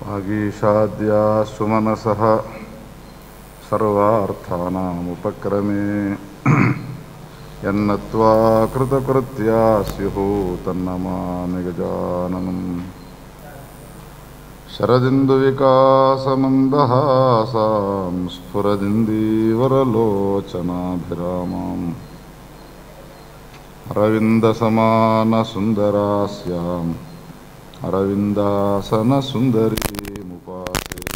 आगीषाद्या सुमनसः सर्वार्थानामुपक्रमे यन्नत्वा कृतकृत्या स्युः तन्नमामि गजाननम् शरदिन्दुविकासमन्दहासां स्फुरदिन्दीवरलोचनाभिरामाम् अरविन्दसमानसुन्दरास्याम् अरविन्दासनसुन्दरीमुपासे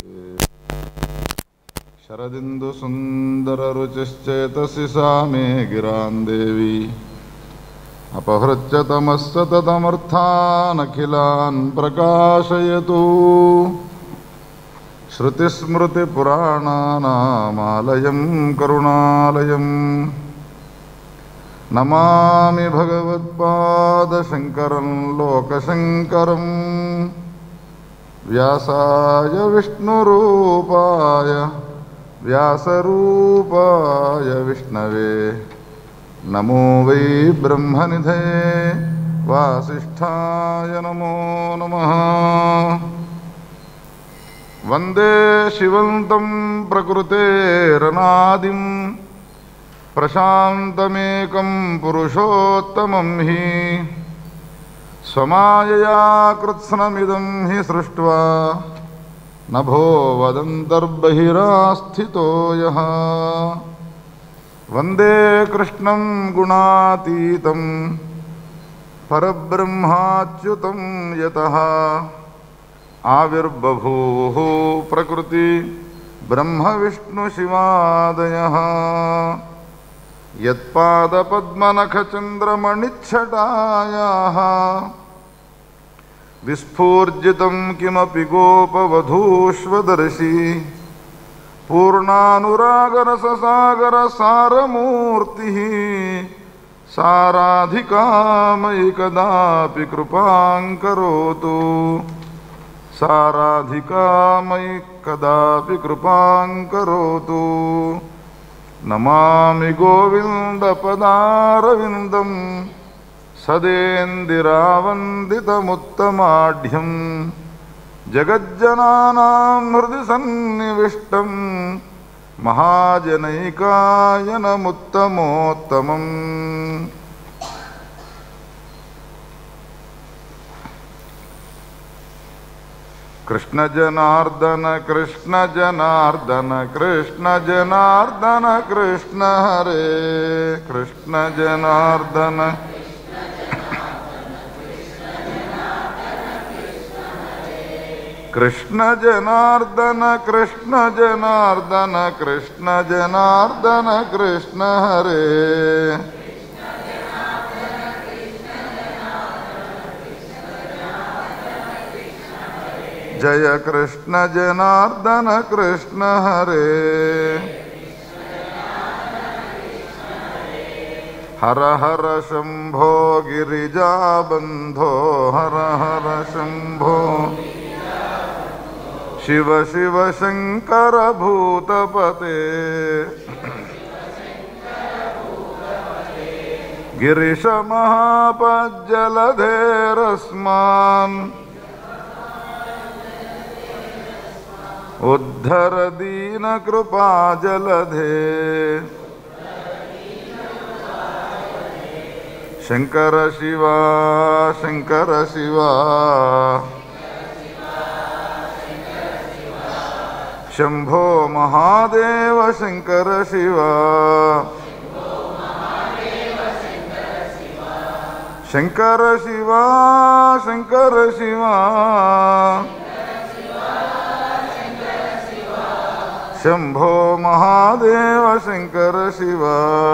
शरदिन्दुसुन्दररुचिश्चेतसि सा मे गिरां देवी अपहृत्य तमस्सततमर्थानखिलान् प्रकाशयतु श्रुतिस्मृतिपुराणानामालयं करुणालयम् नमामि भगवत्पादशङ्करं लोकशङ्करम् व्यासाय विष्णुरूपाय व्यासरूपाय विष्णवे नमो वै ब्रह्मनिधे वासिष्ठाय नमो नमः वन्दे शिवन्तं प्रकृतेरनादिम् प्रशान्तमेकं पुरुषोत्तमं हि स्वमायया कृत्स्नमिदं हि सृष्ट्वा नभो वदन्तर्बहिरास्थितो यः वन्दे कृष्णं गुणातीतं परब्रह्माच्युतं यतः आविर्बभूः प्रकृति ब्रह्मविष्णुशिवादयः यत्पादपद्मनखचन्द्रमणिच्छटायाः विस्फूर्जितं किमपि गोपवधूष्वदर्शि पूर्णानुरागरससागरसारमूर्तिः साराधिका मयि कदापि कृपां करोतु साराधिका मयि कदापि कृपां करोतु नमामि गोविन्दपदारविन्दं सदेन्दिरावन्दितमुत्तमाढ्यं जगज्जनानां हृदि सन्निविष्टं महाजनैकायनमुत्तमोत्तमम् कृष्ण जनार्दन कृष्ण जनार्दन कृष्ण जनार्दन कृष्ण हरे कृष्ण जनार्दन कृष्ण जनार्दन कृष्ण जनार्दन कृष्ण जनार्दन कृष्ण हरे जय कृष्ण जनार्दन कृष्ण हरे हर हर शम्भो गिरिजाबन्धो हर हर शम्भो शिव शिव शङ्कर भूतपते गिरिशमहापज्जलधेरस्मान् उद्धर दीनकृपाजलधे शङ्कर शिवा शङ्कर शिवा शम्भो महादेव शङ्कर शिवा शङ्कर शिवा शङ्कर शिवा शम्भो महादेव शङ्कर शिव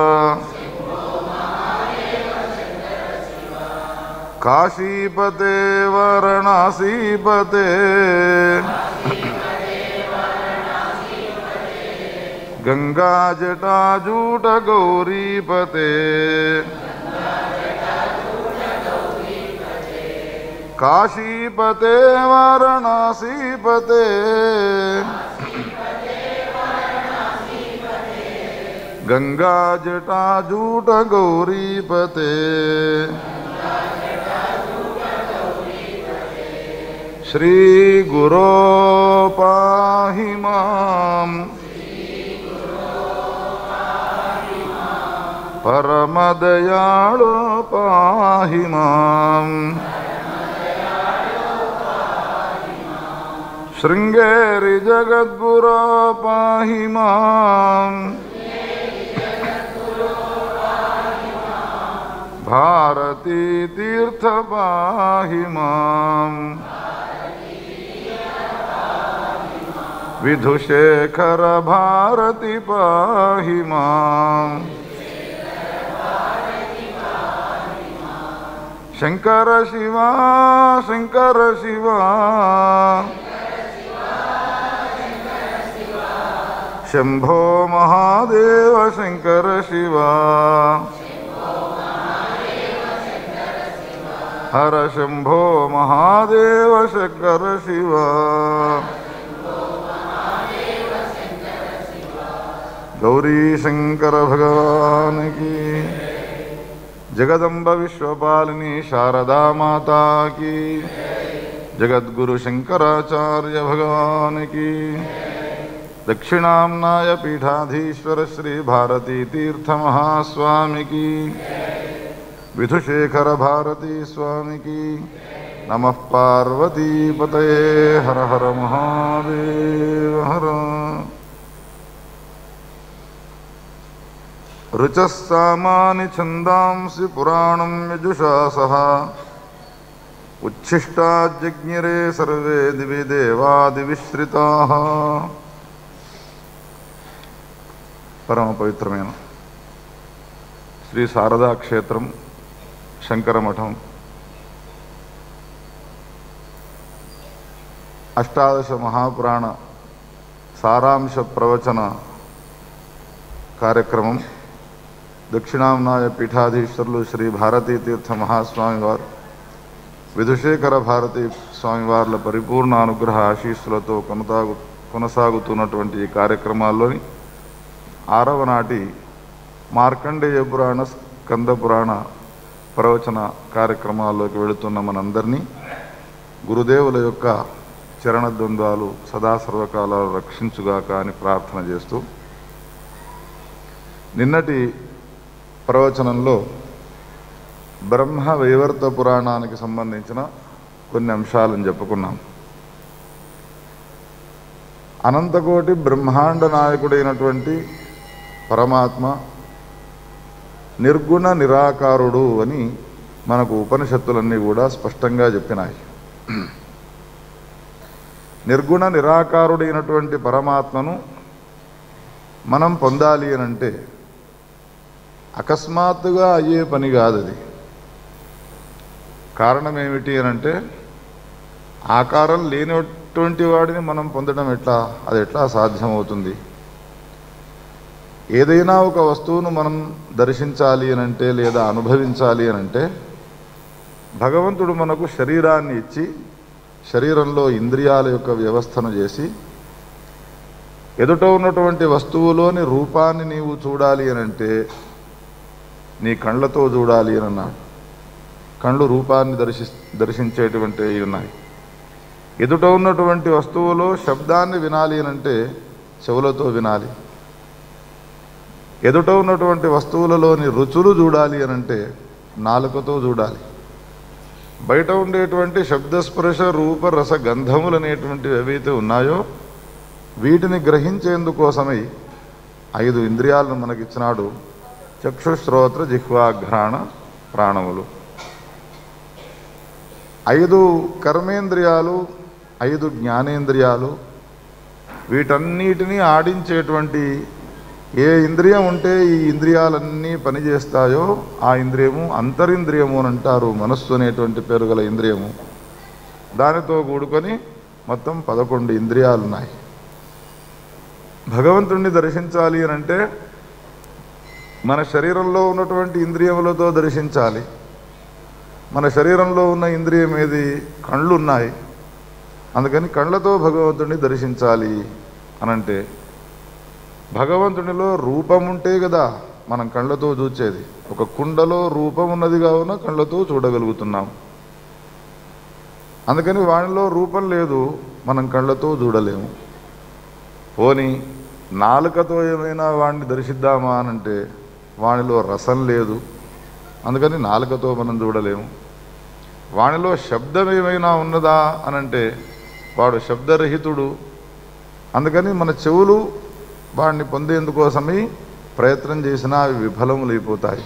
काशीपते वाराणसीपते गङ्गाजटाजूटगौरीपते काशीपते वाराणसीपते गङ्गाजटाजूटगौरीपते श्रीगुरो पाहि माम् परमदयाळो पाहि माम् शृङ्गेरि जगद्गुरो पाहि माम् भारती तीर्थ पाहि माम् विधुशेखर भारती पाहि माम् शङ्कर शिवा शङ्कर शिवा शम्भो महादेव शङ्कर शिवा हर शम्भो महादेव शङ्कर शिवा गौरी शङ्कर भगवान की जगदम्ब विश्वपालिनी शारदा माता की जगद्गुरु शंकराचार्य भगवान की दक्षिणाम्नाय पीठाधीश्वर श्री भारती तीर्थ महास्वामी की विधुशेखर भारती स्वामी की नमः पार्वती पतये हर हर महादेव हर ऋचः सामानि छन्दांसि पुराणं यजुषा सह उच्छिष्टाज्जज्ञिरे सर्वे दिवि దేవాదివిశ్రితాः పరమ పవిత్రమైన శ్రీ శారదా క్షేత్రం శంకరమఠం అష్టాదశ మహాపురాణ సారాంశ ప్రవచన కార్యక్రమం దక్షిణాంనాయ పీఠాధీశ్వరులు శ్రీ భారతీ తీర్థ మహాస్వామి వారు విధుశేఖర భారతీ స్వామివార్ల పరిపూర్ణ అనుగ్రహ ఆశీస్సులతో కొనసాగు కొనసాగుతున్నటువంటి ఈ కార్యక్రమాల్లోని ఆరవ నాటి మార్కండేయ పురాణ స్కంద పురాణ ప్రవచన కార్యక్రమాల్లోకి వెళుతున్న మనందరినీ గురుదేవుల యొక్క చరణ ద్వంద్వాలు సదా సర్వకాలాలు రక్షించుగాక అని ప్రార్థన చేస్తూ నిన్నటి ప్రవచనంలో బ్రహ్మ వైవర్త పురాణానికి సంబంధించిన కొన్ని అంశాలను చెప్పుకున్నాం అనంతకోటి బ్రహ్మాండ నాయకుడైనటువంటి పరమాత్మ నిర్గుణ నిరాకారుడు అని మనకు ఉపనిషత్తులన్నీ కూడా స్పష్టంగా చెప్పినాయి నిర్గుణ నిరాకారుడైనటువంటి పరమాత్మను మనం పొందాలి అని అంటే అకస్మాత్తుగా అయ్యే పని కాదు అది కారణం ఏమిటి అని అంటే ఆకారం లేనటువంటి వాడిని మనం పొందడం ఎట్లా అది ఎట్లా సాధ్యమవుతుంది ఏదైనా ఒక వస్తువును మనం దర్శించాలి అని అంటే లేదా అనుభవించాలి అని అంటే భగవంతుడు మనకు శరీరాన్ని ఇచ్చి శరీరంలో ఇంద్రియాల యొక్క వ్యవస్థను చేసి ఎదుట ఉన్నటువంటి వస్తువులోని రూపాన్ని నీవు చూడాలి అని అంటే నీ కళ్ళతో చూడాలి అని అన్నాడు కళ్ళు రూపాన్ని దర్శి దర్శించేటువంటివి ఉన్నాయి ఎదుట ఉన్నటువంటి వస్తువులో శబ్దాన్ని వినాలి అని అంటే చెవులతో వినాలి ఎదుట ఉన్నటువంటి వస్తువులలోని రుచులు చూడాలి అని అంటే నాలుకతో చూడాలి బయట ఉండేటువంటి శబ్దస్పర్శ రూప రస గంధములు అనేటువంటివి ఏవైతే ఉన్నాయో వీటిని గ్రహించేందుకోసమై ఐదు ఇంద్రియాలను మనకిచ్చినాడు చక్షుశ్రోత్ర జిహ్వాఘ్రాణ ప్రాణములు ఐదు కర్మేంద్రియాలు ఐదు జ్ఞానేంద్రియాలు వీటన్నిటినీ ఆడించేటువంటి ఏ ఇంద్రియం ఉంటే ఈ ఇంద్రియాలన్నీ పనిచేస్తాయో ఆ ఇంద్రియము అంతరింద్రియము అని అంటారు మనస్సు అనేటువంటి పేరు గల ఇంద్రియము దానితో కూడుకొని మొత్తం పదకొండు ఇంద్రియాలు ఉన్నాయి భగవంతుణ్ణి దర్శించాలి అని అంటే మన శరీరంలో ఉన్నటువంటి ఇంద్రియములతో దర్శించాలి మన శరీరంలో ఉన్న ఇంద్రియం ఏది కళ్ళు ఉన్నాయి అందుకని కళ్ళతో భగవంతుడిని దర్శించాలి అనంటే భగవంతునిలో రూపం ఉంటే కదా మనం కళ్ళతో చూచేది ఒక కుండలో రూపం ఉన్నది కావున కళ్ళతో చూడగలుగుతున్నాం అందుకని వానిలో రూపం లేదు మనం కళ్ళతో చూడలేము పోని నాలుకతో ఏమైనా వాడిని దర్శిద్దామా అనంటే వానిలో రసం లేదు అందుకని నాలుకతో మనం చూడలేము వానిలో శబ్దం ఏమైనా ఉన్నదా అనంటే వాడు శబ్దరహితుడు అందుకని మన చెవులు వాడిని పొందేందుకోసమై ప్రయత్నం చేసినా అవి విఫలములైపోతాయి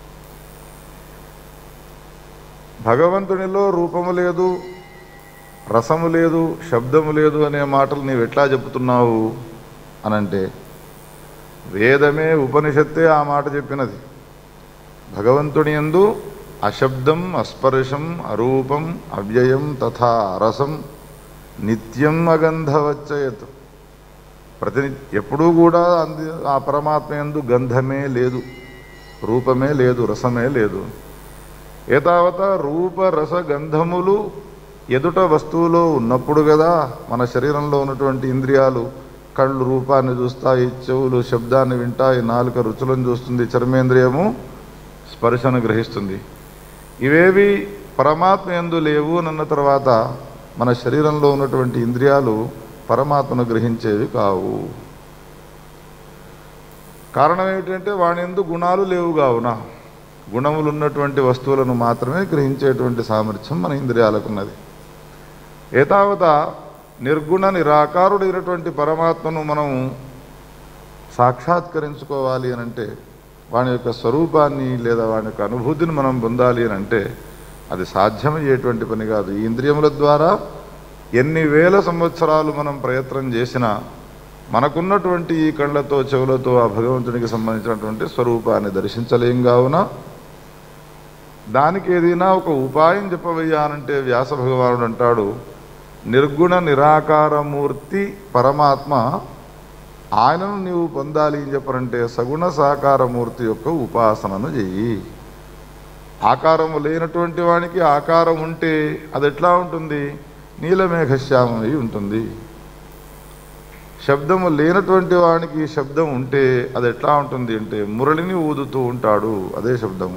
భగవంతునిలో రూపము లేదు రసము లేదు శబ్దము లేదు అనే మాటలు నీవు ఎట్లా చెబుతున్నావు అనంటే వేదమే ఉపనిషత్తే ఆ మాట చెప్పినది భగవంతుని యందు అశబ్దం అస్పర్శం అరూపం అవ్యయం తథా రసం నిత్యం అగంధవచ్చయత్ ప్రతి ఎప్పుడూ కూడా అంది ఆ పరమాత్మ యందు గంధమే లేదు రూపమే లేదు రసమే లేదు ఏతావత రూప రస గంధములు ఎదుట వస్తువులో ఉన్నప్పుడు కదా మన శరీరంలో ఉన్నటువంటి ఇంద్రియాలు కళ్ళు రూపాన్ని చూస్తాయి చెవులు శబ్దాన్ని వింటాయి నాలుక రుచులను చూస్తుంది చర్మేంద్రియము స్పర్శను గ్రహిస్తుంది ఇవేవి పరమాత్మ ఎందు లేవు అన్న తర్వాత మన శరీరంలో ఉన్నటువంటి ఇంద్రియాలు పరమాత్మను గ్రహించేవి కావు కారణం ఏమిటంటే వాని ఎందు గుణాలు లేవు కావున గుణములు ఉన్నటువంటి వస్తువులను మాత్రమే గ్రహించేటువంటి సామర్థ్యం మన ఇంద్రియాలకున్నది ఏతావత నిర్గుణ నిరాకారుడైనటువంటి పరమాత్మను మనం సాక్షాత్కరించుకోవాలి అని అంటే వాని యొక్క స్వరూపాన్ని లేదా వాని యొక్క అనుభూతిని మనం పొందాలి అని అంటే అది సాధ్యమయ్యేటువంటి పని కాదు ఈ ఇంద్రియముల ద్వారా ఎన్ని వేల సంవత్సరాలు మనం ప్రయత్నం చేసినా మనకున్నటువంటి ఈ కళ్ళతో చెవులతో ఆ భగవంతునికి సంబంధించినటువంటి స్వరూపాన్ని దర్శించలేం కావున దానికి ఏదైనా ఒక ఉపాయం చెప్పవయ్యానంటే వ్యాస భగవానుడు అంటాడు నిర్గుణ నిరాకారమూర్తి పరమాత్మ ఆయనను నీవు పొందాలి అని చెప్పారంటే సగుణ సాకారమూర్తి యొక్క ఉపాసనను చెయ్యి ఆకారము లేనటువంటి వానికి ఆకారం ఉంటే అది ఎట్లా ఉంటుంది నీలమేఘశ్యామై ఉంటుంది శబ్దము లేనటువంటి వానికి శబ్దం ఉంటే అది ఎట్లా ఉంటుంది అంటే మురళిని ఊదుతూ ఉంటాడు అదే శబ్దము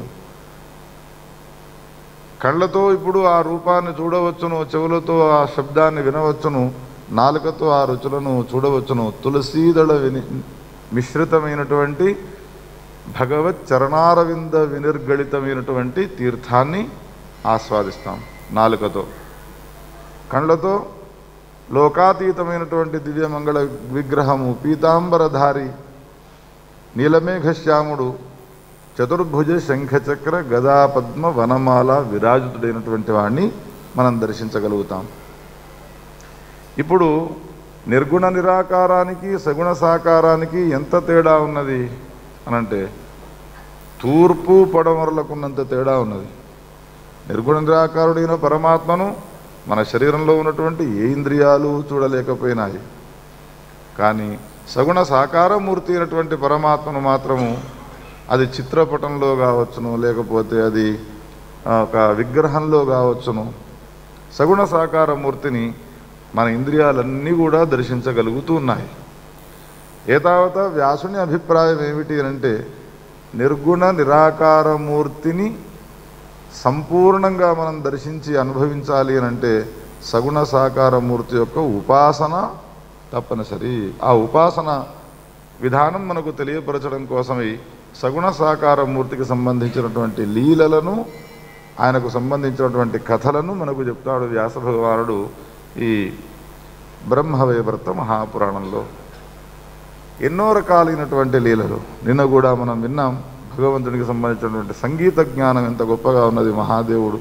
కళ్ళతో ఇప్పుడు ఆ రూపాన్ని చూడవచ్చును చెవులతో ఆ శబ్దాన్ని వినవచ్చును నాలుకతో ఆ రుచులను చూడవచ్చును తులసీదళ విని మిశ్రితమైనటువంటి భగవత్ చరణారవింద వినిర్గళితమైనటువంటి తీర్థాన్ని ఆస్వాదిస్తాం నాలుకతో కళ్ళతో లోకాతీతమైనటువంటి దివ్యమంగళ విగ్రహము పీతాంబరధారి నీలమేఘశ్యాముడు చతుర్భుజ శంఖచక్ర గదా పద్మ వనమాల విరాజితుడైనటువంటి వాడిని మనం దర్శించగలుగుతాం ఇప్పుడు నిర్గుణ నిరాకారానికి సగుణ సాకారానికి ఎంత తేడా ఉన్నది అనంటే తూర్పు పడమరలకున్నంత తేడా ఉన్నది నిర్గుణ నిరాకారుడైన పరమాత్మను మన శరీరంలో ఉన్నటువంటి ఏ ఇంద్రియాలు చూడలేకపోయినాయి కానీ సగుణ సాకారమూర్తి అయినటువంటి పరమాత్మను మాత్రము అది చిత్రపటంలో కావచ్చును లేకపోతే అది ఆ, ఒక విగ్రహంలో కావచ్చును సగుణ సాకారమూర్తిని మన ఇంద్రియాలన్నీ కూడా దర్శించగలుగుతూ ఉన్నాయి ఏతావత వ్యాసుని అభిప్రాయం ఏమిటి అంటే నిర్గుణ నిరాకారమూర్తిని సంపూర్ణంగా మనం దర్శించి అనుభవించాలి అని అంటే సగుణ సాకారమూర్తి యొక్క ఉపాసన తప్పనిసరి ఆ ఉపాసన విధానం మనకు తెలియపరచడం కోసమై సగుణ సాకార మూర్తికి సంబంధించినటువంటి లీలలను ఆయనకు సంబంధించినటువంటి కథలను మనకు చెప్తాడు వ్యాస భగవానుడు ఈ బ్రహ్మవైవర్త మహాపురాణంలో ఎన్నో రకాలైనటువంటి లీలలు నిన్న కూడా మనం విన్నాం భగవంతునికి సంబంధించినటువంటి సంగీత జ్ఞానం ఎంత గొప్పగా ఉన్నది మహాదేవుడు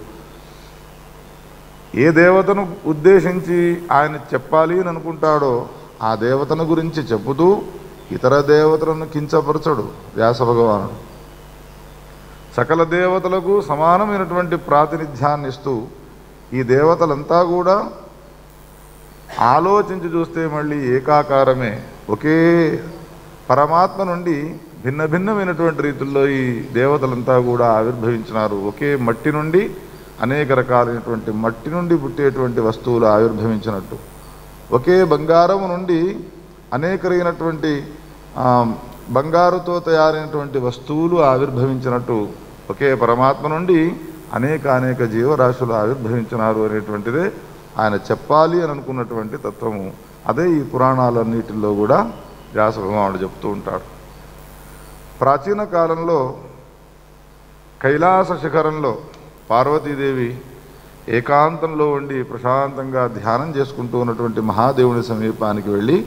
ఏ దేవతను ఉద్దేశించి ఆయన చెప్పాలి అని అనుకుంటాడో ఆ దేవతను గురించి చెబుతూ ఇతర దేవతలను కించపరచడు వ్యాస భగవానుడు సకల దేవతలకు సమానమైనటువంటి ప్రాతినిధ్యాన్ని ఇస్తూ ఈ దేవతలంతా కూడా ఆలోచించి చూస్తే మళ్ళీ ఏకాకారమే ఒకే పరమాత్మ నుండి భిన్న భిన్నమైనటువంటి రీతుల్లో ఈ దేవతలంతా కూడా ఆవిర్భవించినారు ఒకే మట్టి నుండి అనేక రకాలైనటువంటి మట్టి నుండి పుట్టేటువంటి వస్తువులు ఆవిర్భవించినట్టు ఒకే బంగారము నుండి అనేకరైనటువంటి ఆ, బంగారుతో తయారైనటువంటి వస్తువులు ఆవిర్భవించినట్టు ఒకే పరమాత్మ నుండి అనేక అనేక జీవరాశులు ఆవిర్భవించినారు అనేటువంటిదే ఆయన చెప్పాలి అని అనుకున్నటువంటి తత్వము అదే ఈ పురాణాలన్నిటిలో కూడా వ్యాస భగవానుడు చెప్తూ ఉంటాడు ప్రాచీన కాలంలో కైలాస శిఖరంలో పార్వతీదేవి ఏకాంతంలో ఉండి ప్రశాంతంగా ధ్యానం చేసుకుంటూ ఉన్నటువంటి మహాదేవుని సమీపానికి వెళ్ళి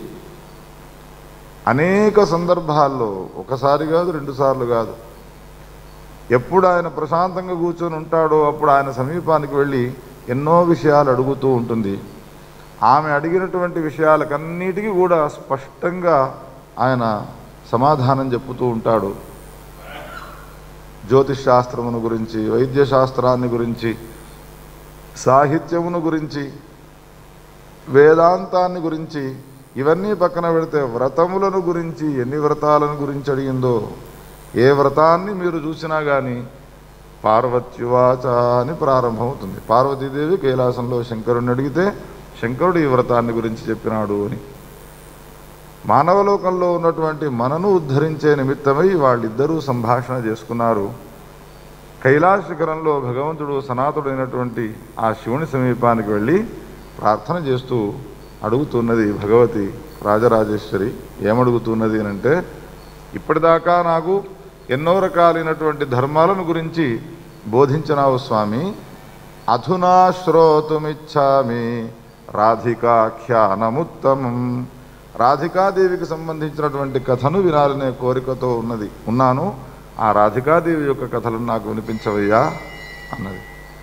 అనేక సందర్భాల్లో ఒకసారి కాదు రెండు సార్లు కాదు ఎప్పుడు ఆయన ప్రశాంతంగా కూర్చొని ఉంటాడో అప్పుడు ఆయన సమీపానికి వెళ్ళి ఎన్నో విషయాలు అడుగుతూ ఉంటుంది ఆమె అడిగినటువంటి విషయాలకన్నిటికీ కూడా స్పష్టంగా ఆయన సమాధానం చెప్పుతూ ఉంటాడు జ్యోతిష్ శాస్త్రమును గురించి వైద్య శాస్త్రాన్ని గురించి సాహిత్యమును గురించి వేదాంతాన్ని గురించి ఇవన్నీ పక్కన పెడితే వ్రతములను గురించి ఎన్ని వ్రతాలను గురించి అడిగిందో ఏ వ్రతాన్ని మీరు చూసినా కానీ పార్వత్యువాచ అని ప్రారంభమవుతుంది పార్వతీదేవి కైలాసంలో శంకరుని అడిగితే శంకరుడు ఈ వ్రతాన్ని గురించి చెప్పినాడు అని మానవలోకంలో ఉన్నటువంటి మనను ఉద్ధరించే నిమిత్తమై వాళ్ళిద్దరూ సంభాషణ చేసుకున్నారు కైలాస శిఖరంలో భగవంతుడు సనాతుడైనటువంటి ఆ శివుని సమీపానికి వెళ్ళి ప్రార్థన చేస్తూ అడుగుతున్నది భగవతి రాజరాజేశ్వరి ఏమడుగుతున్నది అని అంటే ఇప్పటిదాకా నాకు ఎన్నో రకాలైనటువంటి ధర్మాలను గురించి బోధించినావు స్వామి అధునా శ్రోతుమిచ్చామి రాధికాఖ్యానముత్తమం రాధికాదేవికి సంబంధించినటువంటి కథను వినాలనే కోరికతో ఉన్నది ఉన్నాను ఆ రాధికాదేవి యొక్క కథలను నాకు వినిపించవయ్యా అన్నది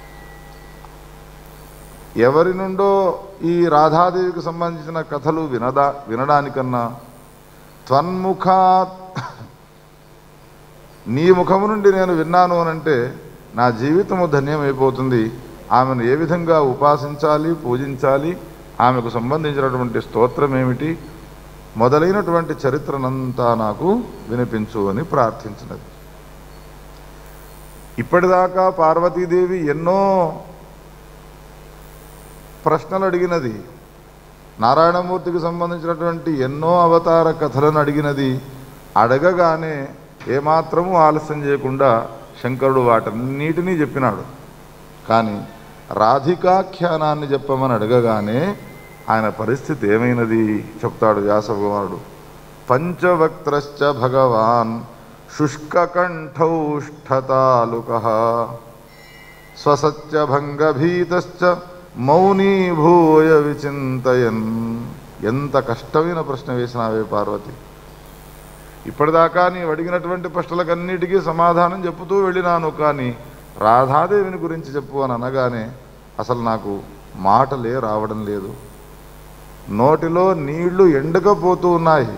ఎవరి నుండో ఈ రాధాదేవికి సంబంధించిన కథలు వినదా వినడానికన్నా త్వన్ముఖాత్ నీ ముఖము నుండి నేను విన్నాను అనంటే నా జీవితము ధన్యమైపోతుంది ఆమెను ఏ విధంగా ఉపాసించాలి పూజించాలి ఆమెకు సంబంధించినటువంటి స్తోత్రం ఏమిటి మొదలైనటువంటి చరిత్రనంతా నాకు వినిపించు అని ప్రార్థించినది ఇప్పటిదాకా పార్వతీదేవి ఎన్నో ప్రశ్నలు అడిగినది నారాయణమూర్తికి సంబంధించినటువంటి ఎన్నో అవతార కథలను అడిగినది అడగగానే ఏమాత్రము ఆలస్యం చేయకుండా శంకరుడు వాటన్నిటినీ చెప్పినాడు కానీ రాధికాఖ్యానాన్ని చెప్పమని అడగగానే ఆయన పరిస్థితి ఏమైనది చెప్తాడు వ్యాసభగవానుడు పంచవక్త్రశ్చ భగవాన్ శుష్కకంఠౌష్ఠతాలుక స్వసత్యభంగభీతశ్చ మౌనీభూయ విచింతయన్ ఎంత కష్టమైన ప్రశ్న వేసినావే పార్వతి ఇప్పటిదాకా నీవు అడిగినటువంటి ప్రశ్నలకన్నిటికీ సమాధానం చెప్పుతూ వెళ్ళినాను కానీ రాధాదేవిని గురించి చెప్పు అని అనగానే అసలు నాకు మాటలే రావడం లేదు నోటిలో నీళ్లు ఎండకపోతూ ఉన్నాయి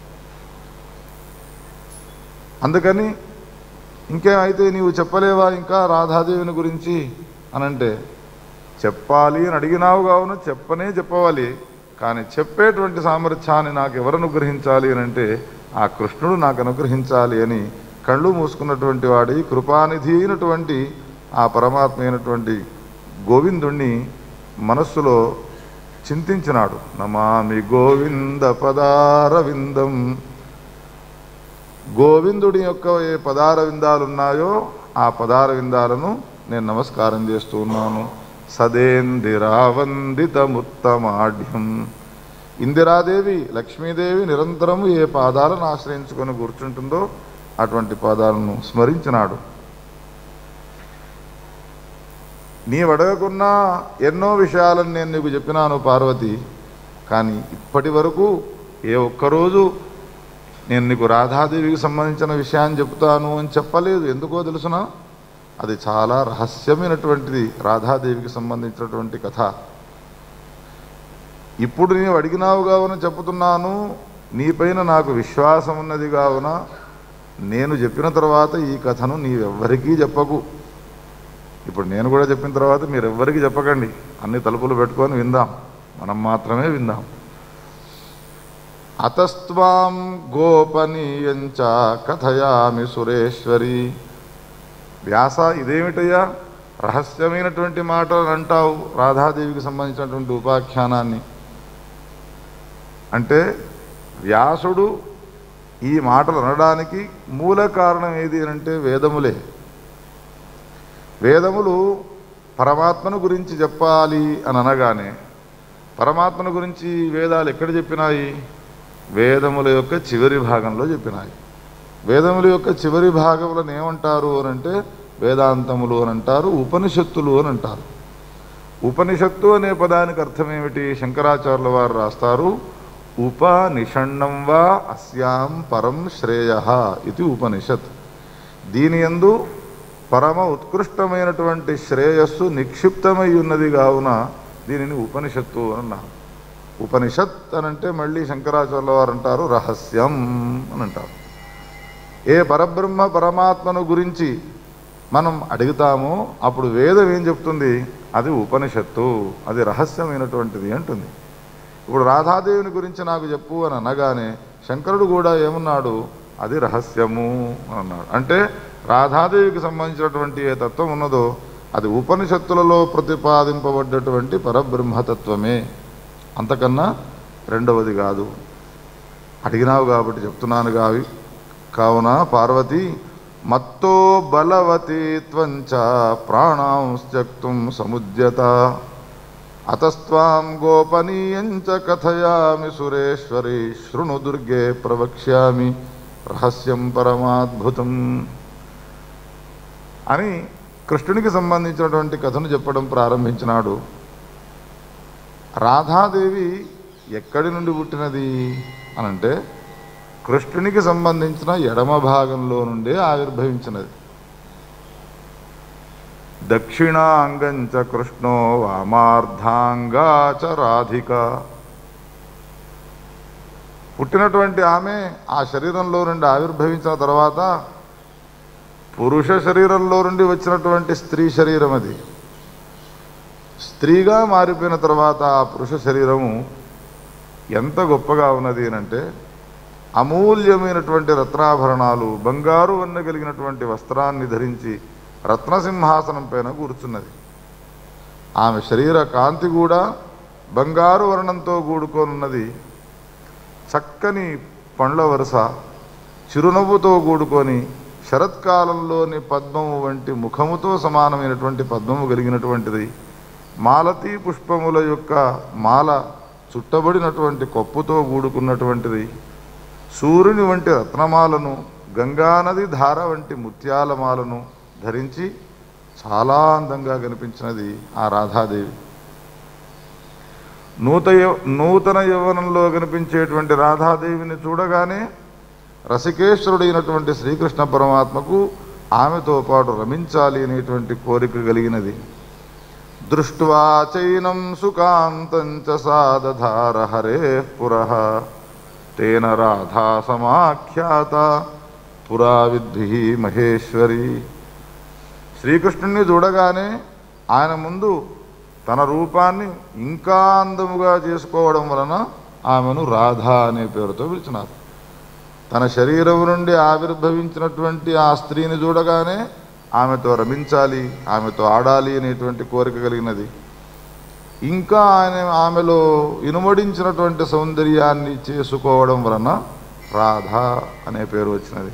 అందుకని ఇంకేమైతే నీవు చెప్పలేవా ఇంకా రాధాదేవిని గురించి అనంటే చెప్పాలి అని అడిగినావు కావున చెప్పనే చెప్పవాలి కానీ చెప్పేటువంటి సామర్థ్యాన్ని నాకు ఎవరు అనుగ్రహించాలి అని అంటే ఆ కృష్ణుడు నాకు అనుగ్రహించాలి అని కళ్ళు మూసుకున్నటువంటి వాడి కృపానిధి అయినటువంటి ఆ పరమాత్మ అయినటువంటి గోవిందుణ్ణి మనస్సులో చింతించినాడు నమామి గోవింద పదారవిందం గోవిందుడి యొక్క ఏ పదార విందాలు ఉన్నాయో ఆ పదార విందాలను నేను నమస్కారం చేస్తూ ఉన్నాను సదేందిరావందితముత్తమాఢ్యం ఇందిరాదేవి లక్ష్మీదేవి నిరంతరము ఏ పాదాలను ఆశ్రయించుకొని కూర్చుంటుందో అటువంటి పాదాలను స్మరించినాడు నీవు అడగకున్నా ఎన్నో విషయాలను నేను నీకు చెప్పినాను పార్వతి కానీ ఇప్పటి వరకు ఏ ఒక్కరోజు నేను నీకు రాధాదేవికి సంబంధించిన విషయాన్ని చెప్తాను అని చెప్పలేదు ఎందుకో తెలుసునా అది చాలా రహస్యమైనటువంటిది రాధాదేవికి సంబంధించినటువంటి కథ ఇప్పుడు నీవు అడిగినావు కావున చెప్పుతున్నాను నీపైన నాకు విశ్వాసం ఉన్నది కావున నేను చెప్పిన తర్వాత ఈ కథను నీవెవ్వరికీ చెప్పకు ఇప్పుడు నేను కూడా చెప్పిన తర్వాత మీరెవ్వరికీ చెప్పకండి అన్ని తలుపులు పెట్టుకొని విందాం మనం మాత్రమే విందాం అతస్త్వాం గోపనీయంచ కథయామి సురేశ్వరి వ్యాస ఇదేమిటయ్యా రహస్యమైనటువంటి మాటలు అంటావు రాధాదేవికి సంబంధించినటువంటి ఉపాఖ్యానాన్ని అంటే వ్యాసుడు ఈ మాటలు అనడానికి మూల కారణం ఏది అంటే వేదములే వేదములు పరమాత్మను గురించి చెప్పాలి అని అనగానే పరమాత్మను గురించి వేదాలు ఎక్కడ చెప్పినాయి వేదముల యొక్క చివరి భాగంలో చెప్పినాయి వేదముల యొక్క చివరి భాగములను ఏమంటారు అని అంటే వేదాంతములు అని అంటారు ఉపనిషత్తులు అని అంటారు ఉపనిషత్తు అనే పదానికి అర్థం ఏమిటి శంకరాచార్యుల వారు రాస్తారు ఉపనిషణ్ణం వా అస్యాం పరం శ్రేయ ఇది ఉపనిషత్ దీని యందు పరమ ఉత్కృష్టమైనటువంటి శ్రేయస్సు నిక్షిప్తమై ఉన్నది కావున దీనిని ఉపనిషత్తు అని అన్నారు ఉపనిషత్ అని అంటే మళ్ళీ శంకరాచార్యుల వారు అంటారు రహస్యం అని అంటారు ఏ పరబ్రహ్మ పరమాత్మను గురించి మనం అడుగుతామో అప్పుడు వేదం ఏం చెప్తుంది అది ఉపనిషత్తు అది రహస్యమైనటువంటిది అంటుంది ఇప్పుడు రాధాదేవిని గురించి నాకు చెప్పు అని అనగానే శంకరుడు కూడా ఏమన్నాడు అది రహస్యము అని అన్నాడు అంటే రాధాదేవికి సంబంధించినటువంటి ఏ తత్వం ఉన్నదో అది ఉపనిషత్తులలో ప్రతిపాదింపబడ్డటువంటి పరబ్రహ్మతత్వమే అంతకన్నా రెండవది కాదు అడిగినావు కాబట్టి చెప్తున్నాను కావి కావున పార్వతి మత్తో బలవతి త్వంచ ప్రాణాంశ్చక్తుం సముద్యత అతస్వాం గోపనీయంచ కథయామి సురేశ్వరి శృణు దుర్గే ప్రవక్ష్యామి రహస్యం పరమాద్భుతం అని కృష్ణునికి సంబంధించినటువంటి కథను చెప్పడం ప్రారంభించినాడు రాధాదేవి ఎక్కడి నుండి పుట్టినది అనంటే కృష్ణునికి సంబంధించిన ఎడమ భాగంలో నుండే ఆవిర్భవించినది దక్షిణాంగంచ కృష్ణో వామార్ధాంగా చ రాధిక పుట్టినటువంటి ఆమె ఆ శరీరంలో నుండి ఆవిర్భవించిన తర్వాత పురుష శరీరంలో నుండి వచ్చినటువంటి స్త్రీ శరీరం అది స్త్రీగా మారిపోయిన తర్వాత ఆ పురుష శరీరము ఎంత గొప్పగా ఉన్నది అంటే అమూల్యమైనటువంటి రత్నాభరణాలు బంగారు వన్న కలిగినటువంటి వస్త్రాన్ని ధరించి రత్నసింహాసనం పైన కూర్చున్నది ఆమె శరీర కాంతి కూడా బంగారు వర్ణంతో కూడుకొనున్నది చక్కని పండ్ల వరుస చిరునవ్వుతో కూడుకొని శరత్కాలంలోని పద్మము వంటి ముఖముతో సమానమైనటువంటి పద్మము కలిగినటువంటిది మాలతీ పుష్పముల యొక్క మాల చుట్టబడినటువంటి కొప్పుతో కూడుకున్నటువంటిది సూర్యుని వంటి రత్నమాలను గంగానది ధార వంటి ముత్యాల మాలను ధరించి చాలా అందంగా కనిపించినది ఆ రాధాదేవి నూత యౌ- నూతన యవ్వనంలో కనిపించేటువంటి రాధాదేవిని చూడగానే రసికేశ్వరుడైనటువంటి శ్రీకృష్ణ పరమాత్మకు ఆమెతో పాటు రమించాలి అనేటువంటి కోరిక కలిగినది దృష్ట్వా చైనం సుకాంతం చ సాదధార హరే పురః తేన రాధా సమాఖ్యాత పురా విద్భి మహేశ్వరి శ్రీకృష్ణుణ్ణి చూడగానే ఆయన ముందు తన రూపాన్ని ఇంకా అందముగా చేసుకోవడం వలన ఆమెను రాధ అనే పేరుతో పిలిచినారు తన శరీరం నుండి ఆవిర్భవించినటువంటి ఆ స్త్రీని చూడగానే ఆమెతో రమించాలి ఆమెతో ఆడాలి అనేటువంటి కోరిక కలిగినది ఇంకా ఆయన ఆమెలో ఇనుమడించినటువంటి సౌందర్యాన్ని చేసుకోవడం వలన రాధ అనే పేరు వచ్చినది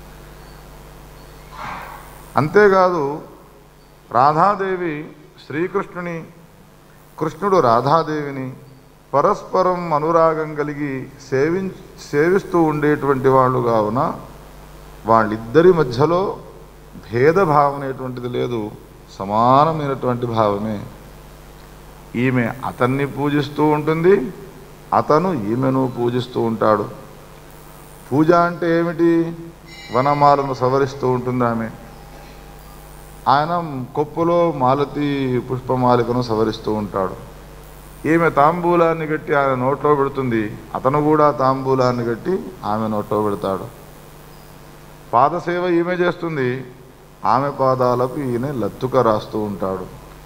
అంతేకాదు రాధాదేవి శ్రీకృష్ణుని కృష్ణుడు రాధాదేవిని పరస్పరం అనురాగం కలిగి సేవి సేవిస్తూ ఉండేటువంటి వాళ్ళు కావున వాళ్ళిద్దరి మధ్యలో భేదభావం అనేటువంటిది లేదు సమానమైనటువంటి భావమే ఈమె అతన్ని పూజిస్తూ ఉంటుంది అతను ఈమెను పూజిస్తూ ఉంటాడు పూజ అంటే ఏమిటి వనమాలను సవరిస్తూ ఉంటుంది ఆమె ఆయన కొప్పులో మాలతి పుష్పమాలికను సవరిస్తూ ఉంటాడు ఈమె తాంబూలాన్ని కట్టి ఆయన నోట్లో పెడుతుంది అతను కూడా తాంబూలాన్ని కట్టి ఆమె నోట్లో పెడతాడు పాదసేవ ఈమె చేస్తుంది ఆమె పాదాలకు ఈయన లత్తుక రాస్తూ ఉంటాడు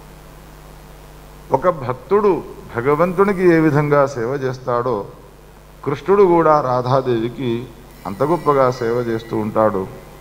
ఒక భక్తుడు భగవంతునికి ఏ విధంగా సేవ చేస్తాడో కృష్ణుడు కూడా రాధాదేవికి అంత గొప్పగా సేవ చేస్తూ ఉంటాడు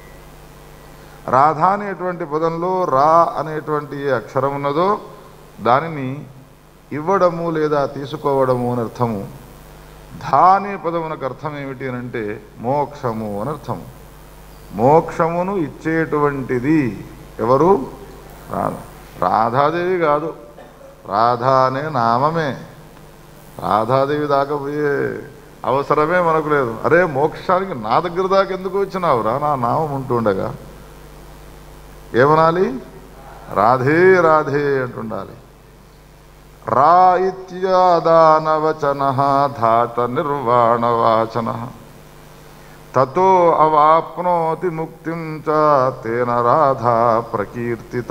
రాధ అనేటువంటి పదంలో రా అనేటువంటి ఏ అక్షరం ఉన్నదో దానిని ఇవ్వడము లేదా తీసుకోవడము అని అర్థము ధా అనే పదమునకు అర్థం ఏమిటి అని అంటే మోక్షము అని అర్థము మోక్షమును ఇచ్చేటువంటిది ఎవరు రాధ రాధాదేవి కాదు రాధ అనే నామమే రాధాదేవి దాకా పోయే అవసరమే మనకు లేదు అరే మోక్షానికి నా దగ్గర దాకా ఎందుకు వచ్చినావురా నా నామం ఉంటుండగా ఏమనాలి రాధే రాధే అంటుండాలి రా ఇత్యాదానవచన ధాత నిర్వాణవాచన తతో అవాప్నోతి ముక్తిం చ తేన రాధా ప్రకీర్తిత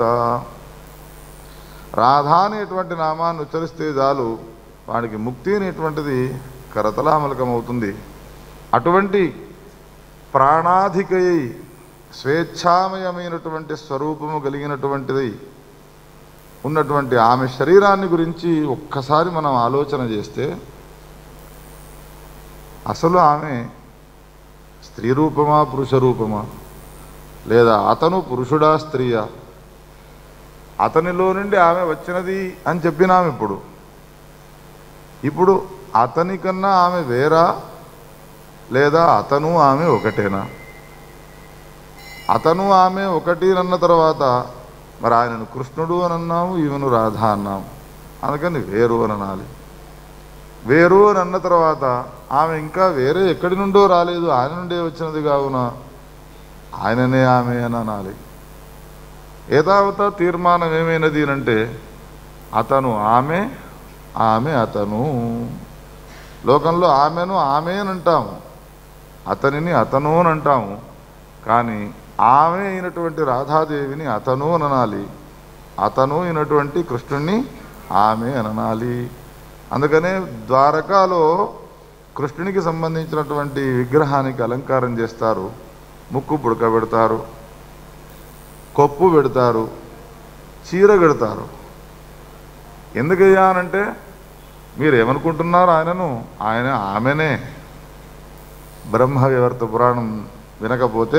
రాధా అనేటువంటి నామాన్ని ఉచ్చరిస్తే చాలు వాడికి ముక్తి అనేటువంటిది కరతలామలకమవుతుంది అటువంటి ప్రాణాధికై స్వేచ్ఛామయమైనటువంటి స్వరూపము కలిగినటువంటిది ఉన్నటువంటి ఆమె శరీరాన్ని గురించి ఒక్కసారి మనం ఆలోచన చేస్తే అసలు ఆమె స్త్రీ రూపమా పురుష రూపమా లేదా అతను పురుషుడా స్త్రీయా అతనిలో నుండి ఆమె వచ్చినది అని చెప్పినాం ఇప్పుడు ఇప్పుడు అతని కన్నా ఆమె వేరా లేదా అతను ఆమె ఒకటేనా అతను ఆమె ఒకటి అన్న తర్వాత మరి ఆయనను కృష్ణుడు అని అన్నాము ఈమెను రాధ అన్నాము అందుకని వేరు అని అనాలి వేరు అని అన్న తర్వాత ఆమె ఇంకా వేరే ఎక్కడి నుండో రాలేదు ఆయన నుండే వచ్చినది కావున ఆయననే ఆమె అని అనాలి ఏదావత తీర్మానం ఏమైనది అంటే అతను ఆమె ఆమె అతను లోకంలో ఆమెను ఆమె అని అంటాము అతనిని అతను అని అంటాము కానీ ఆమె అయినటువంటి రాధాదేవిని అతను అని అనాలి అతను అయినటువంటి కృష్ణుణ్ణి ఆమె అని అనాలి అందుకనే ద్వారకాలో కృష్ణునికి సంబంధించినటువంటి విగ్రహానికి అలంకారం చేస్తారు ముక్కు పుడక పెడతారు కొప్పు పెడతారు చీర పెడతారు ఎందుకయ్యా అనంటే మీరు ఏమనుకుంటున్నారు ఆయనను ఆయన ఆమెనే బ్రహ్మ వివర్త పురాణం వినకపోతే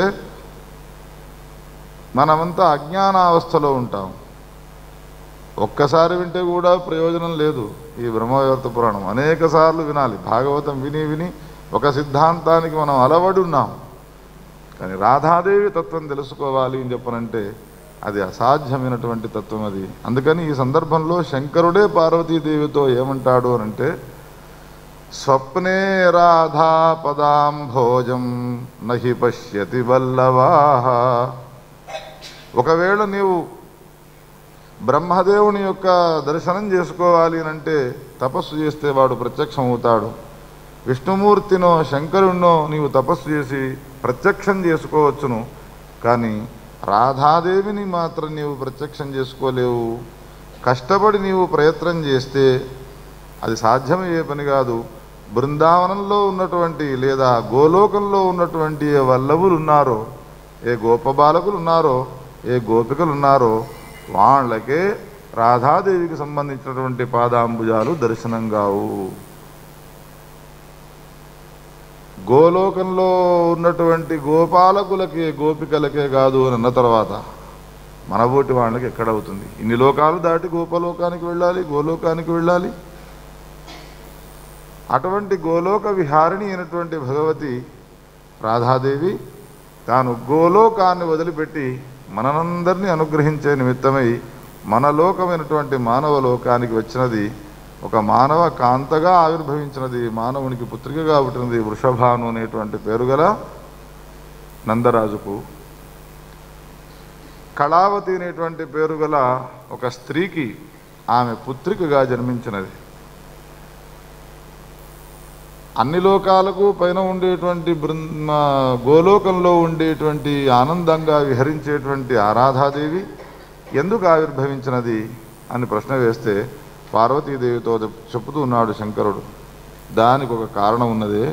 మనమంతా అజ్ఞానావస్థలో ఉంటాం ఒక్కసారి వింటే కూడా ప్రయోజనం లేదు ఈ బ్రహ్మవివర్త పురాణం అనేక సార్లు వినాలి భాగవతం విని విని ఒక సిద్ధాంతానికి మనం అలవడి ఉన్నాం కానీ రాధాదేవి తత్వం తెలుసుకోవాలి అని చెప్పనంటే అది అసాధ్యమైనటువంటి తత్వం అది అందుకని ఈ సందర్భంలో శంకరుడే పార్వతీదేవితో ఏమంటాడు అని అంటే స్వప్నే రాధా పదాం భోజం నహి పశ్యతి వల్లవా ఒకవేళ నీవు బ్రహ్మదేవుని యొక్క దర్శనం చేసుకోవాలి అని అంటే తపస్సు చేస్తే వాడు ప్రత్యక్షం అవుతాడు విష్ణుమూర్తినో శంకరుణ్ణో నీవు తపస్సు చేసి ప్రత్యక్షం చేసుకోవచ్చును కానీ రాధాదేవిని మాత్రం నీవు ప్రత్యక్షం చేసుకోలేవు కష్టపడి నీవు ప్రయత్నం చేస్తే అది సాధ్యమయ్యే పని కాదు బృందావనంలో ఉన్నటువంటి లేదా గోలోకంలో ఉన్నటువంటి ఏ వల్లభులు ఉన్నారో ఏ గోపబాలకులు ఉన్నారో ఏ గోపికలు ఉన్నారో వాళ్ళకే రాధాదేవికి సంబంధించినటువంటి పాదాంబుజాలు దర్శనం కావు గోలోకంలో ఉన్నటువంటి గోపాలకులకే గోపికలకే కాదు అని అన్న తర్వాత మనబోటి వాళ్ళకి ఎక్కడవుతుంది ఇన్ని లోకాలు దాటి గోపలోకానికి వెళ్ళాలి గోలోకానికి వెళ్ళాలి అటువంటి గోలోక విహారిణి అయినటువంటి భగవతి రాధాదేవి తాను గోలోకాన్ని వదిలిపెట్టి మనందరినీ అనుగ్రహించే నిమిత్తమై మన లోకమైనటువంటి మానవ లోకానికి వచ్చినది ఒక మానవ కాంతగా ఆవిర్భవించినది మానవునికి పుత్రికగా పుట్టినది వృషభాను అనేటువంటి పేరు గల నందరాజుకు కళావతి అనేటువంటి పేరు గల ఒక స్త్రీకి ఆమె పుత్రికగా జన్మించినది అన్ని లోకాలకు పైన ఉండేటువంటి బృంద గోలోకంలో ఉండేటువంటి ఆనందంగా విహరించేటువంటి ఆరాధాదేవి ఎందుకు ఆవిర్భవించినది అని ప్రశ్న వేస్తే పార్వతీదేవితో చెప్పుతూ ఉన్నాడు శంకరుడు దానికి ఒక కారణం ఉన్నదే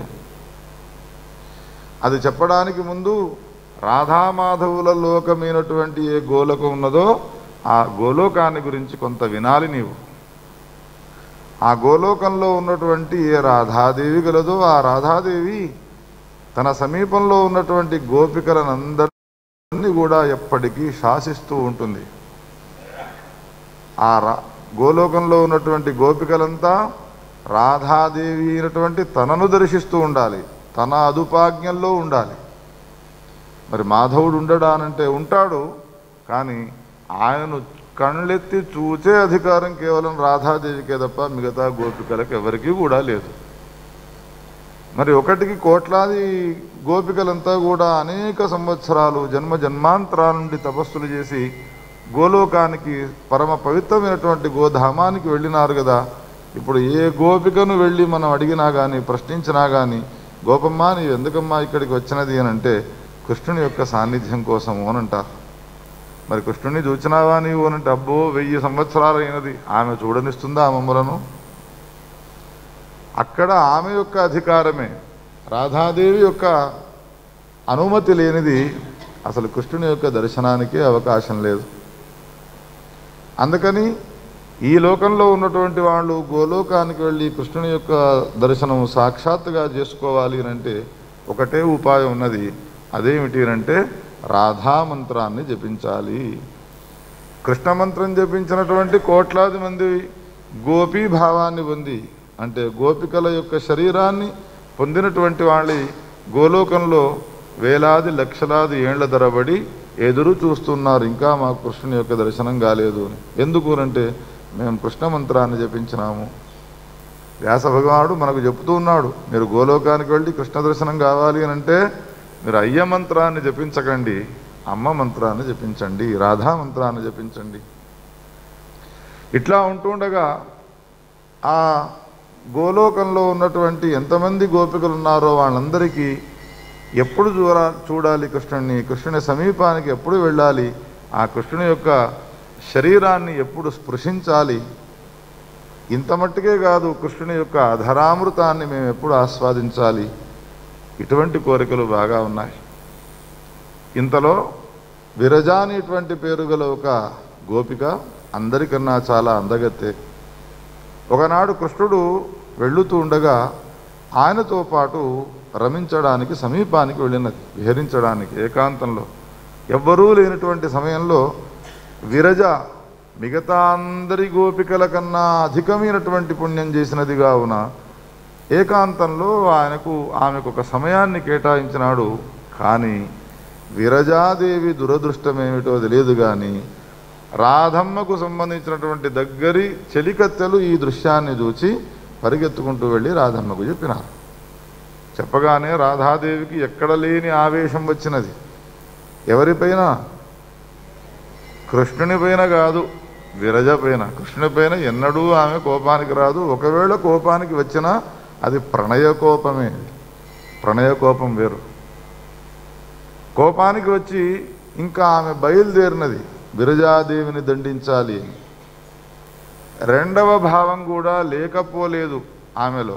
అది చెప్పడానికి ముందు రాధామాధవుల లోకమైనటువంటి ఏ గోలోకం ఉన్నదో ఆ గోలోకాన్ని గురించి కొంత వినాలి నీవు ఆ గోలోకంలో ఉన్నటువంటి ఏ రాధాదేవి గలదో ఆ రాధాదేవి తన సమీపంలో ఉన్నటువంటి గోపికలనందరినీ కూడా ఎప్పటికీ శాసిస్తూ ఉంటుంది ఆ రా గోలోకంలో ఉన్నటువంటి గోపికలంతా రాధాదేవి అయినటువంటి తనను దర్శిస్తూ ఉండాలి తన అదుపాజ్ఞల్లో ఉండాలి మరి మాధవుడు ఉండడానంటే ఉంటాడు కానీ ఆయనను కళ్ళెత్తి చూచే అధికారం కేవలం రాధాదేవికే తప్ప మిగతా గోపికలకు ఎవరికీ కూడా లేదు మరి ఒకటికి కోట్లాది గోపికలంతా కూడా అనేక సంవత్సరాలు జన్మ జన్మాంతరాల నుండి తపస్సులు చేసి గోలోకానికి పరమ పవిత్రమైనటువంటి గోధామానికి వెళ్ళినారు కదా ఇప్పుడు ఏ గోపికను వెళ్ళి మనం అడిగినా కానీ ప్రశ్నించినా కానీ గోపమ్మ నీవు ఎందుకమ్మా ఇక్కడికి వచ్చినది అని అంటే కృష్ణుని యొక్క సాన్నిధ్యం కోసము అని అంటారు మరి కృష్ణుని చూచినావా నీవు అని అంటే అబ్బో వెయ్యి సంవత్సరాలు అయినది ఆమె చూడనిస్తుందా ఆ మమ్మలను అక్కడ ఆమె యొక్క అధికారమే రాధాదేవి యొక్క అనుమతి లేనిది అసలు కృష్ణుని యొక్క దర్శనానికి అవకాశం లేదు అందుకని ఈ లోకంలో ఉన్నటువంటి వాళ్ళు గోలోకానికి వెళ్ళి కృష్ణుని యొక్క దర్శనం సాక్షాత్తుగా చేసుకోవాలి అని అంటే ఒకటే ఉపాయం ఉన్నది అదేమిటి అంటే రాధా మంత్రాన్ని జపించాలి కృష్ణ మంత్రం జపించినటువంటి కోట్లాది మంది గోపీ భావాన్ని పొంది అంటే గోపికల యొక్క శరీరాన్ని పొందినటువంటి వాళ్ళి గోలోకంలో వేలాది లక్షలాది ఏండ్ల ధరబడి ఎదురు చూస్తున్నారు ఇంకా మాకు కృష్ణుని యొక్క దర్శనం కాలేదు అని ఎందుకు అంటే మేము కృష్ణ మంత్రాన్ని జపించినాము వ్యాస భగవానుడు మనకు చెప్తూ ఉన్నాడు మీరు గోలోకానికి వెళ్ళి కృష్ణ దర్శనం కావాలి అని అంటే మీరు అయ్య మంత్రాన్ని జపించకండి అమ్మ మంత్రాన్ని జపించండి రాధా మంత్రాన్ని జపించండి ఇట్లా ఉంటుండగా ఆ గోలోకంలో ఉన్నటువంటి ఎంతమంది గోపికలు ఉన్నారో వాళ్ళందరికీ ఎప్పుడు చూడా చూడాలి కృష్ణుడిని కృష్ణుని సమీపానికి ఎప్పుడు వెళ్ళాలి ఆ కృష్ణుని యొక్క శరీరాన్ని ఎప్పుడు స్పృశించాలి ఇంత మట్టుకే కాదు కృష్ణుని యొక్క అధరామృతాన్ని మేము ఎప్పుడు ఆస్వాదించాలి ఇటువంటి కోరికలు బాగా ఉన్నాయి ఇంతలో విరజ అనేటువంటి పేరు గల ఒక గోపిక అందరికన్నా చాలా అందగత్తే ఒకనాడు కృష్ణుడు వెళ్ళుతూ ఉండగా ఆయనతో పాటు రమించడానికి సమీపానికి వెళ్ళినది విహరించడానికి ఏకాంతంలో ఎవ్వరూ లేనటువంటి సమయంలో విరజ మిగతా అందరి గోపికల కన్నా అధికమైనటువంటి పుణ్యం చేసినది కావున ఏకాంతంలో ఆయనకు ఆమెకు ఒక సమయాన్ని కేటాయించినాడు కానీ విరజాదేవి దురదృష్టమేమిటో తెలియదు కానీ రాధమ్మకు సంబంధించినటువంటి దగ్గరి చెలికత్తెలు ఈ దృశ్యాన్ని చూచి పరిగెత్తుకుంటూ వెళ్ళి రాధమ్మకు చెప్పినారు చెప్పగానే రాధాదేవికి ఎక్కడ లేని ఆవేశం వచ్చినది ఎవరిపైన కృష్ణుని పైన కాదు విరజ పైన కృష్ణుని పైన ఎన్నడూ ఆమె కోపానికి రాదు ఒకవేళ కోపానికి వచ్చినా అది ప్రణయ కోపమే ప్రణయ కోపం వేరు కోపానికి వచ్చి ఇంకా ఆమె బయలుదేరినది విరజాదేవిని దండించాలి అని రెండవ భావం కూడా లేకపోలేదు ఆమెలో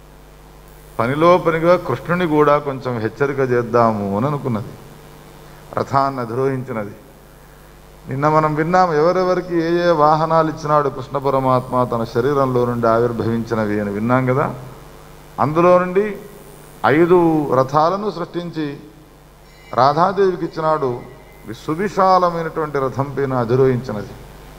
పనిలో పనిగా కృష్ణుని కూడా కొంచెం హెచ్చరిక చేద్దాము అని అనుకున్నది రథాన్ని అధిరోహించినది నిన్న మనం విన్నాం ఎవరెవరికి ఏ ఏ వాహనాలు ఇచ్చినాడు కృష్ణ పరమాత్మ తన శరీరంలో నుండి ఆవిర్భవించినవి అని విన్నాం కదా అందులో నుండి ఐదు రథాలను సృష్టించి రాధాదేవికి ఇచ్చినాడు వి- సువిశాలమైనటువంటి రథం పైన అధిరోహించినది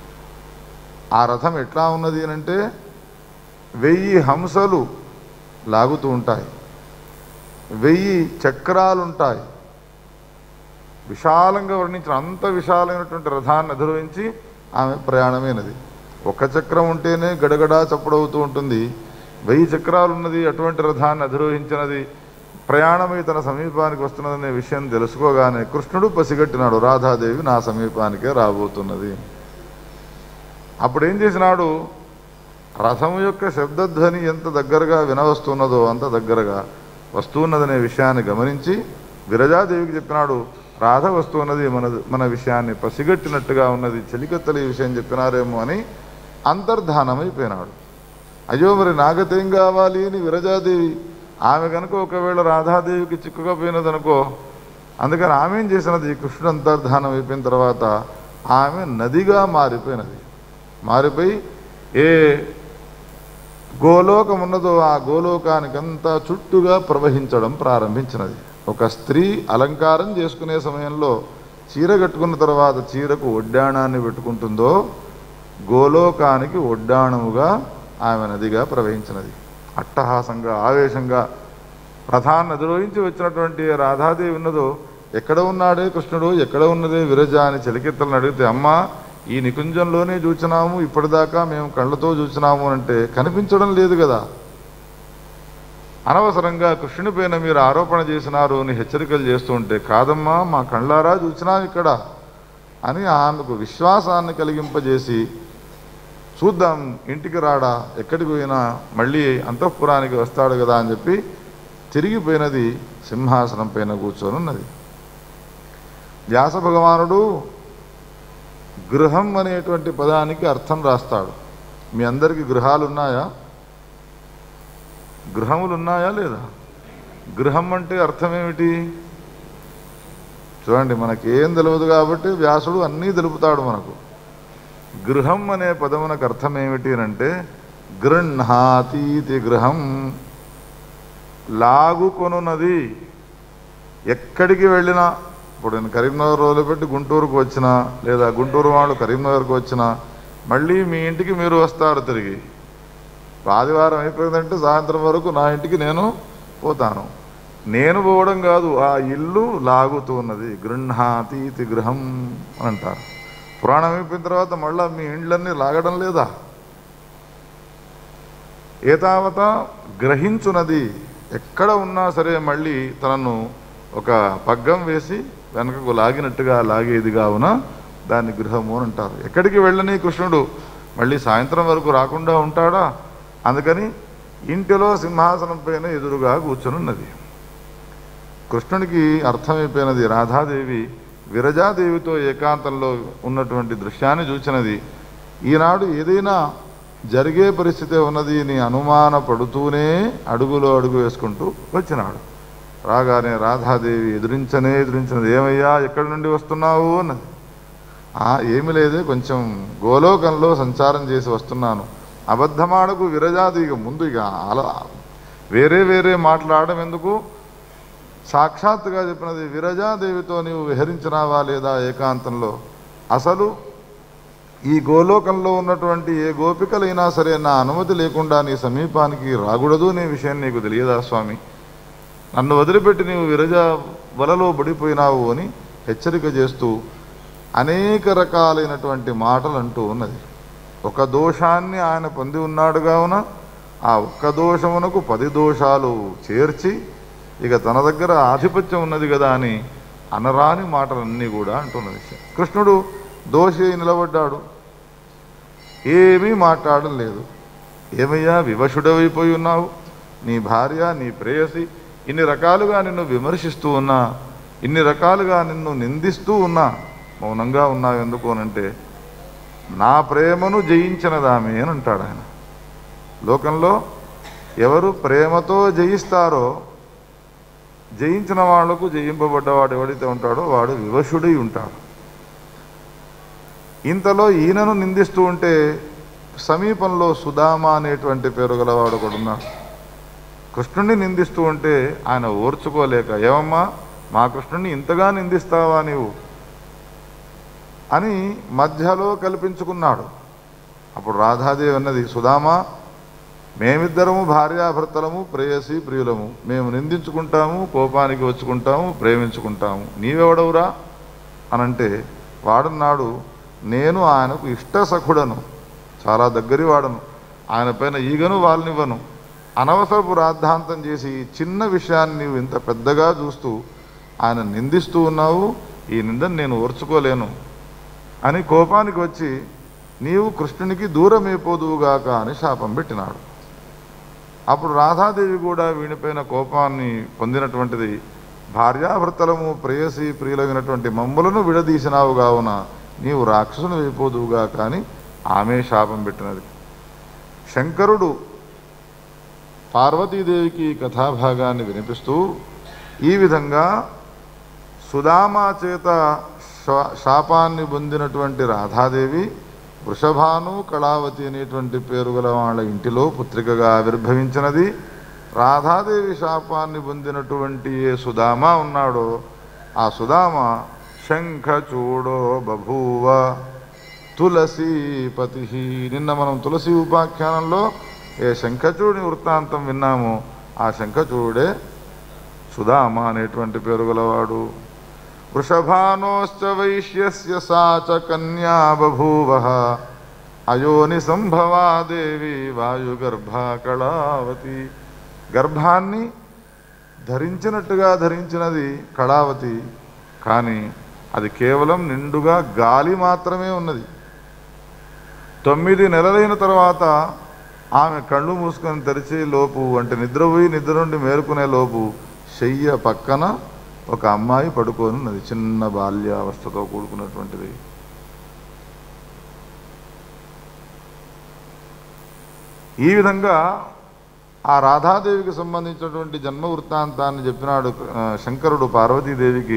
ఆ రథం ఎట్లా ఉన్నది అని అంటే వెయ్యి హంసలు లాగుతూ ఉంటాయి వెయ్యి చక్రాలు ఉంటాయి విశాలంగా వర్ణించిన అంత విశాలమైనటువంటి రథాన్ని అధిరోహించి ఆమె ప్రయాణమైనది ఒక చక్రం ఉంటేనే గడగడా చప్పుడవుతూ ఉంటుంది వెయ్యి చక్రాలు ఉన్నది అటువంటి రథాన్ని అధిరోహించినది ప్రయాణమై తన సమీపానికి వస్తున్నదనే విషయం తెలుసుకోగానే కృష్ణుడు పసిగట్టినాడు రాధాదేవి నా సమీపానికే రాబోతున్నది అప్పుడు ఏం చేసినాడు రథం యొక్క శబ్దధ్వని ఎంత దగ్గరగా వినవస్తున్నదో అంత దగ్గరగా వస్తున్నదనే విషయాన్ని గమనించి విరజాదేవికి చెప్పినాడు రాధ వస్తున్నది మన మన విషయాన్ని పసిగట్టినట్టుగా ఉన్నది చెలికత్తలు ఈ విషయం చెప్పినారేమో అని అంతర్ధానమైపోయినాడు అయ్యో మరి నాగతేం కావాలి అని విరజాదేవి ఆమె కనుక ఒకవేళ రాధాదేవికి చిక్కుకపోయినదనుకో అందుకని ఆమె ఏం చేసినది కృష్ణుడు అంతర్ధానం అయిపోయిన తర్వాత ఆమె నదిగా మారిపోయినది మారిపోయి ఏ గోలోకం ఉన్నదో ఆ గోలోకానికంతా చుట్టుగా ప్రవహించడం ప్రారంభించినది ఒక స్త్రీ అలంకారం చేసుకునే సమయంలో చీర కట్టుకున్న తర్వాత చీరకు ఒడ్డాణాన్ని పెట్టుకుంటుందో గోలోకానికి ఒడ్డాణముగా ఆమె నదిగా ప్రవహించినది అట్టహాసంగా ఆవేశంగా రథాన్ని అధిరోహించి వచ్చినటువంటి రాధాదేవి ఉన్నదో ఎక్కడ ఉన్నాడే కృష్ణుడు ఎక్కడ ఉన్నదే విరజ అని చెలికెత్తలను అడిగితే అమ్మా ఈ నికుంజంలోనే చూచినాము ఇప్పటిదాకా మేము కళ్ళతో చూచినాము అంటే కనిపించడం లేదు కదా అనవసరంగా కృష్ణుని పైన మీరు ఆరోపణ చేసినారు అని హెచ్చరికలు చేస్తుంటే కాదమ్మా మా కళ్ళారా చూసినాం ఇక్కడ అని ఆమెకు విశ్వాసాన్ని కలిగింపజేసి చూద్దాం ఇంటికి రాడా ఎక్కడికి పోయినా మళ్ళీ అంతఃపురానికి వస్తాడు కదా అని చెప్పి తిరిగిపోయినది సింహాసనం పైన కూర్చొని ఉన్నది వ్యాస భగవానుడు గృహం అనేటువంటి పదానికి అర్థం రాస్తాడు మీ అందరికీ గృహాలు ఉన్నాయా గృహములు ఉన్నాయా లేదా గృహం అంటే అర్థం ఏమిటి చూడండి మనకి ఏం తెలియదు కాబట్టి వ్యాసుడు అన్నీ తెలుపుతాడు మనకు గృహం అనే పదమునకు అర్థం ఏమిటి అంటే గృహాతీతి గృహం లాగుకొనున్నది ఎక్కడికి వెళ్ళినా ఇప్పుడు నేను కరీంనగర్ రోజులు పెట్టి గుంటూరుకు వచ్చినా లేదా గుంటూరు వాళ్ళు కరీంనగర్కి వచ్చినా మళ్ళీ మీ ఇంటికి మీరు వస్తారు తిరిగి ఆదివారం అయిపోయిందంటే సాయంత్రం వరకు నా ఇంటికి నేను పోతాను నేను పోవడం కాదు ఆ ఇల్లు లాగుతున్నది గృహాతీతి గృహం అని అంటారు పురాణం అయిపోయిన తర్వాత మళ్ళీ మీ ఇండ్లన్నీ లాగడం లేదా ఏతావత గ్రహించున్నది ఎక్కడ ఉన్నా సరే మళ్ళీ తనను ఒక పగ్గం వేసి వెనకకు లాగినట్టుగా లాగేదిగా ఉన్న దాన్ని గృహము అని అంటారు ఎక్కడికి వెళ్ళని కృష్ణుడు మళ్ళీ సాయంత్రం వరకు రాకుండా ఉంటాడా అందుకని ఇంటిలో సింహాసనం పైన ఎదురుగా కూర్చొనున్నది కృష్ణునికి అర్థమైపోయినది రాధాదేవి విరజాదేవితో ఏకాంతంలో ఉన్నటువంటి దృశ్యాన్ని చూచినది ఈనాడు ఏదైనా జరిగే పరిస్థితి ఉన్నది అని అనుమాన పడుతూనే అడుగులో అడుగు వేసుకుంటూ వచ్చినాడు రాగానే రాధాదేవి ఎదురించనే ఎదురించినది ఏమయ్యా ఎక్కడి నుండి వస్తున్నావు అన్నది "ఆ, ఏమి లేదే కొంచెం గోలోకంలో సంచారం చేసి వస్తున్నాను అబద్ధమాడకు విరజాది ఇక ముందు ఇక అలా వేరే వేరే మాట్లాడడం ఎందుకు సాక్షాత్తుగా చెప్పినది విరజాదేవితో నీవు విహరించినావా లేదా ఏకాంతంలో అసలు ఈ గోలోకంలో ఉన్నటువంటి ఏ గోపికలైనా సరే నా అనుమతి లేకుండా నీ సమీపానికి రాకూడదు అనే విషయం నీకు తెలియదా స్వామి నన్ను వదిలిపెట్టి నీవు విరజ వలలో పడిపోయినావు అని హెచ్చరిక చేస్తూ అనేక రకాలైనటువంటి మాటలు అంటూ ఉన్నది ఒక దోషాన్ని ఆయన పొంది ఉన్నాడు కావున ఆ ఒక్క దోషమునకు పది దోషాలు చేర్చి ఇక తన దగ్గర ఆధిపత్యం ఉన్నది కదా అని అనరాని మాటలన్నీ కూడా అంటున్నది కృష్ణుడు దోషి అయి నిలబడ్డాడు ఏమీ మాట్లాడడం లేదు ఏమయ్యా వివశుడవైపోయి ఉన్నావు నీ భార్య నీ ప్రేయసి ఇన్ని రకాలుగా నిన్ను విమర్శిస్తూ ఉన్నా ఇన్ని రకాలుగా నిన్ను నిందిస్తూ ఉన్నా మౌనంగా ఉన్నావు ఎందుకు అనంటే నా ప్రేమను జయించినదామే అని అంటాడు ఆయన లోకంలో ఎవరు ప్రేమతో జయిస్తారో జయించిన వాళ్లకు జయింపబడ్డవాడు ఎవడైతే ఉంటాడో వాడు వివశుడై ఉంటాడు ఇంతలో ఈయనను నిందిస్తూ ఉంటే సమీపంలో సుధామ అనేటువంటి పేరు గలవాడు ఒకడు ఉన్నాడు కృష్ణుణ్ణి నిందిస్తూ ఉంటే ఆయన ఓర్చుకోలేక ఏమమ్మా మా కృష్ణుణ్ణి ఇంతగా నిందిస్తావా నీవు అని మధ్యలో కల్పించుకున్నాడు అప్పుడు రాధాదేవి అన్నది సుధామా మేమిద్దరము భార్యాభర్తలము ప్రేయసి ప్రియులము మేము నిందించుకుంటాము కోపానికి వచ్చుకుంటాము ప్రేమించుకుంటాము నీవెవడవురా అనంటే వాడున్నాడు నేను ఆయనకు ఇష్ట సఖుడను చాలా దగ్గరి వాడను ఆయన పైన ఈగను వాళ్ళనివ్వను అనవసరపు రాద్ధాంతం చేసి ఈ చిన్న విషయాన్ని నీవు ఇంత పెద్దగా చూస్తూ ఆయన నిందిస్తూ ఉన్నావు ఈ నిందను నేను ఓర్చుకోలేను అని కోపానికి వచ్చి నీవు కృష్ణునికి దూరమైపోదువుగాక అని శాపం పెట్టినాడు అప్పుడు రాధాదేవి కూడా వీనిపైన కోపాన్ని పొందినటువంటిది భార్యాభర్తలము ప్రేయసి ప్రియులగినటువంటి మమ్ములను విడదీసినావు కావున నీవు రాక్షసుని అయిపోదువుగా కానీ ఆమె శాపం పెట్టినది శంకరుడు పార్వతీదేవికి ఈ కథాభాగాన్ని వినిపిస్తూ ఈ విధంగా సుధామా చేత శా- శాపాన్ని పొందినటువంటి రాధాదేవి వృషభాను కళావతి అనేటువంటి పేరు గల వాళ్ళ ఇంటిలో పుత్రికగా ఆవిర్భవించినది రాధాదేవి శాపాన్ని పొందినటువంటి ఏ సుధామ ఉన్నాడో ఆ సుధామ శంఖచూడో బభూవ తులసీపతి నిన్న మనం తులసి ఉపాఖ్యానంలో ఏ శంఖచూడి వృత్తాంతం విన్నామో ఆ శంఖచూడే సుధామ అనేటువంటి పేరు గలవాడు వృషభానోశ్చ వైశ్యస్య సా చ కన్యా బభూవ అయోని సంభవా దేవి వాయుగర్భా కళావతి గర్భాన్ని ధరించినట్టుగా ధరించినది కళావతి కానీ అది కేవలం నిండుగా గాలి మాత్రమే ఉన్నది తొమ్మిది నెలలైన తర్వాత ఆమె కళ్ళు మూసుకొని తెరిచే లోపు అంటే నిద్రపోయి నిద్ర నుండి మేలుకునే లోపు శయ్య పక్కన ఒక అమ్మాయి పడుకొని ఉన్నది చిన్న బాల్యావస్థతో కూడుకున్నటువంటిది ఈ విధంగా ఆ రాధాదేవికి సంబంధించినటువంటి జన్మ వృత్తాంతాన్ని చెప్పినాడు ఆ, శంకరుడు పార్వతీదేవికి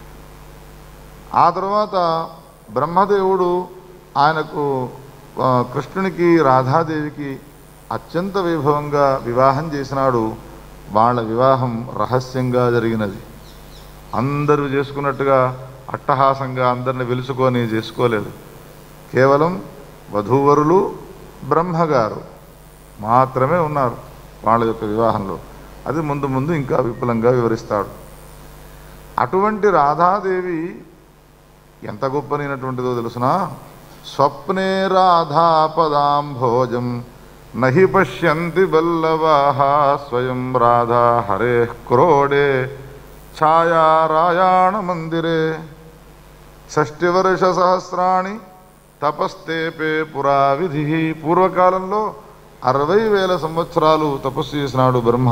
ఆ తర్వాత బ్రహ్మదేవుడు ఆయనకు ఆ, కృష్ణునికి రాధాదేవికి అత్యంత వైభవంగా వివాహం చేసినాడు వాళ్ళ వివాహం రహస్యంగా జరిగినది అందరూ చేసుకున్నట్టుగా అట్టహాసంగా అందరిని వెలుసుకొని చేసుకోలేదు కేవలం వధూవరులు బ్రహ్మగారు మాత్రమే ఉన్నారు వాళ్ళ యొక్క వివాహంలో అది ముందు ముందు ఇంకా విపులంగా వివరిస్తాడు అటువంటి రాధాదేవి ఎంత గొప్పనైనటువంటిదో తెలుసునా స్వప్నే రాధాపదాం భోజం నహి పశ్యంతి వల్లవాహ స్వయం రాధా హరే క్రోడే ఛాయారాయాణ మందిరే షష్టివర్ష సహస్రాణి తపస్తేపే పురా విధి పూర్వకాలంలో అరవై వేల సంవత్సరాలు తపస్సు చేసినాడు బ్రహ్మ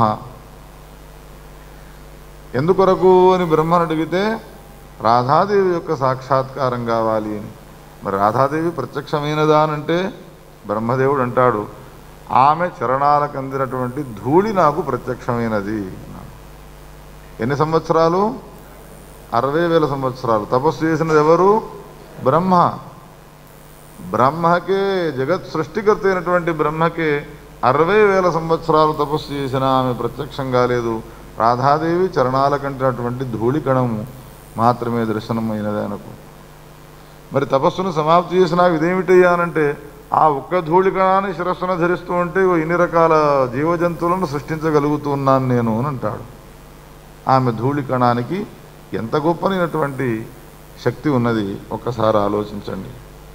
ఎందుకొరకు అని బ్రహ్మను అడిగితే రాధాదేవి యొక్క సాక్షాత్కారం కావాలి అని మరి రాధాదేవి ప్రత్యక్షమైనదా అనంటే బ్రహ్మదేవుడు అంటాడు ఆమె చరణాలకు అందినటువంటి ధూళి నాకు ప్రత్యక్షమైనది అన్నాడు. ఎన్ని సంవత్సరాలు అరవై వేల సంవత్సరాలు తపస్సు చేసినది ఎవరు బ్రహ్మ బ్రహ్మకే జగత్ సృష్టికర్త అయినటువంటి బ్రహ్మకే అరవై వేల సంవత్సరాలు తపస్సు చేసిన ఆమె ప్రత్యక్షం కాలేదు రాధాదేవి చరణాల కంటినటువంటి ధూళికణము మాత్రమే దర్శనమైనది ఆయనకు మరి తపస్సును సమాప్తి చేసినా ఇదేమిటయ్యానంటే ఆ ఒక్క ధూళికణాన్ని శిరస్సున ధరిస్తూ ఉంటే ఓ ఇన్ని రకాల జీవజంతువులను సృష్టించగలుగుతూ ఉన్నాను నేను అని అంటాడు ఆమె ధూళికణానికి ఎంత గొప్పనైనటువంటి శక్తి ఉన్నది ఒక్కసారి ఆలోచించండి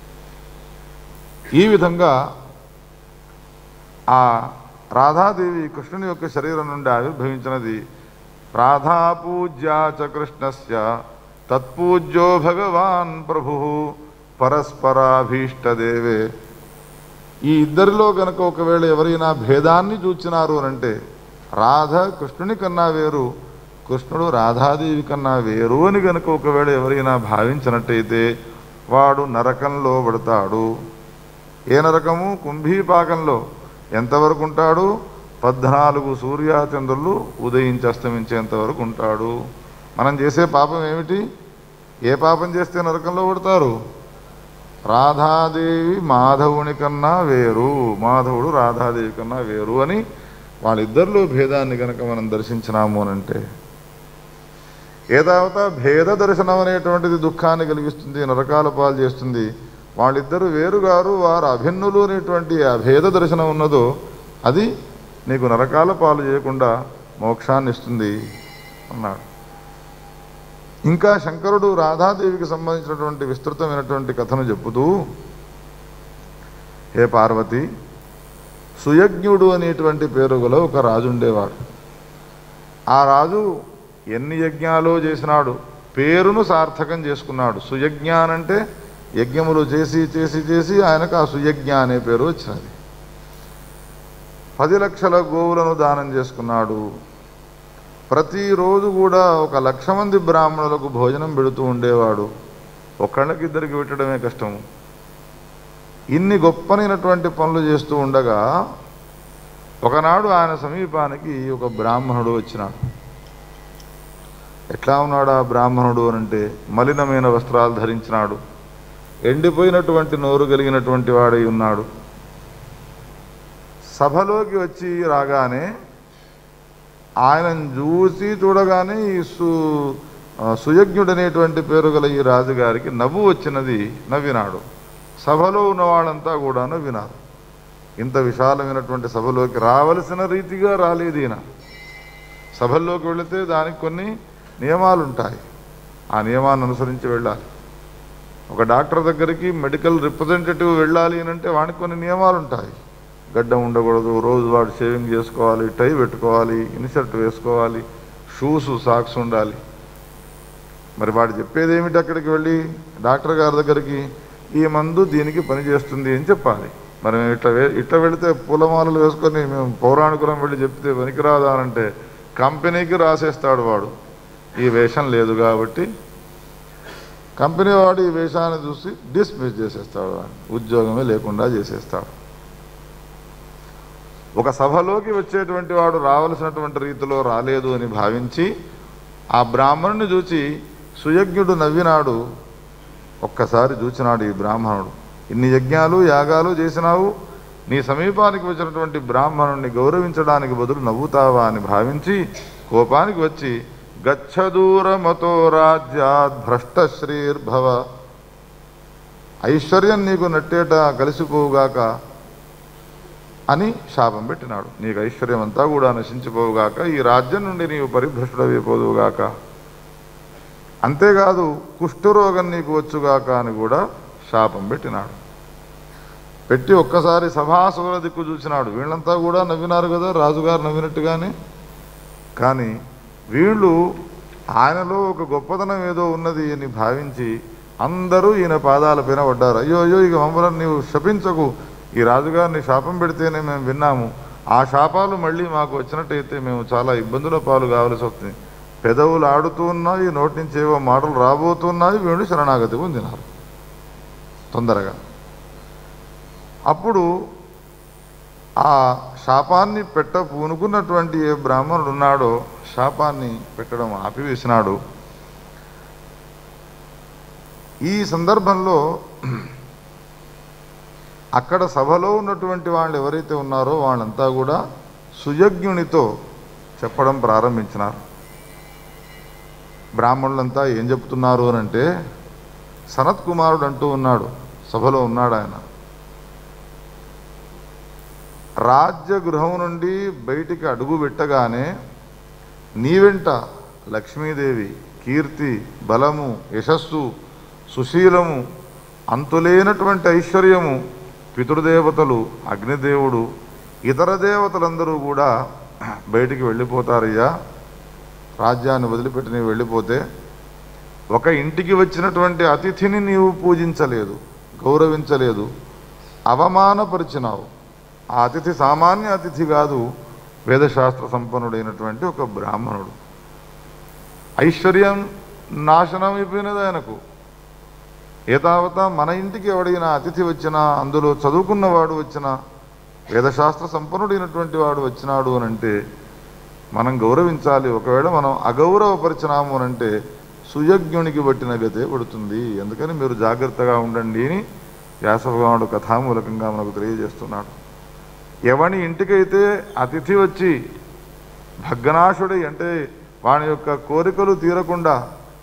ఈ విధంగా ఆ రాధాదేవి కృష్ణుని యొక్క శరీరం నుండి ఆవిర్భవించినది రాధా పూజ్యా చ కృష్ణస్య తత్పూజ్యో భగవాన్ ప్రభు పరస్పరాభీష్టదేవే ఈ ఇద్దరిలో గనక ఒకవేళ ఎవరైనా భేదాన్ని చూచినారు అనంటే రాధ కృష్ణుని కన్నా వేరు కృష్ణుడు రాధాదేవి కన్నా వేరు అని గనక ఒకవేళ ఎవరైనా భావించినట్టయితే వాడు నరకంలో పడతాడు ఏ నరకము కుంభీపాకంలో ఎంతవరకు ఉంటాడు పద్నాలుగు సూర్యాచంద్రులు ఉదయించి అస్తమించేంత వరకు ఉంటాడు మనం చేసే పాపం ఏమిటి ఏ పాపం చేస్తే నరకంలో పడతారు రాధాదేవి మాధవుని కన్నా వేరు మాధవుడు రాధాదేవి కన్నా వేరు అని వాళ్ళిద్దరిలో భేదాన్ని కనుక మనం దర్శించినాము అనంటే ఏదావత భేద దర్శనం అనేటువంటిది దుఃఖాన్ని కలిగిస్తుంది నరకాల పాలు చేస్తుంది వాళ్ళిద్దరు వేరుగారు వారు అభిన్నులు అనేటువంటి ఆ భేద దర్శనం ఉన్నదో అది నీకు నరకాల పాలు చేయకుండా మోక్షాన్ని ఇస్తుంది అన్నాడు ఇంకా శంకరుడు రాధాదేవికి సంబంధించినటువంటి విస్తృతమైనటువంటి కథను చెప్పుతూ హే పార్వతి సుయజ్ఞుడు అనేటువంటి పేరు గల ఒక రాజు ఉండేవాడు ఆ రాజు ఎన్ని యజ్ఞాలు చేసినాడు పేరును సార్థకం చేసుకున్నాడు సుయజ్ఞ అనంటే యజ్ఞములు చేసి చేసి చేసి ఆయనకు ఆ సుయజ్ఞ అనే పేరు వచ్చినది పది లక్షల గోవులను దానం చేసుకున్నాడు ప్రతిరోజు కూడా ఒక లక్ష మంది బ్రాహ్మణులకు భోజనం పెడుతూ ఉండేవాడు ఒకళ్ళకి ఇద్దరికి పెట్టడమే కష్టము ఇన్ని గొప్పనైనటువంటి పనులు చేస్తూ ఉండగా ఒకనాడు ఆయన సమీపానికి ఒక బ్రాహ్మణుడు వచ్చినాడు ఎట్లా ఉన్నాడు ఆ బ్రాహ్మణుడు అనంటే మలినమైన వస్త్రాలు ధరించినాడు ఎండిపోయినటువంటి నోరు కలిగినటువంటి వాడై ఉన్నాడు సభలోకి వచ్చి రాగానే ఆయనను చూసి చూడగానే ఈ సు ఆ, సుయజ్ఞుడనేటువంటి పేరు గల ఈ రాజుగారికి నవ్వు వచ్చినది నవ్వినాడు సభలో ఉన్న వాళ్ళంతా కూడా నవ్వినారు ఇంత విశాలమైనటువంటి సభలోకి రావలసిన రీతిగా రాలేదు ఈయన సభల్లోకి వెళితే దానికి కొన్ని నియమాలు ఉంటాయి ఆ నియమాన్ని అనుసరించి వెళ్ళాలి ఒక డాక్టర్ దగ్గరికి మెడికల్ రిప్రజెంటేటివ్ వెళ్ళాలి అని అంటే వానికి కొన్ని నియమాలు ఉంటాయి గడ్డం ఉండకూడదు రోజు వాడు షేవింగ్ చేసుకోవాలి టై పెట్టుకోవాలి ఇన్షర్ట్ వేసుకోవాలి షూస్ సాక్స్ ఉండాలి మరి వాడు చెప్పేది ఏమిటి అక్కడికి వెళ్ళి డాక్టర్ గారి దగ్గరికి ఈ మందు దీనికి పనిచేస్తుంది అని చెప్పాలి మరి మేము ఇట్లా వే ఇట్లా వెళితే పూలమాలలు వేసుకొని మేము పౌరాణికులం వెళ్ళి చెప్తే పనికిరాదా అని అంటే కంపెనీకి రాసేస్తాడు వాడు ఈ వేషం లేదు కాబట్టి కంపెనీ వాడు ఈ వేషాన్ని చూసి డిస్మిస్ చేసేస్తాడు వాడిని. ఉద్యోగమే లేకుండా చేసేస్తాడు ఒక సభలోకి వచ్చేటువంటి వాడు రావలసినటువంటి రీతిలో రాలేదు అని భావించి ఆ బ్రాహ్మణుని చూచి సుయజ్ఞుడు నవ్వినాడు ఒక్కసారి చూచినాడు ఈ బ్రాహ్మణుడు ఇన్ని యజ్ఞాలు యాగాలు చేసినావు నీ సమీపానికి వచ్చినటువంటి బ్రాహ్మణుణ్ణి గౌరవించడానికి బదులు నవ్వుతావా అని భావించి కోపానికి వచ్చి గచ్చదూరమతో రాజ్యాద్ భ్రష్టశ్రీర్భవ ఐశ్వర్యం నీకు నట్టేట కలిసిపోవుగాక అని శాపం పెట్టినాడు నీకు ఐశ్వర్యం అంతా కూడా నశించిపోవుగాక ఈ రాజ్యం నుండి నీవు పరిభ్రష్టుడైపోదువుగాక అంతేకాదు కుష్ఠరోగం నీకు వచ్చుగాక అని కూడా శాపం పెట్టినాడు పెట్టి ఒక్కసారి సభాసుల దిక్కు చూసినాడు వీళ్ళంతా కూడా నవ్వినారు కదా రాజుగారు నవ్వినట్టుగానే కానీ వీళ్ళు ఆయనలో ఒక గొప్పతనం ఏదో ఉన్నది అని భావించి అందరూ ఈయన పాదాలపైన పడ్డారు అయ్యో అయ్యో ఇక మమ్మల్ని నీవు శపించకు ఈ రాజుగారిని శాపం పెడితేనే మేము విన్నాము ఆ శాపాలు మళ్ళీ మాకు వచ్చినట్టయితే మేము చాలా ఇబ్బందుల పాలు కావలసి వస్తుంది పెదవులు ఆడుతూ ఉన్నాయి నోటి నుంచి ఏవో మాటలు రాబోతున్నాయి వీళ్ళు శరణాగతి పొందినారు తొందరగా అప్పుడు ఆ శాపాన్ని పెట్ట పూనుకున్నటువంటి ఏ బ్రాహ్మణుడు ఉన్నాడో శాపాన్ని పెట్టడం ఆపివేసినాడు ఈ సందర్భంలో అక్కడ సభలో ఉన్నటువంటి వాళ్ళు ఎవరైతే ఉన్నారో వాళ్ళంతా కూడా సుయజ్ఞునితో చెప్పడం ప్రారంభించినారు బ్రాహ్మణులంతా ఏం చెప్తున్నారు అని అంటే సనత్ కుమారుడు అంటూ ఉన్నాడు సభలో ఉన్నాడు ఆయన రాజ్యగృహం నుండి బయటికి అడుగు పెట్టగానే నీ వెంట లక్ష్మీదేవి కీర్తి బలము యశస్సు సుశీలము అంతులేనటువంటి ఐశ్వర్యము పితృదేవతలు అగ్నిదేవుడు ఇతర దేవతలందరూ కూడా బయటికి వెళ్ళిపోతారయ్యా రాజ్యాన్ని వదిలిపెట్టి నీవు వెళ్ళిపోతే ఒక ఇంటికి వచ్చినటువంటి అతిథిని నీవు పూజించలేదు గౌరవించలేదు అవమానపరిచినావు ఆ అతిథి సామాన్య అతిథి కాదు వేదశాస్త్ర సంపన్నుడైనటువంటి ఒక బ్రాహ్మణుడు ఐశ్వర్యం నాశనం అయిపోయినది ఆయనకు ఏతావత మన ఇంటికి ఎవడైనా అతిథి వచ్చినా అందులో చదువుకున్నవాడు వచ్చినా వేదశాస్త్ర సంపన్నుడైనటువంటి వాడు వచ్చినాడు అని అంటే మనం గౌరవించాలి ఒకవేళ మనం అగౌరవపరిచినాము అని అంటే సుయజ్ఞునికి పట్టిన గతే పడుతుంది అందుకని మీరు జాగ్రత్తగా ఉండండి అని వ్యాసభగవానుడు కథామూలకంగా మనకు తెలియజేస్తున్నాడు ఎవని ఇంటికైతే అతిథి వచ్చి భగ్నాశుడై అంటే వాని యొక్క కోరికలు తీరకుండా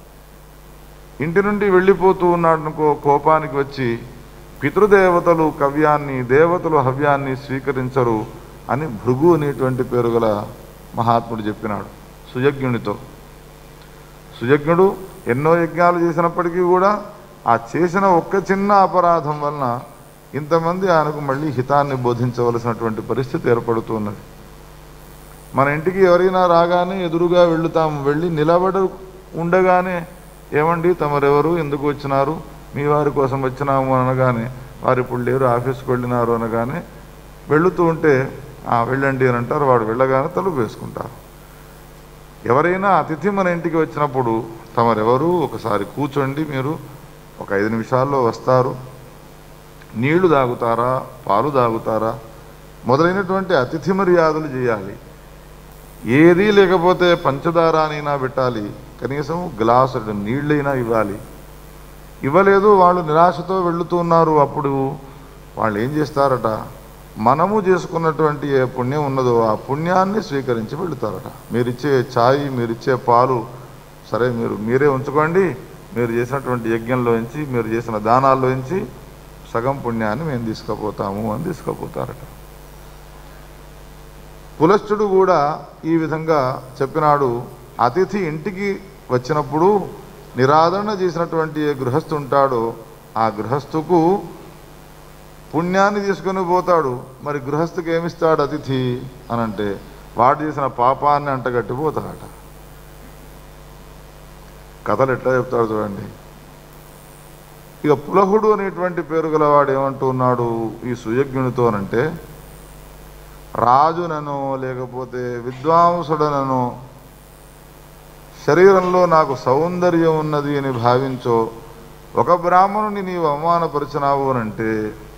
ఇంటి నుండి వెళ్ళిపోతూ ఉన్నాడు అనుకో కోపానికి వచ్చి పితృదేవతలు కవ్యాన్ని దేవతలు హవ్యాన్ని స్వీకరించరు అని భృగు అనేటువంటి పేరు గల మహాత్ముడు చెప్పినాడు సుయజ్ఞునితో సుయజ్ఞుడు ఎన్నో యజ్ఞాలు చేసినప్పటికీ కూడా ఆ చేసిన ఒక్క చిన్న అపరాధం వలన ఇంతమంది ఆయనకు మళ్ళీ హితాన్ని బోధించవలసినటువంటి పరిస్థితి ఏర్పడుతున్నది మన ఇంటికి ఎవరైనా రాగానే ఎదురుగా వెళుతాము వెళ్ళి నిలబడి ఉండగానే ఏమండి తమరెవరు ఎందుకు వచ్చినారు మీ వారి కోసం వచ్చినాము అనగానే వారు ఇప్పుడు లేరు ఆఫీస్కి వెళ్ళినారు అనగానే వెళుతూ ఉంటే "ఆ, వెళ్ళండి అని అంటారు వాడు వెళ్ళగానే తలుపు వేసుకుంటారు ఎవరైనా అతిథి మన ఇంటికి వచ్చినప్పుడు తమరెవరు ఒకసారి కూర్చోండి మీరు ఒక ఐదు నిమిషాల్లో వస్తారు నీళ్లు తాగుతారా పాలు తాగుతారా మొదలైనటువంటి అతిథి మర్యాదలు చేయాలి ఏదీ లేకపోతే పంచదారానైనా పెట్టాలి కనీసం గ్లాసు నీళ్ళైనా ఇవ్వాలి ఇవ్వలేదు వాళ్ళు నిరాశతో వెళుతూ ఉన్నారు అప్పుడు వాళ్ళు ఏం చేస్తారట మనము చేసుకున్నటువంటి ఏ పుణ్యం ఉన్నదో ఆ పుణ్యాన్ని స్వీకరించి వెళుతారట మీరిచ్చే ఛాయ్ మీరిచ్చే పాలు సరే మీరు మీరే ఉంచుకోండి మీరు చేసినటువంటి యజ్ఞంలోంచి మీరు చేసిన దానాల్లోంచి సగం పుణ్యాన్ని మేము తీసుకుపోతాము అని తీసుకుపోతారట పులశ్చుడు కూడా ఈ విధంగా చెప్పినాడు అతిథి ఇంటికి వచ్చినప్పుడు నిరాదరణ చేసినటువంటి ఏ గృహస్థు ఉంటాడో ఆ గృహస్థుకు పుణ్యాన్ని తీసుకొని పోతాడు మరి గృహస్థుకి ఏమిస్తాడు అతిథి అని అంటే వాడు చేసిన పాపాన్ని అంటగట్టిపోతాడట కథలు ఎట్లా చెప్తాడు చూడండి ఇక పులహుడు అనేటువంటి పేరు గలవాడు ఏమంటూ ఉన్నాడు ఈ సుయజ్ఞునితోనంటే రాజునను లేకపోతే విద్వాంసుడనను శరీరంలో నాకు సౌందర్యం ఉన్నది అని భావించో ఒక బ్రాహ్మణుని నీవు అవమానపరిచినావు అనంటే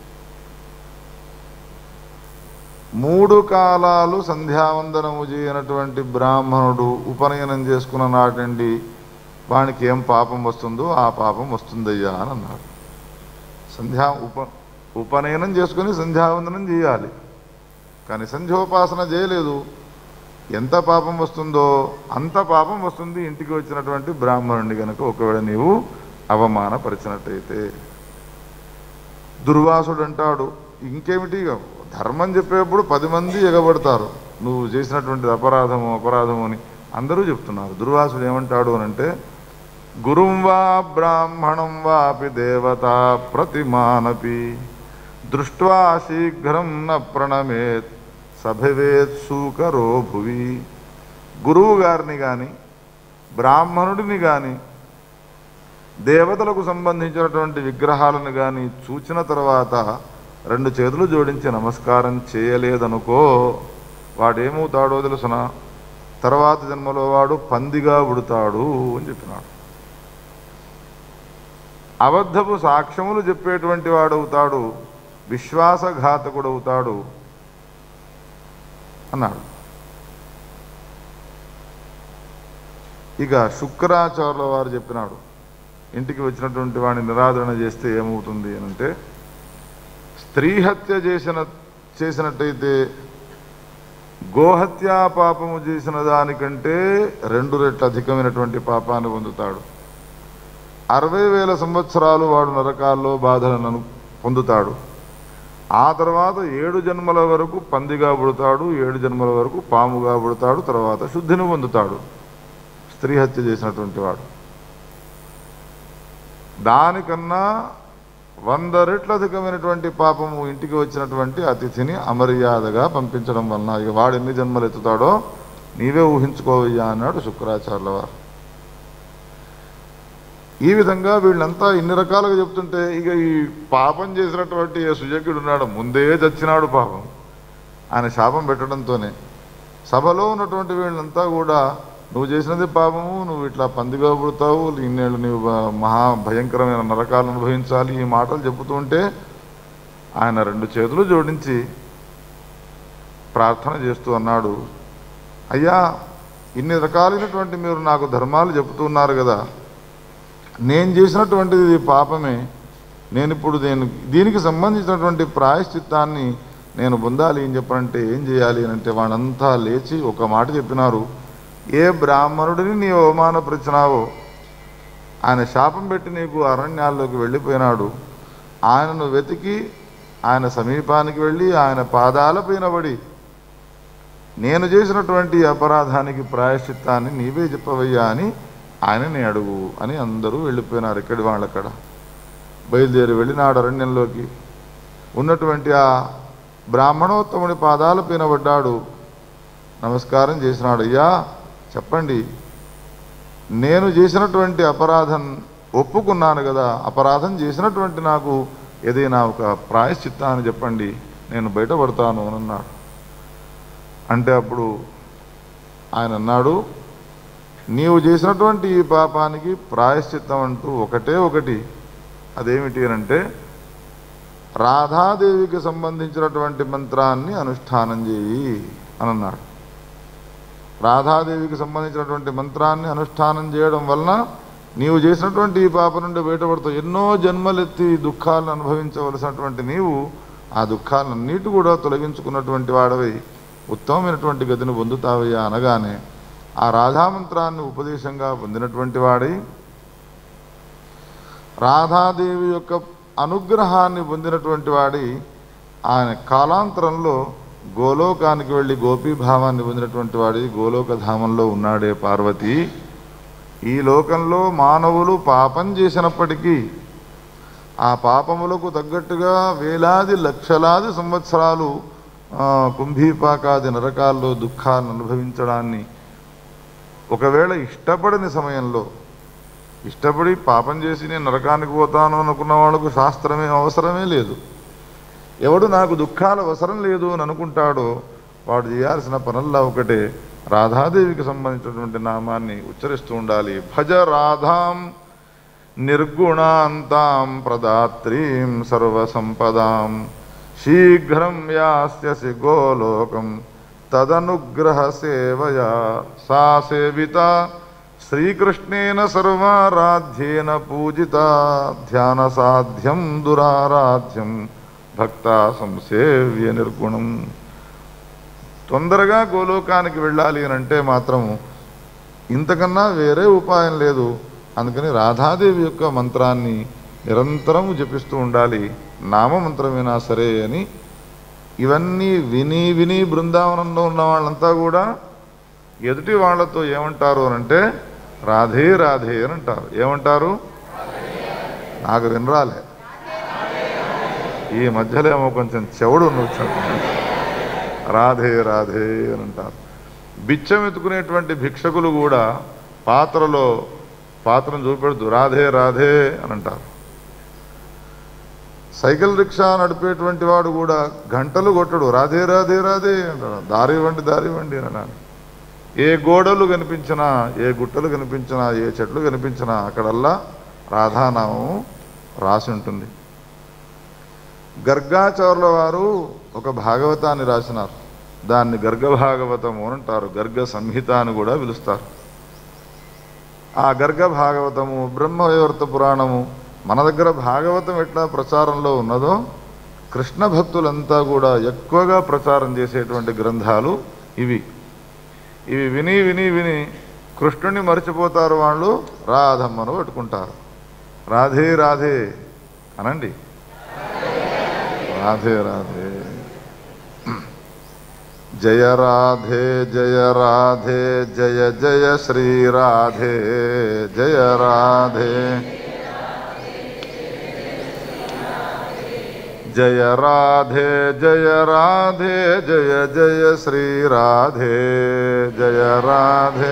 మూడు కాలాలు సంధ్యావందనము చేయనటువంటి బ్రాహ్మణుడు ఉపనయనం చేసుకున్న నాటండి వానికి ఏం పాపం వస్తుందో ఆ పాపం వస్తుందయ్యా అని అన్నాడు సంధ్యా ఉప ఉపనయనం చేసుకుని సంధ్యావందనం చేయాలి కానీ సంధ్యోపాసన చేయలేదు ఎంత పాపం వస్తుందో అంత పాపం వస్తుంది ఇంటికి వచ్చినటువంటి బ్రాహ్మణుడి కనుక ఒకవేళ నీవు అవమానపరిచినట్టయితే దుర్వాసుడు అంటాడు ఇంకేమిటి ఇక ధర్మం చెప్పేప్పుడు పది మంది ఎగబడతారు నువ్వు చేసినటువంటి అపరాధము అపరాధము అని అందరూ చెప్తున్నారు దుర్వాసుడు ఏమంటాడు అని అంటే గురుం వా బ్రాహ్మణం వాపి దేవత ప్రతిమానపి దృష్ట్వా శీఘ్రం న ప్రణమేత్ సభవేత్ సూకరో భువి గురువు గారిని కానీ బ్రాహ్మణుడిని కానీ దేవతలకు సంబంధించినటువంటి విగ్రహాలను కానీ చూచిన తర్వాత రెండు చేతులు జోడించి నమస్కారం చేయలేదనుకో వాడేమవుతాడో తెలుసున తర్వాత జన్మలో వాడు పందిగా ఉడతాడు అని చెప్పినాడు అబద్ధపు సాక్ష్యములు చెప్పేటువంటి వాడవుతాడు విశ్వాసఘాతకుడవుతాడు అన్నాడు ఇక శుక్రాచార్యుల వారు చెప్పినాడు ఇంటికి వచ్చినటువంటి వాడిని నిరాదరణ చేస్తే ఏమవుతుంది అని అంటే స్త్రీ హత్య చేసిన చేసినట్టయితే గోహత్యా పాపము చేసిన దానికంటే రెండు రెట్ల అధికమైనటువంటి పాపాన్ని పొందుతాడు అరవై వేల సంవత్సరాలు వాడు నరకాల్లో బాధలను పొందుతాడు ఆ తర్వాత ఏడు జన్మల వరకు పందిగా పుడతాడు ఏడు జన్మల వరకు పాముగా పుడతాడు తర్వాత శుద్ధిని పొందుతాడు స్త్రీ హత్య చేసినటువంటి వాడు దానికన్నా వంద రెట్ల అధికమైనటువంటి పాపము ఇంటికి వచ్చినటువంటి అతిథిని అమర్యాదగా పంపించడం వలన ఇక వాడు ఎన్ని జన్మలు ఎత్తుతాడో నీవే ఊహించుకోవయ్యా అన్నాడు శుక్రాచార్యుల వారు ఈ విధంగా వీళ్ళంతా ఇన్ని రకాలుగా చెప్తుంటే ఇక ఈ పాపం చేసినటువంటి ఏ సుజగ్యుడు ఉన్నాడు ముందే చచ్చినాడు పాపం ఆయన శాపం పెట్టడంతోనే సభలో ఉన్నటువంటి వీళ్ళంతా కూడా నువ్వు చేసినది పాపము నువ్వు ఇట్లా పందిగా పుడతావు ఇన్నేళ్ళు నీవు బ- మహా భయంకరమైన నరకాలు అనుభవించాలి ఈ మాటలు చెబుతూ ఉంటే ఆయన రెండు చేతులు జోడించి ప్రార్థన చేస్తూ అన్నాడు అయ్యా ఇన్ని రకాలైనటువంటి మీరు నాకు ధర్మాలు చెబుతున్నారు కదా నేను చేసినటువంటిది ఇది పాపమే నేను ఇప్పుడు నేను దీనికి సంబంధించినటువంటి ప్రాయశ్చిత్తాన్ని నేను పొందాలి అని చెప్పాలంటే ఏం చేయాలి అని అంటే వాళ్ళంతా లేచి ఒక మాట చెప్పినారు ఏ బ్రాహ్మణుడిని నీ అవమానపరిచినావో ఆయన శాపం పెట్టి నీకు అరణ్యాల్లోకి వెళ్ళిపోయినాడు ఆయనను వెతికి ఆయన సమీపానికి వెళ్ళి ఆయన పాదాలపైన పడి నేను చేసినటువంటి అపరాధానికి ప్రాయశ్చిత్తాన్ని నీవే చెప్పవయ్యా అని ఆయనని అడుగు అని అందరూ వెళ్ళిపోయినారు ఇక్కడి వాళ్ళక్కడ బయలుదేరి వెళ్ళినాడు అరణ్యంలోకి ఉన్నటువంటి ఆ బ్రాహ్మణోత్తముడి పాదాల పైన పడ్డాడు నమస్కారం చేసినాడు అయ్యా చెప్పండి నేను చేసినటువంటి అపరాధం ఒప్పుకున్నాను కదా అపరాధం చేసినటువంటి నాకు ఏదైనా ఒక ప్రాయశ్చిత్తాన్ని చెప్పండి నేను బయటపడతాను అని అన్నాడు అంటే అప్పుడు ఆయన అన్నాడు నీవు చేసినటువంటి ఈ పాపానికి ప్రాయశ్చిత్తం అంటూ ఒకటే ఒకటి అదేమిటి అని అంటే రాధాదేవికి సంబంధించినటువంటి మంత్రాన్ని అనుష్ఠానం చేయి అని అన్నాడు రాధాదేవికి సంబంధించినటువంటి మంత్రాన్ని అనుష్ఠానం చేయడం వలన నీవు చేసినటువంటి ఈ పాప నుండి బయటపడతావు ఎన్నో జన్మలెత్తి దుఃఖాలను అనుభవించవలసినటువంటి నీవు ఆ దుఃఖాలన్నిటి కూడా తొలగించుకున్నటువంటి వాడవై ఉత్తమమైనటువంటి గతిని పొందుతావయ్యా అనగానే ఆ రాధామంత్రాన్ని ఉపదేశంగా పొందినటువంటి వాడై రాధాదేవి యొక్క అనుగ్రహాన్ని పొందినటువంటి వాడి ఆయన కాలాంతరంలో గోలోకానికి వెళ్ళి గోపీభావాన్ని పొందినటువంటి వాడి గోలోక ధామంలో ఉన్నాడే పార్వతి ఈ లోకంలో మానవులు పాపం చేసినప్పటికీ ఆ పాపములకు తగ్గట్టుగా వేలాది లక్షలాది సంవత్సరాలు ఆ, కుంభీపాకాది నరకాల్లో దుఃఖాలను అనుభవించడాన్ని ఒకవేళ ఇష్టపడని సమయంలో ఇష్టపడి పాపం చేసి నేను నరకానికి పోతాను అనుకున్న వాళ్ళకు శాస్త్రమే అవసరమే లేదు ఎవడు నాకు దుఃఖాలు అవసరం లేదు అని అనుకుంటాడో వాడు చేయాల్సిన పనుల్లో ఒకటే రాధాదేవికి సంబంధించినటువంటి నామాన్ని ఉచ్చరిస్తూ ఉండాలి భజ రాధాం నిర్గుణాంతాం ప్రదాత్రీం సర్వసంపదాం శీఘ్రం యాస్యసి గోలోకం తదనుగ్రహ సేవయా సా సేవిత శ్రీకృష్ణేన సర్వారాధ్యేన పూజిత ధ్యాన సాధ్యం దురారాధ్యం భక్త సంసేవ్య నిర్గుణం తొందరగా గోలోకానికి వెళ్ళాలి అని అంటే మాత్రం ఇంతకన్నా వేరే ఉపాయం లేదు అందుకని రాధాదేవి యొక్క మంత్రాన్ని నిరంతరం జపిస్తూ ఉండాలి నామమంత్రమైనా సరే అని ఇవన్నీ విని విని బృందావనంలో ఉన్న వాళ్ళంతా కూడా ఎదుటి వాళ్ళతో ఏమంటారు అని అంటే రాధే రాధే అని అంటారు ఏమంటారు నాకు వినరాలే ఈ మధ్యలో ఏమో కొంచెం చెవుడు వచ్చాడు రాధే రాధే అని అంటారు బిచ్చం ఎత్తుకునేటువంటి భిక్షకులు కూడా పాత్రలో పాత్రను చూపెడుతూ రాధే రాధే అని అంటారు సైకిల్ రిక్షా నడిపేటువంటి వాడు కూడా గంటలు కొట్టడు రాధే రాధే రాధే అంటాడు దారి ఇవ్వండి దారి ఇవ్వండి అని అన్నాడు. ఏ గోడలు కనిపించినా ఏ గుట్టలు కనిపించినా ఏ చెట్లు కనిపించినా అక్కడల్లా రాధానామం రాసి ఉంటుంది గర్గాచారుల వారు ఒక భాగవతాన్ని రాసినారు దాన్ని గర్గ భాగవతము అని అంటారు గర్గ సంహిత అని కూడా పిలుస్తారు ఆ గర్గ భాగవతము బ్రహ్మవైవర్త పురాణము మన దగ్గర భాగవతం ఎట్లా ప్రచారంలో ఉన్నదో కృష్ణ భక్తులంతా కూడా ఎక్కువగా ప్రచారం చేసేటువంటి గ్రంథాలు ఇవి ఇవి విని విని విని కృష్ణుని మర్చిపోతారు వాళ్ళు రాధమ్మను పట్టుకుంటారు రాధే రాధే అనండి రాధే రాధే జయ రాధే జయ రాధే జయ జయ శ్రీ రాధే జయ రాధే జయ రాధే జయ రాధే జయ జయ శ్రీ రాధే జయ రాధే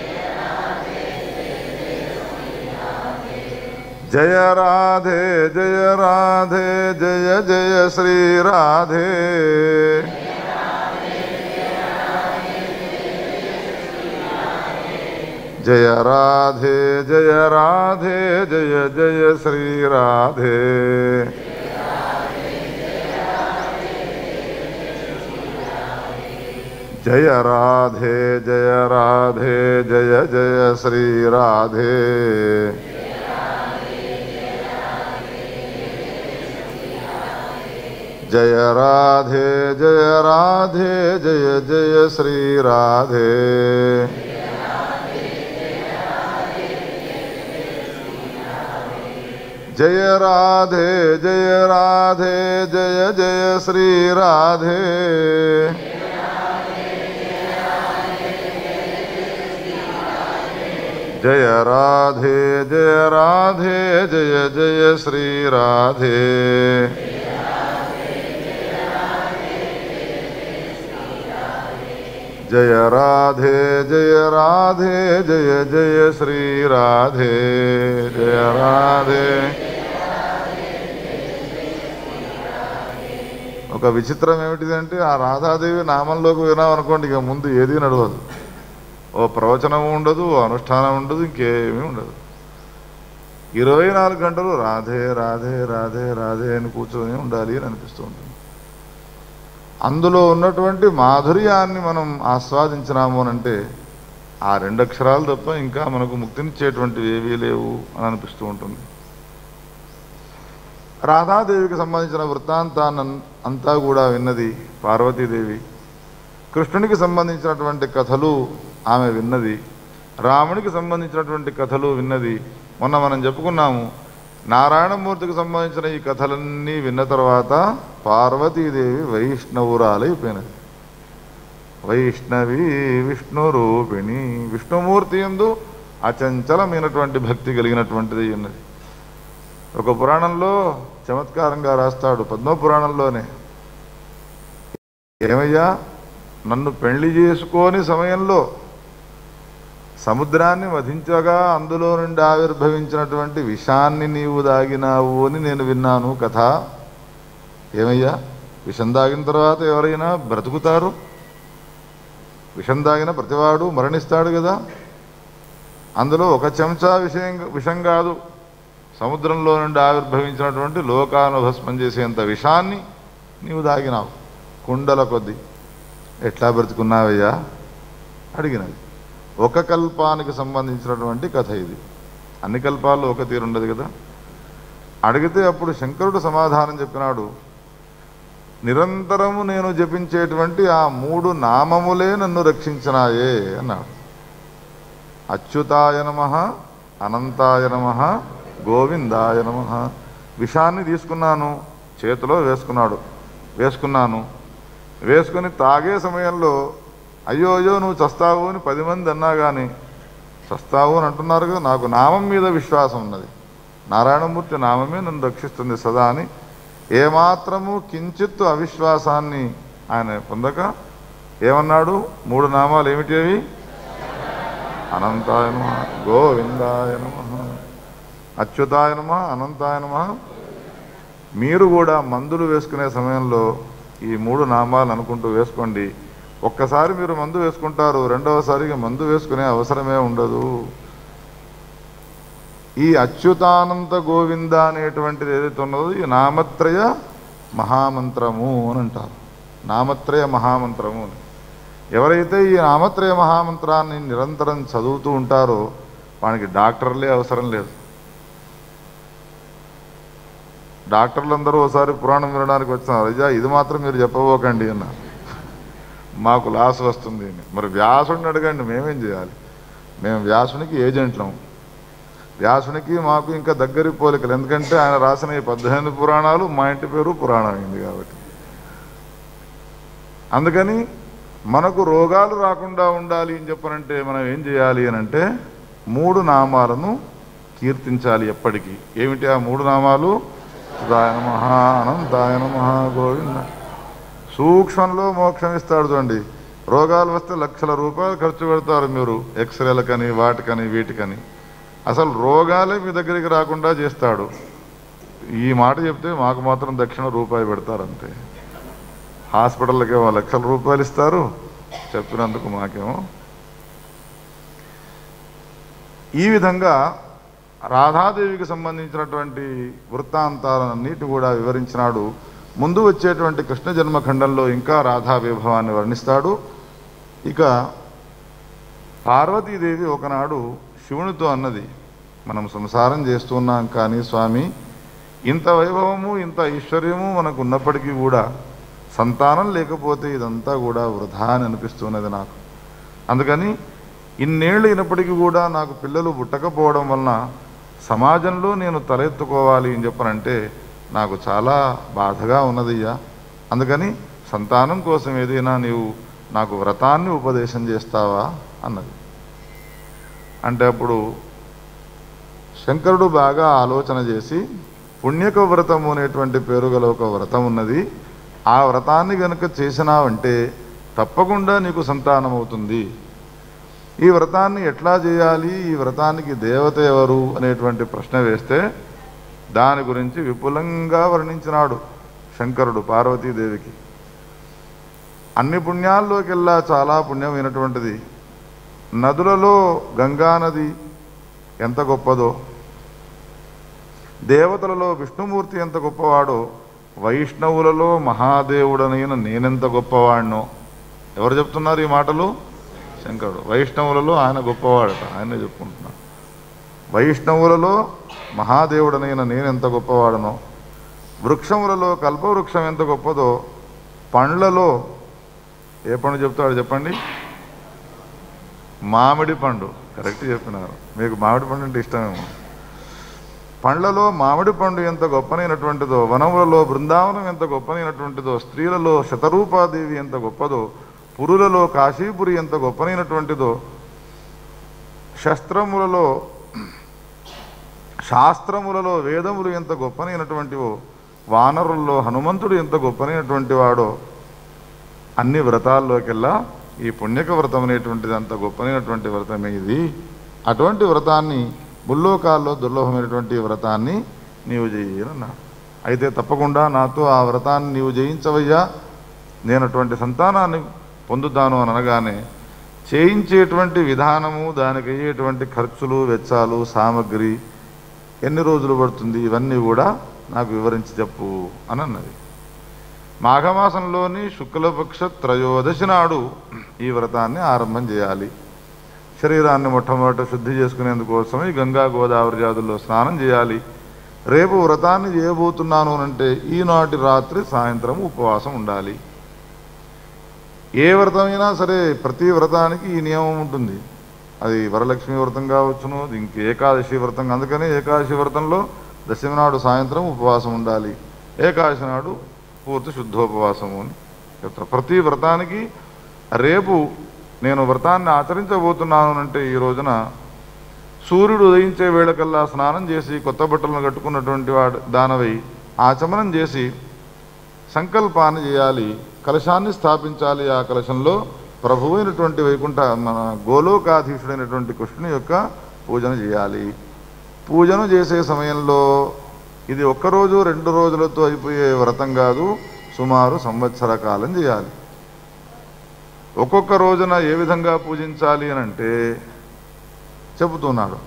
జయ రాధే జయ రాధే జయ జయ శ్రీ రాధే జయ రాధే జయ రాధే జయ జయ శ్రీ రాధే జయ రాధే జయ రాధే జయ జయ శ్రీ రాధే జయ రాధే జయ రాధే జయ జయ శ్రీ రాధే జయ రాధే జయ రాధే జయ జయ శ్రీ రాధే జయ రాధే జయ రాధే జయ జయ శ్రీ రాధే జయ రాధే జయ రాధే జయ జయ శ్రీ రాధే జయ రాధే ఒక విచిత్రం ఏమిటిదంటే ఆ రాధాదేవి నామంలోకి వినామనుకోండి ఇక ముందు ఏది నడవదు ఓ ప్రవచనం ఉండదు ఓ అనుష్ఠానం ఉండదు ఇంకేమీ ఉండదు ఇరవై నాలుగు గంటలు రాధే రాధే రాధే రాధే అని కూర్చొని ఉండాలి అని అనిపిస్తూ ఉంటుంది అందులో ఉన్నటువంటి మాధుర్యాన్ని మనం ఆస్వాదించినాము అని అంటే ఆ రెండు అక్షరాలు తప్ప ఇంకా మనకు ముక్తినిచ్చేటువంటివి ఏవీ లేవు అని అనిపిస్తూ ఉంటుంది రాధాదేవికి సంబంధించిన వృత్తాంతాన్ని అంతా కూడా విన్నది పార్వతీదేవి కృష్ణునికి సంబంధించినటువంటి కథలు ఆమె విన్నది రామునికి సంబంధించినటువంటి కథలు విన్నది మొన్న మనం చెప్పుకున్నాము నారాయణమూర్తికి సంబంధించిన ఈ కథలన్నీ విన్న తర్వాత పార్వతీదేవి వైష్ణవురాలైపోయినది వైష్ణవి విష్ణు రూపిణి విష్ణుమూర్తి ఎందు అచంచలమైనటువంటి భక్తి కలిగినటువంటిది ఉన్నది ఒక పురాణంలో చమత్కారంగా రాస్తాడు పద్మ పురాణంలోనే ఏమయ్యా నన్ను పెళ్లి చేసుకోని సమయంలో సముద్రాన్ని వధించగా అందులో నుండి ఆవిర్భవించినటువంటి విషాన్ని నీవు దాగినావు అని నేను విన్నాను కథ ఏమయ్యా విషం దాగిన తర్వాత ఎవరైనా బ్రతుకుతారు విషం దాగిన ప్రతివాడు మరణిస్తాడు కదా అందులో ఒక చెంచా విషయం విషం కాదు సముద్రంలో నుండి ఆవిర్భవించినటువంటి లోకాను భస్మం చేసేంత విషాన్ని నీవు దాగినావు కుండల కొద్దీ ఎట్లా బ్రతుకున్నావయ్యా అడిగినది ఒక కల్పానికి సంబంధించినటువంటి కథ ఇది అన్ని కల్పాల్లో ఒక తీరు ఉండదు కదా అడిగితే అప్పుడు శంకరుడు సమాధానం చెప్పినాడు నిరంతరము నేను జపించేటువంటి ఆ మూడు నామములే నన్ను రక్షించినాయే అన్నాడు అచ్యుతాయ నమ అనంతాయ నమ గోవిందాయ నమ విషాన్ని తీసుకున్నాను చేతిలో వేసుకున్నాడు వేసుకున్నాను వేసుకుని తాగే సమయంలో అయ్యో అయ్యో నువ్వు చస్తావు అని పది మంది అన్నా కానీ చస్తావు అని అంటున్నారు కదా నాకు నామం మీద విశ్వాసం ఉన్నది నారాయణమూర్తి నామమే నన్ను రక్షిస్తుంది సదా అని ఏమాత్రము కించిత్తు అవిశ్వాసాన్ని ఆయన పొందక ఏమన్నాడు మూడు నామాలు ఏమిటి అవి అనంతాయ నమ గోవిందాయ నమ అచ్యుతాయ నమ అనంతాయ నమ మీరు కూడా మందులు వేసుకునే సమయంలో ఈ మూడు నామాలు అనుకుంటూ వేసుకోండి ఒక్కసారి మీరు మందు వేసుకుంటారు రెండవసారిగా మందు వేసుకునే అవసరమే ఉండదు ఈ అచ్యుతానంత గోవింద అనేటువంటిది ఏదైతే ఉన్నదో ఈ నామత్రయ మహామంత్రము అని అంటారు నామత్రయ మహామంత్రము అని ఎవరైతే ఈ నామత్రయ మహామంత్రాన్ని నిరంతరం చదువుతూ ఉంటారో వానికి డాక్టర్లే అవసరం లేదు డాక్టర్లందరూ ఒకసారి పురాణం వినడానికి వచ్చినారు అయ్యా ఇది మాత్రం మీరు చెప్పబోకండి అన్నారు మాకు లాస్ వస్తుంది అని మరి వ్యాసుడిని అడగండి మేమేం చేయాలి మేము వ్యాసునికి ఏజెంట్లం వ్యాసునికి మాకు ఇంకా దగ్గరి పోలికలు ఎందుకంటే ఆయన రాసిన ఈ పద్దెనిమిది పురాణాలు మా ఇంటి పేరు పురాణం అయింది కాబట్టి అందుకని మనకు రోగాలు రాకుండా ఉండాలి అని చెప్పనంటే మనం ఏం చేయాలి అని అంటే మూడు నామాలను కీర్తించాలి ఎప్పటికీ ఏమిటి ఆ మూడు నామాలు సుధాయ నమ అనంతాయ నమ గోవింద సూక్ష్మంలో మోక్షం ఇస్తాడు చూడండి రోగాలు వస్తే లక్షల రూపాయలు ఖర్చు పెడతారు మీరు ఎక్స్రేలకని వాటికని వీటికని అసలు రోగాలే మీ దగ్గరికి రాకుండా చేస్తాడు ఈ మాట చెప్తే మాకు మాత్రం దక్షిణ రూపాయి పెడతారంతే హాస్పిటల్కేమో లక్షల రూపాయలు ఇస్తారు చెప్పినందుకు మాకేమో ఈ విధంగా రాధాదేవికి సంబంధించినటువంటి వృత్తాంతాలన్నిటి కూడా వివరించినాడు ముందు వచ్చేటువంటి కృష్ణ జన్మఖండంలో ఇంకా రాధా విభవాన్ని వర్ణిస్తాడు ఇక పార్వతీదేవి ఒకనాడు శివునితో అన్నది మనం సంసారం చేస్తున్నాం కానీ స్వామి ఇంత వైభవము ఇంత ఐశ్వర్యము మనకు ఉన్నప్పటికీ కూడా సంతానం లేకపోతే ఇదంతా కూడా వృధా అని అనిపిస్తున్నది నాకు అందుకని ఇన్నేళ్ళు అయినప్పటికీ కూడా నాకు పిల్లలు పుట్టకపోవడం వలన సమాజంలో నేను తలెత్తుకోవాలి అని చెప్పనంటే నాకు చాలా బాధగా ఉన్నదయ్యా అందుకని సంతానం కోసం ఏదైనా నీవు నాకు వ్రతాన్ని ఉపదేశం చేస్తావా అన్నది అంటే అప్పుడు శంకరుడు బాగా ఆలోచన చేసి పుణ్యక వ్రతము అనేటువంటి పేరు గల ఒక వ్రతం ఉన్నది ఆ వ్రతాన్ని గనుక చేసినావంటే తప్పకుండా నీకు సంతానం అవుతుంది ఈ వ్రతాన్ని ఎట్లా చేయాలి ఈ వ్రతానికి దేవత ఎవరు అనేటువంటి ప్రశ్న వేస్తే దాని గురించి విపులంగా వర్ణించినాడు శంకరుడు పార్వతీదేవికి అన్ని పుణ్యాల్లోకెల్లా చాలా పుణ్యమైనటువంటిది నదులలో గంగా నది ఎంత గొప్పదో దేవతలలో విష్ణుమూర్తి ఎంత గొప్పవాడో వైష్ణవులలో మహాదేవుడనైన నేనెంత గొప్పవాడినో ఎవరు చెప్తున్నారు ఈ మాటలు శంకరుడు వైష్ణవులలో ఆయన గొప్పవాడట ఆయనే చెప్పుకుంటున్నాడు వైష్ణవులలో మహాదేవుడనైన నేనెంత గొప్పవాడనో వృక్షములలో కల్పవృక్షం ఎంత గొప్పదో పండ్లలో ఏ పండు చెప్తాడు చెప్పండి మామిడి పండు కరెక్ట్ చెప్పినారు మీకు మామిడి పండు అంటే ఇష్టమేమో పండ్లలో మామిడి పండు ఎంత గొప్పనైనటువంటిదో వనములలో బృందావనం ఎంత గొప్పనైనటువంటిదో స్త్రీలలో శతరూపాదేవి ఎంత గొప్పదో పురులలో కాశీపురి ఎంత గొప్పనైనటువంటిదో శస్త్రములలో శాస్త్రములలో వేదములు ఎంత గొప్పనైనటువంటివో వానరుల్లో హనుమంతుడు ఎంత గొప్పనైనటువంటి వాడో అన్ని వ్రతాల్లోకెల్లా ఈ పుణ్యక వ్రతం అనేటువంటిది అంత గొప్పనైనటువంటి వ్రతమే ఇది అటువంటి వ్రతాన్ని ముల్లోకాల్లో దుర్లభమైనటువంటి వ్రతాన్ని నీవు చేయనన్నా అయితే తప్పకుండా నాతో ఆ వ్రతాన్ని నీవు జయించవయ్యా నేను అటువంటి సంతానాన్ని పొందుతాను అని అనగానే చేయించేటువంటి విధానము దానికి అయ్యేటువంటి ఖర్చులు వెచ్చాలు సామగ్రి ఎన్ని రోజులు పడుతుంది ఇవన్నీ కూడా నాకు వివరించి చెప్పు అని అన్నది మాఘమాసంలోని శుక్లపక్ష త్రయోదశి నాడు ఈ వ్రతాన్ని ఆరంభం చేయాలి శరీరాన్ని మొట్టమొదట శుద్ధి చేసుకునేందుకోసమే ఈ గంగా గోదావరి జాతుల్లో స్నానం చేయాలి రేపు వ్రతాన్ని చేయబోతున్నాను అంటే ఈనాటి రాత్రి సాయంత్రం ఉపవాసం ఉండాలి ఏ వ్రతమైనా సరే ప్రతి వ్రతానికి ఈ నియమం ఉంటుంది అది వరలక్ష్మి వ్రతం కావచ్చును ఇంక ఏకాదశి వ్రతం అందుకనే ఏకాదశి వ్రతంలో దశమి నాడు సాయంత్రం ఉపవాసం ఉండాలి ఏకాదశి నాడు పూర్తి శుద్ధోపవాసము అని చెప్తారు ప్రతి వ్రతానికి రేపు నేను వ్రతాన్ని ఆచరించబోతున్నాను అంటే ఈ రోజున సూర్యుడు ఉదయించే వేళకల్లా స్నానం చేసి కొత్త బట్టలను కట్టుకున్నటువంటి వాడు దానవై ఆచమనం చేసి సంకల్పాన్ని చేయాలి కలశాన్ని స్థాపించాలి ఆ కలశంలో ప్రభు అయినటువంటి వైకుంఠ మన గోలోకాధీశుడైనటువంటి కృష్ణుని యొక్క పూజను చేయాలి పూజను చేసే సమయంలో ఇది ఒక్కరోజు రెండు రోజులతో అయిపోయే వ్రతం కాదు సుమారు సంవత్సర కాలం చేయాలి ఒక్కొక్క రోజున ఏ విధంగా పూజించాలి అని అంటే చెబుతున్నాడు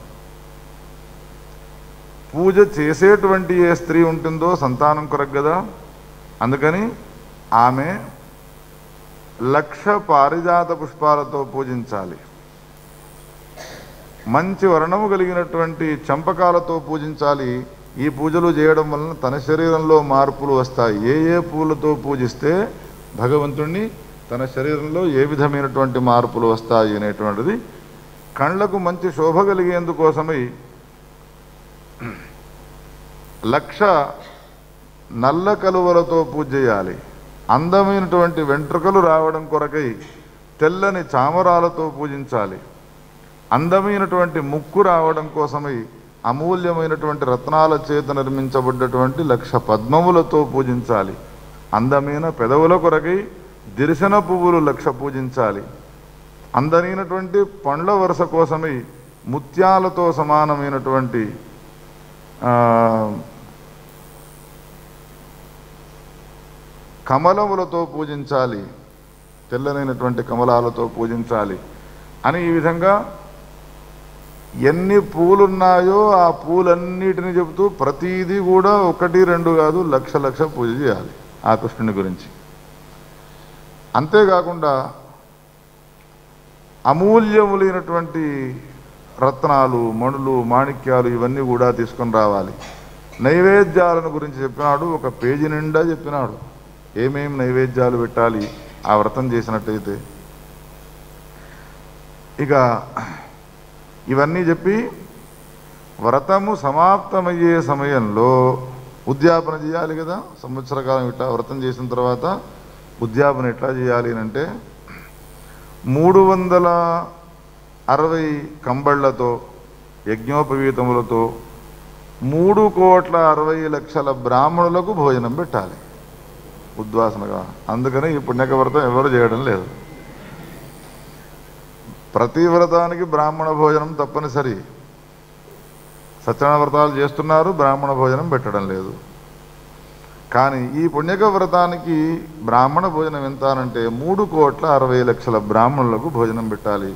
పూజ చేసేటువంటి ఏ స్త్రీ ఉంటుందో సంతానం కొరకు కదా అందుకని ఆమె లక్ష పారిజాత పుష్పాలతో పూజించాలి మంచి వర్ణము కలిగినటువంటి చంపకాలతో పూజించాలి ఈ పూజలు చేయడం వలన తన శరీరంలో మార్పులు వస్తాయి ఏ ఏ పూలతో పూజిస్తే భగవంతుణ్ణి తన శరీరంలో ఏ విధమైనటువంటి మార్పులు వస్తాయి అనేటువంటిది కళ్ళకు మంచి శోభ కలిగేందుకోసమై లక్ష నల్ల కలువలతో పూజ చేయాలి అందమైనటువంటి వెంట్రుకలు రావడం కొరకై తెల్లని చామరాలతో పూజించాలి అందమైనటువంటి ముక్కు రావడం కోసమై అమూల్యమైనటువంటి రత్నాల చేత నిర్మించబడ్డటువంటి లక్ష పద్మములతో పూజించాలి అందమైన పెదవుల కొరకై దిరిశన పువ్వులు లక్ష పూజించాలి అందరైనటువంటి పండ్ల వరుస కోసమై ముత్యాలతో సమానమైనటువంటి ఆ, కమలములతో పూజించాలి తెల్లనైనటువంటి కమలాలతో పూజించాలి అని ఈ విధంగా ఎన్ని పూలున్నాయో ఆ పూలన్నిటిని చెబుతూ ప్రతిదీ కూడా ఒకటి రెండు కాదు లక్ష లక్ష పూజ చేయాలి ఆ కృష్ణుని గురించి అంతేకాకుండా అమూల్యములైనటువంటి రత్నాలు మణులు మాణిక్యాలు ఇవన్నీ కూడా తీసుకొని రావాలి నైవేద్యాలను గురించి చెప్పినాడు ఒక పేజీ నిండా చెప్పినాడు ఏమేం నైవేద్యాలు పెట్టాలి ఆ వ్రతం చేసినట్టయితే ఇక ఇవన్నీ చెప్పి వ్రతము సమాప్తమయ్యే సమయంలో ఉద్యాపన చేయాలి కదా సంవత్సర కాలం ఇట్లా వ్రతం చేసిన తర్వాత ఉద్యాపన ఎట్లా చేయాలి అని అంటే మూడు వందల అరవై కంబళ్లతో యజ్ఞోపవీతములతో మూడు కోట్ల అరవై లక్షల బ్రాహ్మణులకు భోజనం పెట్టాలి ఉద్వాసనగా అందుకని ఈ పుణ్యక వ్రతం ఎవరు చేయడం లేదు ప్రతి వ్రతానికి బ్రాహ్మణ భోజనం తప్పనిసరి సత్యనారాయణ వ్రతాలు చేస్తున్నారు బ్రాహ్మణ భోజనం పెట్టడం లేదు కానీ ఈ పుణ్యక వ్రతానికి బ్రాహ్మణ భోజనం ఎంత అనంటే మూడు కోట్ల అరవై లక్షల బ్రాహ్మణులకు భోజనం పెట్టాలి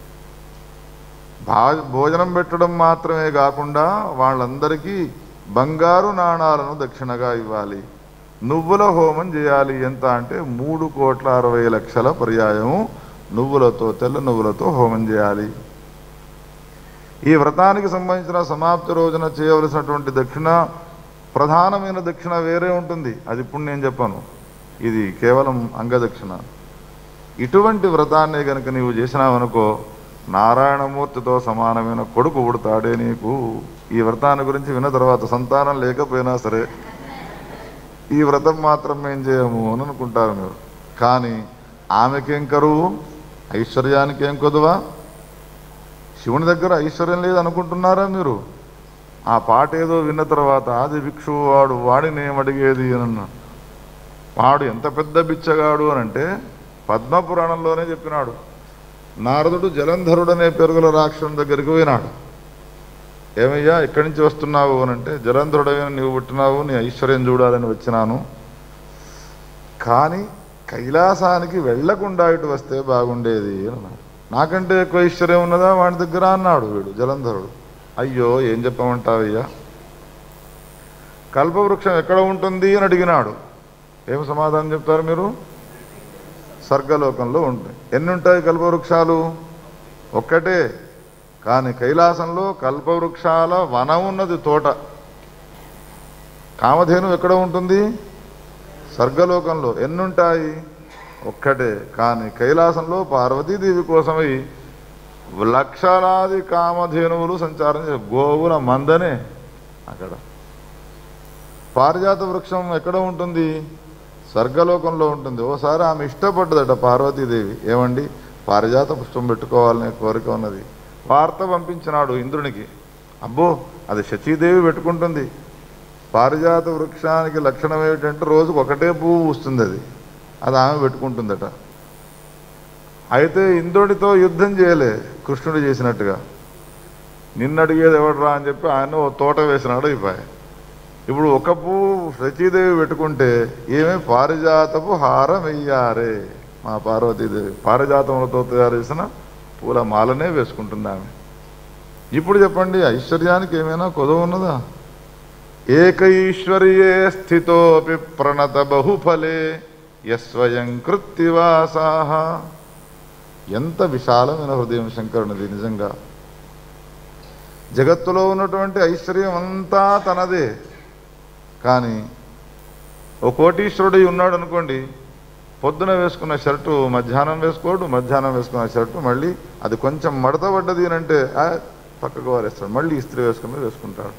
భా భోజనం పెట్టడం మాత్రమే కాకుండా వాళ్ళందరికీ బంగారు నాణాలను దక్షిణగా ఇవ్వాలి నువ్వుల హోమం చేయాలి ఎంత అంటే మూడు కోట్ల అరవై లక్షల పర్యాయము నువ్వులతో తెల్ల నువ్వులతో హోమం చేయాలి ఈ వ్రతానికి సంబంధించిన సమాప్తి రోజున చేయవలసినటువంటి దక్షిణ ప్రధానమైన దక్షిణ వేరే ఉంటుంది అది ఇప్పుడు నేను చెప్పాను ఇది కేవలం అంగదక్షిణ ఇటువంటి వ్రతాన్ని కనుక నీవు చేసినావనుకో నారాయణమూర్తితో సమానమైన కొడుకు పుడతాడే నీకు ఈ వ్రతాన్ని గురించి విన్న తర్వాత సంతానం లేకపోయినా సరే ఈ వ్రతం మాత్రం మేం చేయము అని అనుకుంటారు మీరు కానీ ఆమెకేం కరువు ఐశ్వర్యానికి ఏం కొదువా శివుని దగ్గర ఐశ్వర్యం లేదు అనుకుంటున్నారా మీరు ఆ పాట ఏదో విన్న తర్వాత ఆది భిక్షు వాడు వాడిని ఏమడిగేది అని అన్నాడు వాడు ఎంత పెద్ద బిచ్చగాడు అని అంటే పద్మపురాణంలోనే చెప్పినాడు నారదుడు జలంధరుడనే పెరుగుల రాక్షసుని దగ్గరికి పోయినాడు ఏమయ్యా ఎక్కడి నుంచి వస్తున్నావు అని అంటే జలంధరుడైన నీవు పుట్టినావు నీ ఐశ్వర్యం చూడాలని వచ్చినాను కానీ కైలాసానికి వెళ్లకుండా ఇటు వస్తే బాగుండేది అని అన్నాడు నాకంటే ఎక్కువ ఐశ్వర్యం ఉన్నదా వాడి దగ్గర అన్నాడు వీడు జలంధరుడు అయ్యో ఏం చెప్పమంటావయ్యా కల్పవృక్షం ఎక్కడ ఉంటుంది అని అడిగినాడు ఏం సమాధానం చెప్తారు మీరు స్వర్గలోకంలో ఉంటాయి ఎన్ని ఉంటాయి కల్పవృక్షాలు ఒక్కటే కానీ కైలాసంలో కల్పవృక్షాల వనం ఉన్నది తోట కామధేను ఎక్కడ ఉంటుంది స్వర్గలోకంలో ఎన్నుంటాయి ఒక్కటే కానీ కైలాసంలో పార్వతీదేవి కోసమై లక్షలాది కామధేనువులు సంచారం చే గోవుల మందనే అక్కడ పారిజాత వృక్షం ఎక్కడ ఉంటుంది స్వర్గలోకంలో ఉంటుంది ఓసారి ఆమె ఇష్టపడ్డదట పార్వతీదేవి ఏమండి పారిజాత పుష్పం పెట్టుకోవాలనే కోరిక ఉన్నది వార్త పంపించినాడు ఇంద్రునికి అబ్బో అది శచీదేవి పెట్టుకుంటుంది పారిజాత వృక్షానికి లక్షణం ఏమిటంటే రోజుకు ఒకటే పువ్వు వస్తుంది అది అది ఆమె పెట్టుకుంటుందట అయితే ఇంద్రుడితో యుద్ధం చేయలే కృష్ణుడు చేసినట్టుగా నిన్ను అడిగేది ఎవడరా అని చెప్పి ఆయన ఓ తోట వేసినాడు అయిపోయి ఇప్పుడు ఒక పువ్వు శచీదేవి పెట్టుకుంటే ఏమే పారిజాతపు హారం వెయ్యారే మా పార్వతీదేవి పారిజాతములతో తయారు చేసిన పూల మాలనే వేసుకుంటుంది ఆమె ఇప్పుడు చెప్పండి ఐశ్వర్యానికి ఏమైనా కొదవ ఉన్నదా ఏకైశ్వర్యే స్థితోపి ప్రణత బహుఫలే యస్వయం కృత్తివాసాహ ఎంత విశాలమైన హృదయం శంకరునిది నిజంగా జగత్తులో ఉన్నటువంటి ఐశ్వర్యం అంతా తనదే కానీ ఓ కోటీశ్వరుడు ఉన్నాడు అనుకోండి పొద్దున వేసుకున్న షర్టు మధ్యాహ్నం వేసుకోడు మధ్యాహ్నం వేసుకున్న షర్టు మళ్ళీ అది కొంచెం మడత పడ్డది అని అంటే ఆ, పక్కకు వారేస్తాడు మళ్ళీ ఇస్త్రీ వేసుకుని వేసుకుంటాడు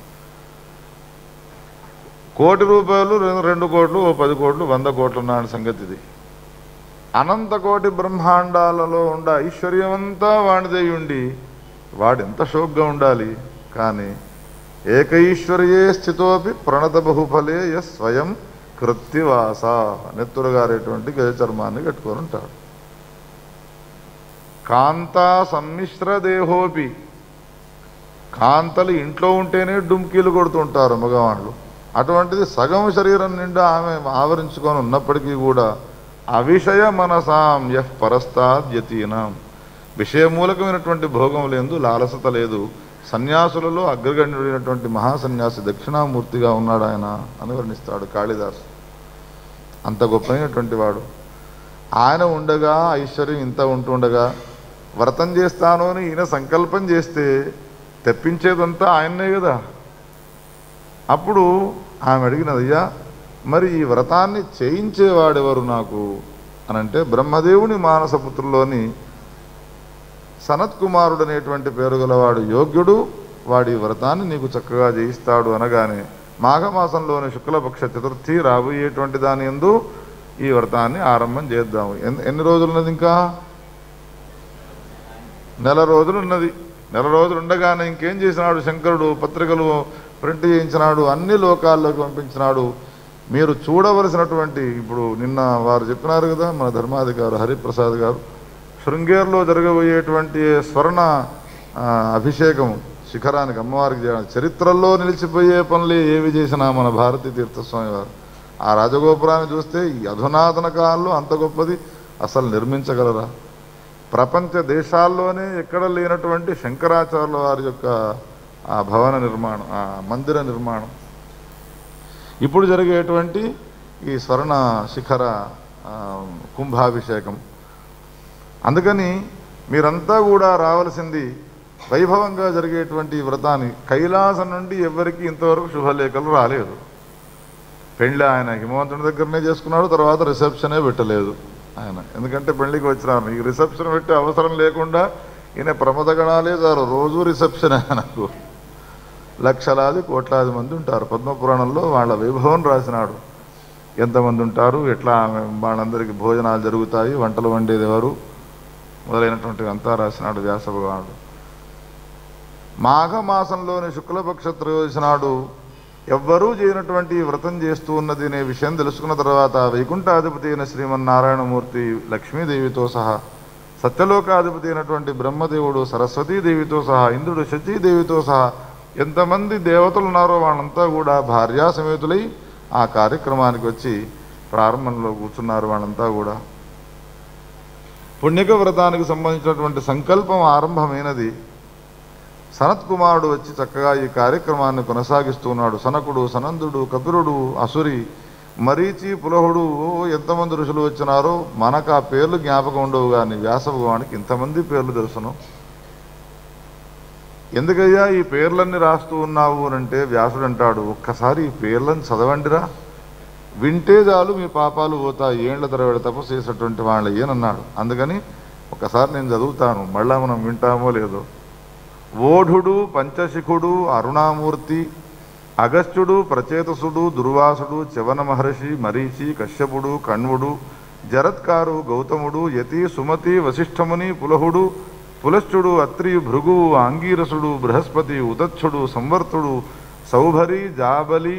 కోటి రూపాయలు రె- రెండు కోట్లు ఓ పది కోట్లు వంద కోట్లు ఉన్నాయని సంగతి ఇది అనంత కోటి బ్రహ్మాండాలలో ఉండ ఐశ్వర్యం అంతా వాడిదై ఉండి వాడు ఎంత షోక్గా ఉండాలి కానీ ఏకైశ్వర్యే స్థితోపి ప్రణత బహుఫలే ఎస్ స్వయం కృత్తివాస నెత్తురుగారేటువంటి గజ చర్మాన్ని కట్టుకొని ఉంటాడు కాంతా సమ్మిశ్ర దేహోపి కాంతలు ఇంట్లో ఉంటేనే డుమ్కీలు కొడుతుంటారు మగవాళ్ళు అటువంటిది సగం శరీరం నిండా ఆమె ఆవరించుకొని ఉన్నప్పటికీ కూడా అవిషయ మనసాం యః పరస్తాద్యతీనాం విషయమూలకమైనటువంటి భోగం లేదు లాలసత లేదు సన్యాసులలో అగ్రగణ్యుడైనటువంటి మహాసన్యాసి దక్షిణామూర్తిగా ఉన్నాడు ఆయన అని వర్ణిస్తాడు కాళిదాసు అంత గొప్పైనటువంటి వాడు ఆయన ఉండగా ఐశ్వర్యం ఇంత ఉంటుండగా వ్రతం చేస్తాను అని ఈయన సంకల్పం చేస్తే తెప్పించేదంతా ఆయన్నే కదా అప్పుడు ఆమె అడిగినది అయ్యా మరి ఈ వ్రతాన్ని చేయించేవాడెవరు నాకు అనంటే బ్రహ్మదేవుని మానసపుత్రులోని సనత్ కుమారుడు అనేటువంటి పేరు గలవాడు యోగ్యుడు వాడి వ్రతాన్ని నీకు చక్కగా చేయిస్తాడు అనగానే మాఘమాసంలోని శుక్లపక్ష చతుర్థి రాబోయేటువంటి దాని ఎందు ఈ వ్రతాన్ని ఆరంభం చేద్దాము ఎన్- ఎన్ని రోజులు ఉన్నది ఇంకా నెల రోజులు ఉన్నది నెల రోజులు ఉండగానే ఇంకేం చేసినాడు శంకరుడు పత్రికలు ప్రింట్ చేయించినాడు అన్ని లోకాల్లోకి పంపించినాడు మీరు చూడవలసినటువంటి ఇప్పుడు నిన్న వారు చెప్పినారు కదా మన ధర్మాధికారు హరిప్రసాద్ గారు శృంగేరులో జరగబోయేటువంటి స్వర్ణ ఆ, అభిషేకం శిఖరానికి అమ్మవారికి చేయడం చరిత్రలో నిలిచిపోయే పనులు ఏవి చేసినా మన భారతీ తీర్థస్వామి వారు ఆ రాజగోపురాన్ని చూస్తే ఈ అధునాతన కాలంలో అంత గొప్పది అసలు నిర్మించగలరా ప్రపంచ దేశాల్లోనే ఎక్కడ లేనటువంటి శంకరాచార్యుల వారి యొక్క ఆ భవన నిర్మాణం ఆ మందిర నిర్మాణం ఇప్పుడు జరిగేటువంటి ఈ స్వర్ణ శిఖర ఆ, కుంభాభిషేకం అందుకని మీరంతా కూడా రావాల్సింది వైభవంగా జరిగేటువంటి ఈ వ్రతాన్ని కైలాసం నుండి ఎవరికి ఇంతవరకు శుభలేఖలు రాలేదు పెళ్ళి ఆయన హిమవంతుని దగ్గరనే చేసుకున్నాడు తర్వాత రిసెప్షనే పెట్టలేదు ఆయన ఎందుకంటే పెళ్లికి వచ్చినారు ఈ రిసెప్షన్ పెట్టే అవసరం లేకుండా ఈయన ప్రమద గణాలే చాలు రోజు రిసెప్షన్ ఆయనకు లక్షలాది కోట్లాది మంది ఉంటారు పద్మపురాణంలో వాళ్ళ వైభవం రాసినాడు ఎంతమంది ఉంటారు ఎట్లా ఆమె వాళ్ళందరికీ భోజనాలు జరుగుతాయి వంటలు వండేది ఎవరు మొదలైనటువంటివి అంతా రాసినాడు వ్యాస భగవానుడు మాఘమాసంలోని శుక్లపక్ష త్రయోదశి నాడు ఎవ్వరూ చేయనటువంటి ఈ వ్రతం చేస్తూ ఉన్నది అనే విషయం తెలుసుకున్న తర్వాత వైకుంఠాధిపతి అయిన శ్రీమన్నారాయణమూర్తి లక్ష్మీదేవితో సహా సత్యలోకాధిపతి అయినటువంటి బ్రహ్మదేవుడు సరస్వతీదేవితో సహా ఇంద్రుడు శచీదేవితో సహా ఎంతమంది దేవతలు ఉన్నారో వాళ్ళంతా కూడా భార్యా సమేతులై ఆ కార్యక్రమానికి వచ్చి ప్రారంభంలో కూర్చున్నారు వాళ్ళంతా కూడా పుణ్యక వ్రతానికి సంబంధించినటువంటి సంకల్పం ఆరంభమైనది సనత్ కుమారుడు వచ్చి చక్కగా ఈ కార్యక్రమాన్ని కొనసాగిస్తున్నాడు సనకుడు సనందుడు కపిరుడు అసురి మరీచి పులహుడు ఓ ఎంతమంది ఋషులు వచ్చినారో మనకు ఆ పేర్లు జ్ఞాపకం ఉండవు కానీ వ్యాస భగవానికి ఇంతమంది పేర్లు తెలుసును ఎందుకయ్యా ఈ పేర్లన్నీ రాస్తూ ఉన్నావు అని అంటే వ్యాసుడు అంటాడు ఒక్కసారి ఈ పేర్లను చదవండిరా వింటే చాలు మీ పాపాలు పోతాయి ఏండ్ల తరబడి తపస్సు చేసేటువంటి వాళ్ళు ఏనన్నాడు అందుకని ఒకసారి నేను చదువుతాను మళ్ళా మనం వింటామో లేదో ఓఢుడు పంచశిఖుడు అరుణామూర్తి అగస్త్యుడు ప్రచేతసుడు దుర్వాసుడు చవన మహర్షి మరీచి కశ్యపుడు కణ్వుడు జరత్కారు గౌతముడు యతి సుమతి వశిష్ఠముని పులహుడు పులశ్చుడు అత్రి భృగువు ఆంగీరసుడు బృహస్పతి ఉదచ్చుడు సంవర్తుడు సౌభరి జాబలి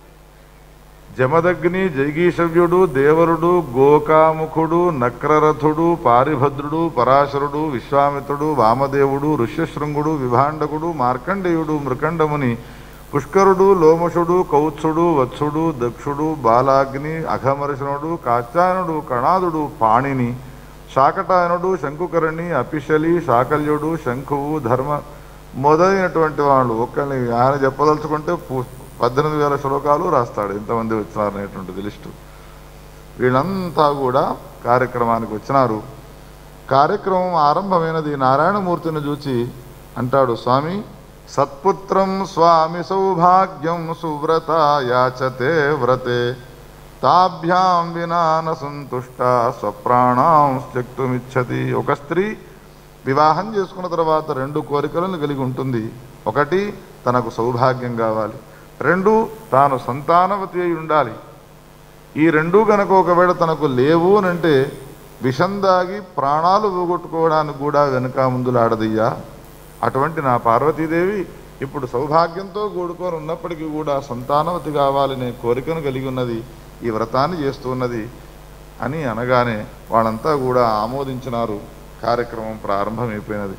జమదగ్ని జైగీషవ్యుడు దేవరుడు గోకాముఖుడు నక్రరథుడు పారిభద్రుడు పరాశరుడు విశ్వామిత్రుడు వామదేవుడు ఋష్యశృంగుడు విభాండకుడు మార్కండేయుడు మృకండముని పుష్కరుడు లోమషుడు కౌత్సుడు వత్సుడు దక్షుడు బాలాగ్ని అఘమర్షణుడు కాచాయనుడు కణాదుడు పాణిని శాకటాయనుడు శంకుకరణి అపిశలి శాకల్యుడు శంఖువు ధర్మ మొదలైనటువంటి వాళ్ళు ఒక్కరిని ఆయన చెప్పదలుచుకుంటే పు- పద్దెనిమిది వేల శ్లోకాలు రాస్తాడు ఎంతమంది వచ్చినారనేటువంటిది లిస్టు వీళ్ళంతా కూడా కార్యక్రమానికి వచ్చినారు కార్యక్రమం ఆరంభమైనది నారాయణమూర్తిని చూచి అంటాడు స్వామి సత్పుత్రం స్వామి సౌభాగ్యం సువ్రత యాచతే వ్రతే తాభ్యాం వినాన సంతుష్ట స్వప్రాణాం త్యక్తుమిచ్చతి ఒక స్త్రీ వివాహం చేసుకున్న తర్వాత రెండు కోరికలను కలిగి ఉంటుంది ఒకటి తనకు సౌభాగ్యం కావాలి రెండు తాను సంతానవతి అయి ఉండాలి ఈ రెండు గనక ఒకవేళ తనకు లేవు అని అంటే విషం దాగి ప్రాణాలు పోగొట్టుకోవడానికి కూడా వెనుక ముందులాడదయ్యా అటువంటి నా పార్వతీదేవి ఇప్పుడు సౌభాగ్యంతో కూడుకొని ఉన్నప్పటికీ కూడా సంతానవతి కావాలనే కోరికను కలిగి ఉన్నది ఈ వ్రతాన్ని చేస్తూ ఉన్నది అని అనగానే వాళ్ళంతా కూడా ఆమోదించినారు కార్యక్రమం ప్రారంభమైపోయినది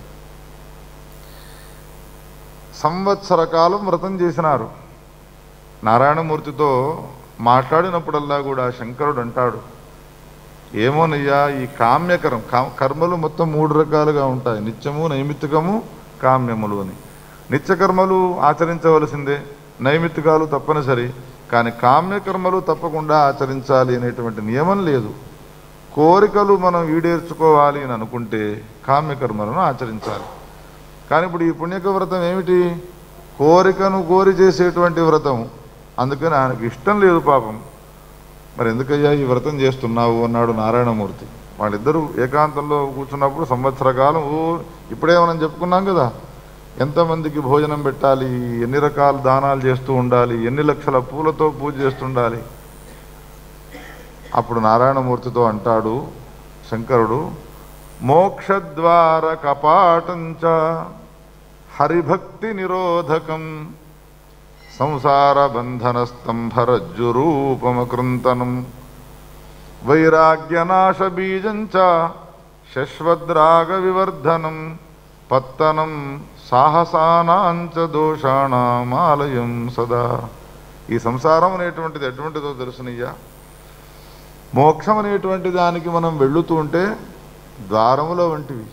సంవత్సర కాలం వ్రతం చేసినారు నారాయణమూర్తితో మాట్లాడినప్పుడల్లా కూడా శంకరుడు అంటాడు ఏమోనయ్యా ఈ కామ్యకరం కా- కర్మలు మొత్తం మూడు రకాలుగా ఉంటాయి నిత్యము నైమిత్తికము కామ్యములు అని నిత్యకర్మలు ఆచరించవలసిందే నైమిత్తికాలు తప్పనిసరి కానీ కామ్యకర్మలు తప్పకుండా ఆచరించాలి అనేటువంటి నియమం లేదు కోరికలు మనం ఈడేర్చుకోవాలి అని అనుకుంటే కామ్యకర్మలను ఆచరించాలి కానీ ఇప్పుడు ఈ పుణ్యక వ్రతం ఏమిటి కోరికను కోరి చేసేటువంటి వ్రతం అందుకని ఆయనకు ఇష్టం లేదు పాపం మరి ఎందుకయ్యా ఈ వ్రతం చేస్తున్నావు అన్నాడు నారాయణమూర్తి వాళ్ళిద్దరూ ఏకాంతంలో కూర్చున్నప్పుడు సంవత్సర కాలం ఓ ఇప్పుడే మనం చెప్పుకున్నాం కదా ఎంతమందికి భోజనం పెట్టాలి ఎన్ని రకాల దానాలు చేస్తూ ఉండాలి ఎన్ని లక్షల పూలతో పూజ చేస్తుండాలి అప్పుడు నారాయణమూర్తితో అంటాడు శంకరుడు మోక్షద్వార కపాటంచ హరిభక్తి నిరోధకం సంసార బంధన స్తంభరజ్జురూపమకృంతనం వైరాగ్యనాశ బీజంచ శశ్వద్రాగ వివర్ధనం పత్తనం సాహసానాంచ దోషాణమాలయం సదా ఈ సంసారం అనేటువంటిది ఎటువంటిదో తెలుసునయ్యా మోక్షం అనేటువంటి దానికి మనం వెళ్ళుతూ ఉంటే ద్వారముల వంటివి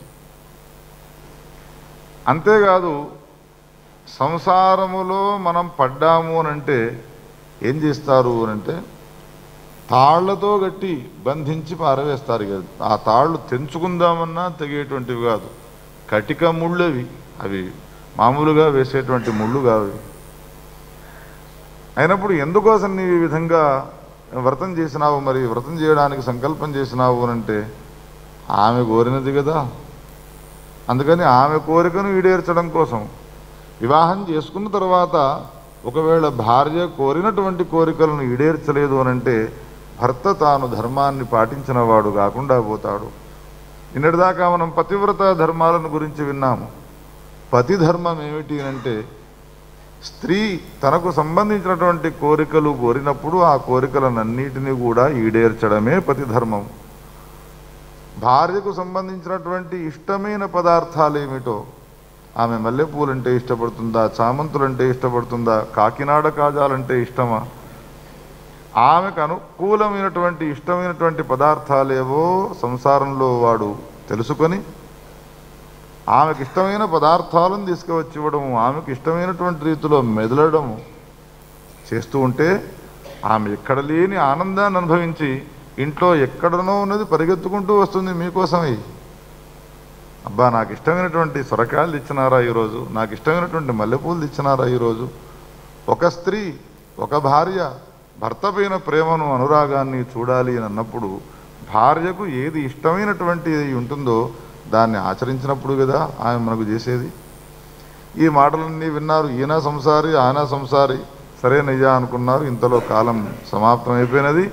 అంతేకాదు సంసారములో మనం పడ్డాము అని అంటే ఏం చేస్తారు అని అంటే తాళ్లతో గట్టి బంధించి పారవేస్తారు ఇక ఆ తాళ్ళు తెంచుకుందామన్నా తెగేటువంటివి కాదు కటిక ముళ్ళు అవి అవి మామూలుగా వేసేటువంటి ముళ్ళు కావు ఇవి. అయినప్పుడు ఎందుకోసం నీవు ఈ విధంగా వ్రతం చేసినావు మరి వ్రతం చేయడానికి సంకల్పం చేసినావు అని అంటే ఆమె కోరినది కదా అందుకని ఆమె కోరికను ఈడేర్చడం కోసం వివాహం చేసుకున్న తర్వాత ఒకవేళ భార్య కోరినటువంటి కోరికలను ఈడేర్చలేదు అనంటే భర్త తాను ధర్మాన్ని పాటించిన వాడు కాకుండా పోతాడు నిన్నటిదాకా మనం పతివ్రత ధర్మాలను గురించి విన్నాము పతి ధర్మం ఏమిటి అంటే స్త్రీ తనకు సంబంధించినటువంటి కోరికలు కోరినప్పుడు ఆ కోరికలనన్నిటినీ కూడా ఈడేర్చడమే పతి ధర్మం భార్యకు సంబంధించినటువంటి ఇష్టమైన పదార్థాలు ఏమిటో ఆమె మల్లెపూలంటే ఇష్టపడుతుందా చామంతులంటే ఇష్టపడుతుందా కాకినాడ కాజాలంటే ఇష్టమా ఆమెకు అనుకూలమైనటువంటి ఇష్టమైనటువంటి పదార్థాలేవో సంసారంలో వాడు తెలుసుకొని ఆమెకు ఇష్టమైన పదార్థాలను తీసుకువచ్చి ఇవ్వడము ఆమెకు ఇష్టమైనటువంటి రీతిలో మెదలడము చేస్తూ ఉంటే ఆమె ఎక్కడ లేని ఆనందాన్ని అనుభవించి ఇంట్లో ఎక్కడనో ఉన్నది పరిగెత్తుకుంటూ వస్తుంది మీకోసమై అబ్బా నాకు ఇష్టమైనటువంటి సొరకాయలు ఇచ్చినారా ఈరోజు నాకు ఇష్టమైనటువంటి మల్లెపూలు ఇచ్చినారా ఈరోజు ఒక స్త్రీ ఒక భార్య భర్త పైన ప్రేమను అనురాగాన్ని చూడాలి అని అన్నప్పుడు భార్యకు ఏది ఇష్టమైనటువంటి ఉంటుందో దాన్ని ఆచరించినప్పుడు కదా ఆమె మనకు చేసేది ఈ మాటలన్నీ విన్నారు ఈయన సంసారి ఆయన సంసారి సరేనయ్యా అనుకున్నారు ఇంతలో కాలం సమాప్తమైపోయినది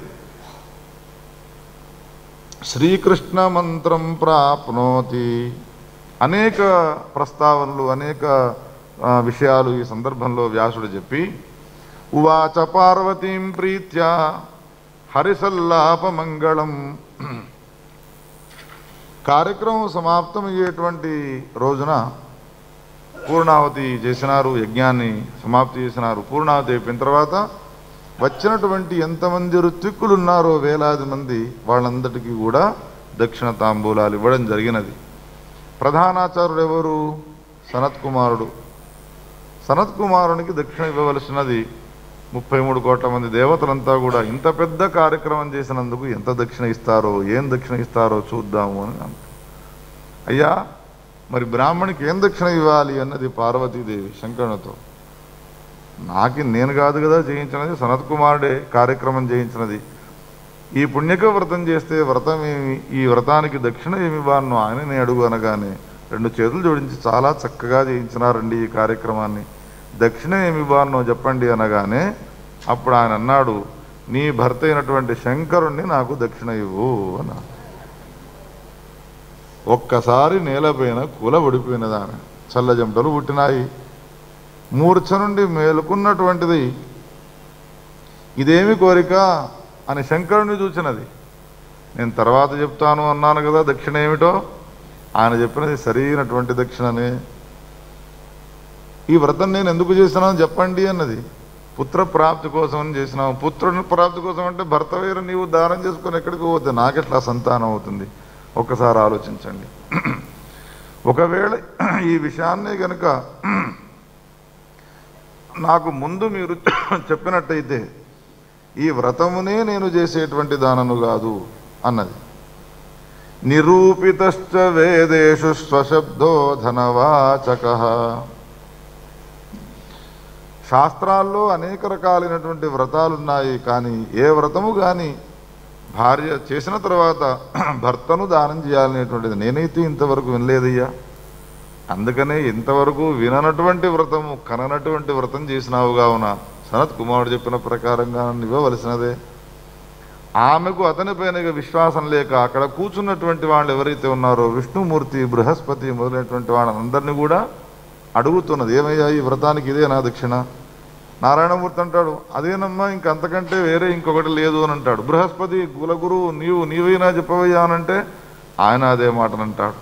శ్రీకృష్ణ మంత్రం ప్రాప్నోతి అనేక ప్రస్తావనలు అనేక ఆ, విషయాలు ఈ సందర్భంలో వ్యాసుడు చెప్పి ఉవాచ పార్వతీం ప్రీత్యా హరిసల్లాపమంగళం కార్యక్రమం సమాప్తమయ్యేటువంటి రోజున పూర్ణావతి చేసినారు యజ్ఞాన్ని సమాప్తి చేసినారు పూర్ణావతి అయిపోయిన తర్వాత వచ్చినటువంటి ఎంతమంది ఋత్విక్కులు ఉన్నారో వేలాది మంది వాళ్ళందరికీ కూడా దక్షిణ తాంబూలాలు ఇవ్వడం జరిగినది ప్రధానాచార్యుడు ఎవరు సనత్ కుమారుడు సనత్ కుమారునికి దక్షిణ ఇవ్వవలసినది ముప్పై మూడు కోట్ల మంది దేవతలంతా కూడా ఇంత పెద్ద కార్యక్రమం చేసినందుకు ఎంత దక్షిణ ఇస్తారో ఏం దక్షిణ ఇస్తారో చూద్దాము అని అంటారు అయ్యా మరి బ్రాహ్మణికి ఏం దక్షిణ ఇవ్వాలి అన్నది పార్వతీదేవి శంకరునితో నాకి నేను కాదు కదా చేయించినది సనత్ కుమారుడే కార్యక్రమం చేయించినది ఈ పుణ్యక వ్రతం చేస్తే వ్రతం ఏమి ఈ వ్రతానికి దక్షిణ ఏమి ఇవ్వాలను ఆయనని అడుగు అనగానే రెండు చేతులు జోడించి చాలా చక్కగా చేయించినారండి ఈ కార్యక్రమాన్ని దక్షిణ ఏమి ఇవ్వాలనో చెప్పండి అనగానే అప్పుడు ఆయన అన్నాడు నీ భర్త అయినటువంటి శంకరుణ్ణి నాకు దక్షిణ ఇవ్వు అన్నాడు ఒక్కసారి నేలపైన కూలబడిపోయినది ఆమె చల్లజంటలు పుట్టినాయి మూర్ఛ నుండి మేలుకున్నటువంటిది ఇదేమి కోరిక అని శంకరుని చూచినది నేను తర్వాత చెప్తాను అన్నాను కదా దక్షిణ ఏమిటో ఆయన చెప్పినది సరైనటువంటి దక్షిణనే ఈ వ్రతం నేను ఎందుకు చేసినాను చెప్పండి అన్నది పుత్ర ప్రాప్తి కోసం అని చేసినావు పుత్రుని ప్రాప్తి కోసం అంటే భర్త వేరు నీవు దానం చేసుకొని ఎక్కడికి పోతే నాకెట్లా సంతానం అవుతుంది ఒక్కసారి ఆలోచించండి ఒకవేళ ఈ విషయాన్నే గనుక నాకు ముందు మీరు చెప్పినట్టయితే ఈ వ్రతమునే నేను చేసేటువంటి దానను కాదు అన్నది నిరూపితశ్చ వేదేషు స్వశబ్దో ధనవాచక శాస్త్రాల్లో అనేక రకాలైనటువంటి వ్రతాలు ఉన్నాయి కానీ ఏ వ్రతము కానీ భార్య చేసిన తర్వాత భర్తను దానం చేయాలనేటువంటిది నేనైతే ఇంతవరకు వినలేదయ్యా అందుకనే ఇంతవరకు విననటువంటి వ్రతము కననటువంటి వ్రతం చేసినావు కావున సనత్ కుమారుడు చెప్పిన ప్రకారంగా నన్ను ఇవ్వవలసినదే ఆమెకు అతనిపైన ఇక విశ్వాసం లేక అక్కడ కూర్చున్నటువంటి వాళ్ళు ఎవరైతే ఉన్నారో విష్ణుమూర్తి బృహస్పతి మొదలైనటువంటి వాళ్ళందరినీ కూడా అడుగుతున్నది ఏమయ్యా ఈ వ్రతానికి ఇదే నా దక్షిణ నారాయణమూర్తి అంటాడు అదేనమ్మా ఇంకంతకంటే వేరే ఇంకొకటి లేదు అని అంటాడు బృహస్పతి కులగురువు నీవు నీవైనా చెప్పవయ్యా అనంటే ఆయన అదే మాటనంటాడు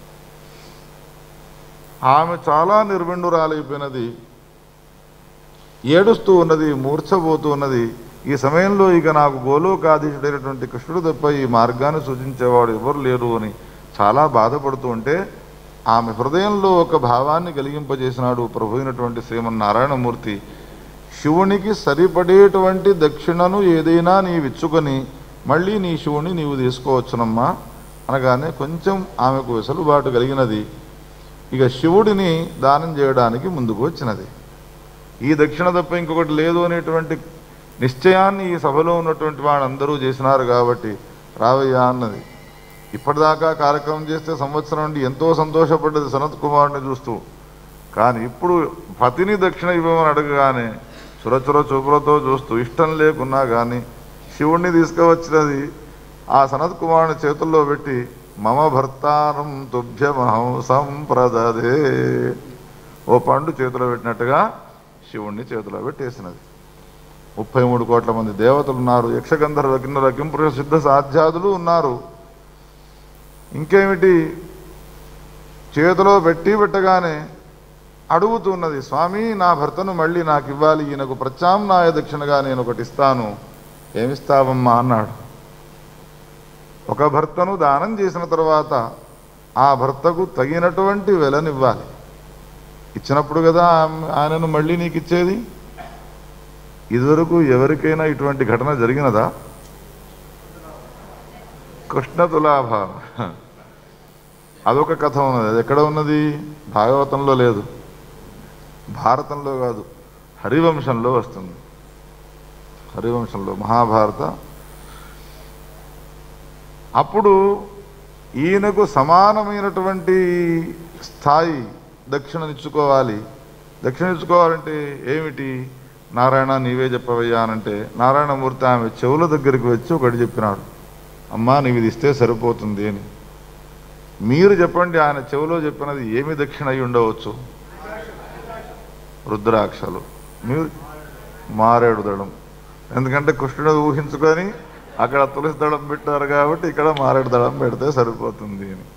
ఆమె చాలా నిర్విండురాలైపోయినది ఏడుస్తూ ఉన్నది మూర్ఛపోతూ ఉన్నది ఈ సమయంలో ఇక నాకు గోలోకాధీశుడైనటువంటి కృష్ణుడు తప్ప ఈ మార్గాన్ని సూచించేవాడు ఎవరు లేరు అని చాలా బాధపడుతూ ఉంటే ఆమె హృదయంలో ఒక భావాన్ని కలిగింపజేసినాడు ప్రభు అయినటువంటి శ్రీమన్నారాయణమూర్తి శివునికి సరిపడేటువంటి దక్షిణను ఏదైనా నీవిచ్చుకొని మళ్ళీ నీ శివుని నీవు తీసుకోవచ్చునమ్మా అనగానే కొంచెం ఆమెకు వెసులుబాటు కలిగినది ఇక శివుడిని దానం చేయడానికి ముందుకు వచ్చినది ఈ దక్షిణ తప్ప ఇంకొకటి లేదు అనేటువంటి నిశ్చయాన్ని ఈ సభలో ఉన్నటువంటి వాళ్ళందరూ చేసినారు కాబట్టి రావయ్యా అన్నది ఇప్పటిదాకా కార్యక్రమం చేస్తే సంవత్సరం నుండి ఎంతో సంతోషపడ్డది సనత్ కుమారుని చూస్తూ కానీ ఇప్పుడు పతిని దక్షిణ ఇవ్వమని అడగగానే చురచుర చూపులతో చూస్తూ ఇష్టం లేకున్నా కానీ శివుణ్ణి తీసుకువచ్చినది ఆ సనత్ కుమారుని చేతుల్లో పెట్టి మమ భర్తానం తుభ్యమహం సంప్రదదే ఓ పండు చేతిలో పెట్టినట్టుగా శివుణ్ణి చేతిలో పెట్టేసినది ముప్పై మూడు కోట్ల మంది దేవతలు ఉన్నారు యక్షగంధర్వ కిన్నర కింపురుష సిద్ధ సాధ్యాదులు ఉన్నారు ఇంకేమిటి చేతిలో పెట్టి పెట్టగానే అడుగుతున్నది స్వామి నా భర్తను మళ్ళీ నాకు ఇవ్వాలి ఈయనకు ప్రత్యామ్నాయ దక్షిణగా నేను ఒకటి ఇస్తాను ఏమిస్తావమ్మా అన్నాడు ఒక భర్తను దానం చేసిన తర్వాత ఆ భర్తకు తగినటువంటి వెలనివ్వాలి ఇచ్చినప్పుడు కదా ఆమె- ఆయనను మళ్ళీ నీకు ఇచ్చేది ఇదివరకు ఎవరికైనా ఇటువంటి ఘటన జరిగినదా కృష్ణ తులాభ అదొక కథ ఉన్నది అది ఎక్కడ ఉన్నది భాగవతంలో లేదు భారతంలో కాదు హరివంశంలో వస్తుంది హరివంశంలో మహాభారత అప్పుడు ఈయనకు సమానమైనటువంటి స్థాయి దక్షిణనిచ్చుకోవాలి దక్షిణించుకోవాలంటే ఏమిటి నారాయణ నీవే చెప్పవయ్యా అనంటే నారాయణమూర్తి ఆమె చెవుల దగ్గరికి వచ్చి ఒకటి చెప్పినాడు అమ్మా నీవు ఇది ఇస్తే సరిపోతుంది అని మీరు చెప్పండి ఆయన చెవిలో చెప్పినది ఏమి దక్షిణ అయి ఉండవచ్చు రుద్రాక్షలు మీరు మారేడు దళం ఎందుకంటే కృష్ణుడు ఊహించుకొని అక్కడ తులసి దళం పెట్టారు కాబట్టి ఇక్కడ మారేడు దళం పెడితే సరిపోతుంది అని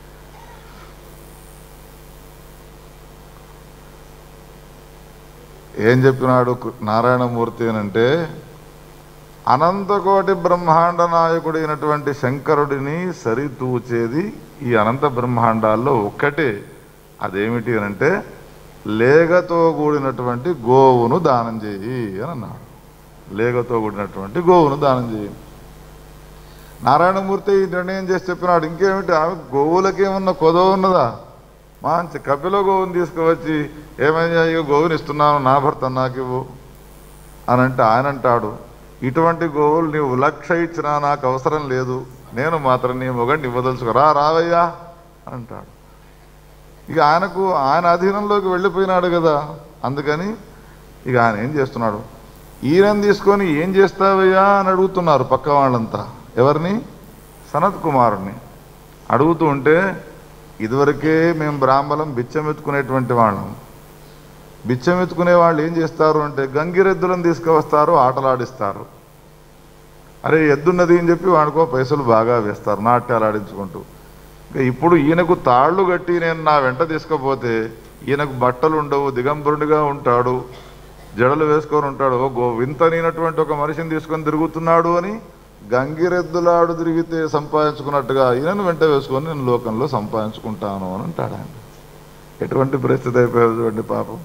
ఏం చెప్పినాడు కు- నారాయణమూర్తి అనంటే అనంతకోటి బ్రహ్మాండ నాయకుడైనటువంటి శంకరుడిని సరితూచేది ఈ అనంత బ్రహ్మాండాల్లో ఒక్కటే అదేమిటి అనంటే లేగతో కూడినటువంటి గోవును దానం చేయి అని అన్నాడు లేగతో కూడినటువంటి గోవును దానం చేయి నారాయణమూర్తి ఈ నిర్ణయం చేసి చెప్పినాడు ఇంకేమిటి ఆమె గోవులకేమన్నా కొదవ ఉన్నదా మంచి కపిల గోవుని తీసుకువచ్చి ఏమైనా ఇక గోవుని ఇస్తున్నాను నా భర్త నాకు ఇవ్వు అని అంటే ఆయన అంటాడు ఇటువంటి గోవులు నీవు లక్ష ఇచ్చినా నాకు అవసరం లేదు నేను మాత్రం నీ మొగడిని ఇవ్వదలుచుకురా రావయ్యా అంటాడు ఇక ఆయనకు ఆయన అధీనంలోకి వెళ్ళిపోయినాడు కదా అందుకని ఇక ఆయన ఏం చేస్తున్నాడు ఈయనని తీసుకొని ఏం చేస్తావయ్యా అని అడుగుతున్నారు పక్క వాళ్ళంతా ఎవరిని సనత్ కుమారుణ్ణి అడుగుతూ ఉంటే ఇదివరకే మేము బ్రాహ్మణం బిచ్చం ఎత్తుకునేటువంటి వాళ్ళం బిచ్చం ఎత్తుకునే వాళ్ళు ఏం చేస్తారు అంటే గంగిరెద్దులను తీసుకువస్తారు ఆటలాడిస్తారు అరే ఎద్దున్నది అని చెప్పి వాడికో పైసలు బాగా వేస్తారు నాట్యాలు ఆడించుకుంటూ ఇంకా ఇప్పుడు ఈయనకు తాళ్ళు కట్టి నేను నా వెంట తీసుకపోతే ఈయనకు బట్టలు ఉండవు దిగంబరుడిగా ఉంటాడు జడలు వేసుకొని ఉంటాడు ఓ గో వింతనైనటువంటి ఒక మనిషిని తీసుకొని తిరుగుతున్నాడు అని గంగిరెద్దులాడు తిరిగితే సంపాదించుకున్నట్టుగా ఈయనను వెంట వేసుకొని నేను లోకంలో సంపాదించుకుంటాను అని అంటాడు ఆయన ఎటువంటి పరిస్థితి అయిపోయింది చూడండి పాపం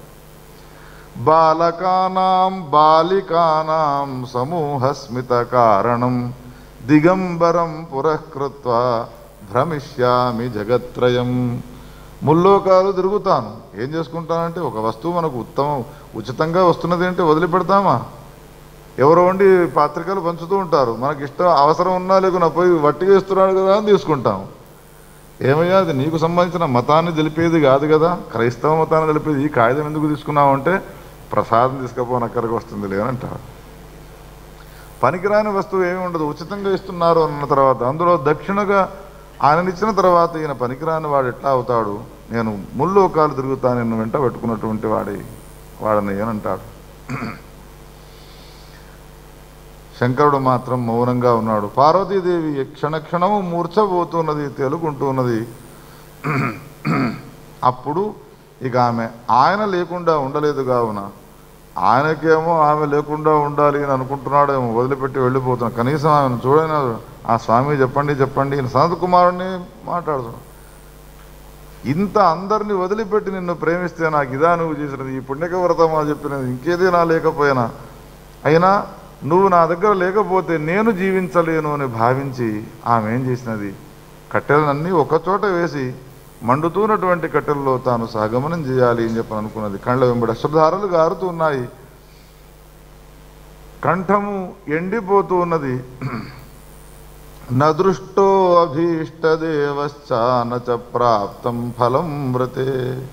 బాలకానాం బాలికానాం సమూహస్మిత కారణం దిగంబరం పురస్కృత్వ భ్రమిష్యామి జగత్రయం ముల్లోకాలు తిరుగుతాను ఏం చేసుకుంటానంటే ఒక వస్తువు మనకు ఉత్తమం ఉచితంగా వస్తున్నది అంటే వదిలిపెడతామా ఎవరో ఉండి పత్రికలు పంచుతూ ఉంటారు మనకి ఇష్టం అవసరం ఉన్నా లేకున్నా పోయి వట్టిగా ఇస్తున్నాడు కదా అని తీసుకుంటాం ఏమయ్యా అది నీకు సంబంధించిన మతాన్ని తెలిపేది కాదు కదా క్రైస్తవ మతాన్ని తెలిపేది ఈ కాగితం ఎందుకు తీసుకున్నావు అంటే ప్రసాదం తీసుకపోనక్కడికి వస్తుంది లేనంటారు పనికిరాని వస్తువు ఏమి ఉండదు ఉచితంగా ఇస్తున్నారు అన్న తర్వాత అందులో దక్షిణగా ఆయన ఇచ్చిన తర్వాత ఈయన పనికిరాని వాడు ఎట్లా అవుతాడు నేను ముల్లోకాలు తిరుగుతా నిన్ను వెంట పెట్టుకున్నటువంటి వాడి వాడని అని అంటాడు శంకరుడు మాత్రం మౌనంగా ఉన్నాడు పార్వతీదేవి క్షణక్షణము మూర్ఛపోతున్నది తెలుగుంటున్నది అప్పుడు ఇక ఆమె ఆయన లేకుండా ఉండలేదు కావున ఆయనకేమో ఆమె లేకుండా ఉండాలి అని అనుకుంటున్నాడేమో వదిలిపెట్టి వెళ్ళిపోతున్నాడు కనీసం ఆమెను చూడైనా ఆ స్వామి చెప్పండి చెప్పండి ఈయన సనత్ కుమారుణ్ణి మాట్లాడుతున్నాడు ఇంత అందరిని వదిలిపెట్టి నిన్ను ప్రేమిస్తే నాకు ఇదా నువ్వు చేసినది ఈ పుణ్యక వ్రతమా చెప్పినది ఇంకేదైనా లేకపోయినా అయినా నువ్వు నా దగ్గర లేకపోతే నేను జీవించలేను అని భావించి ఆమె ఏం చేసినది కట్టెలన్నీ ఒకచోట వేసి మండుతున్నటువంటి కట్టెల్లో తాను సహగమనం చేయాలి అని చెప్పని అనుకున్నది కళ్ళ వెంబడి అశ్రుధారలు గారుతూ ఉన్నాయి కంఠము ఎండిపోతూ ఉన్నది నదృష్టో అభీష్టదేవశ్చ నచ ప్రాప్తం ఫలం వ్రతే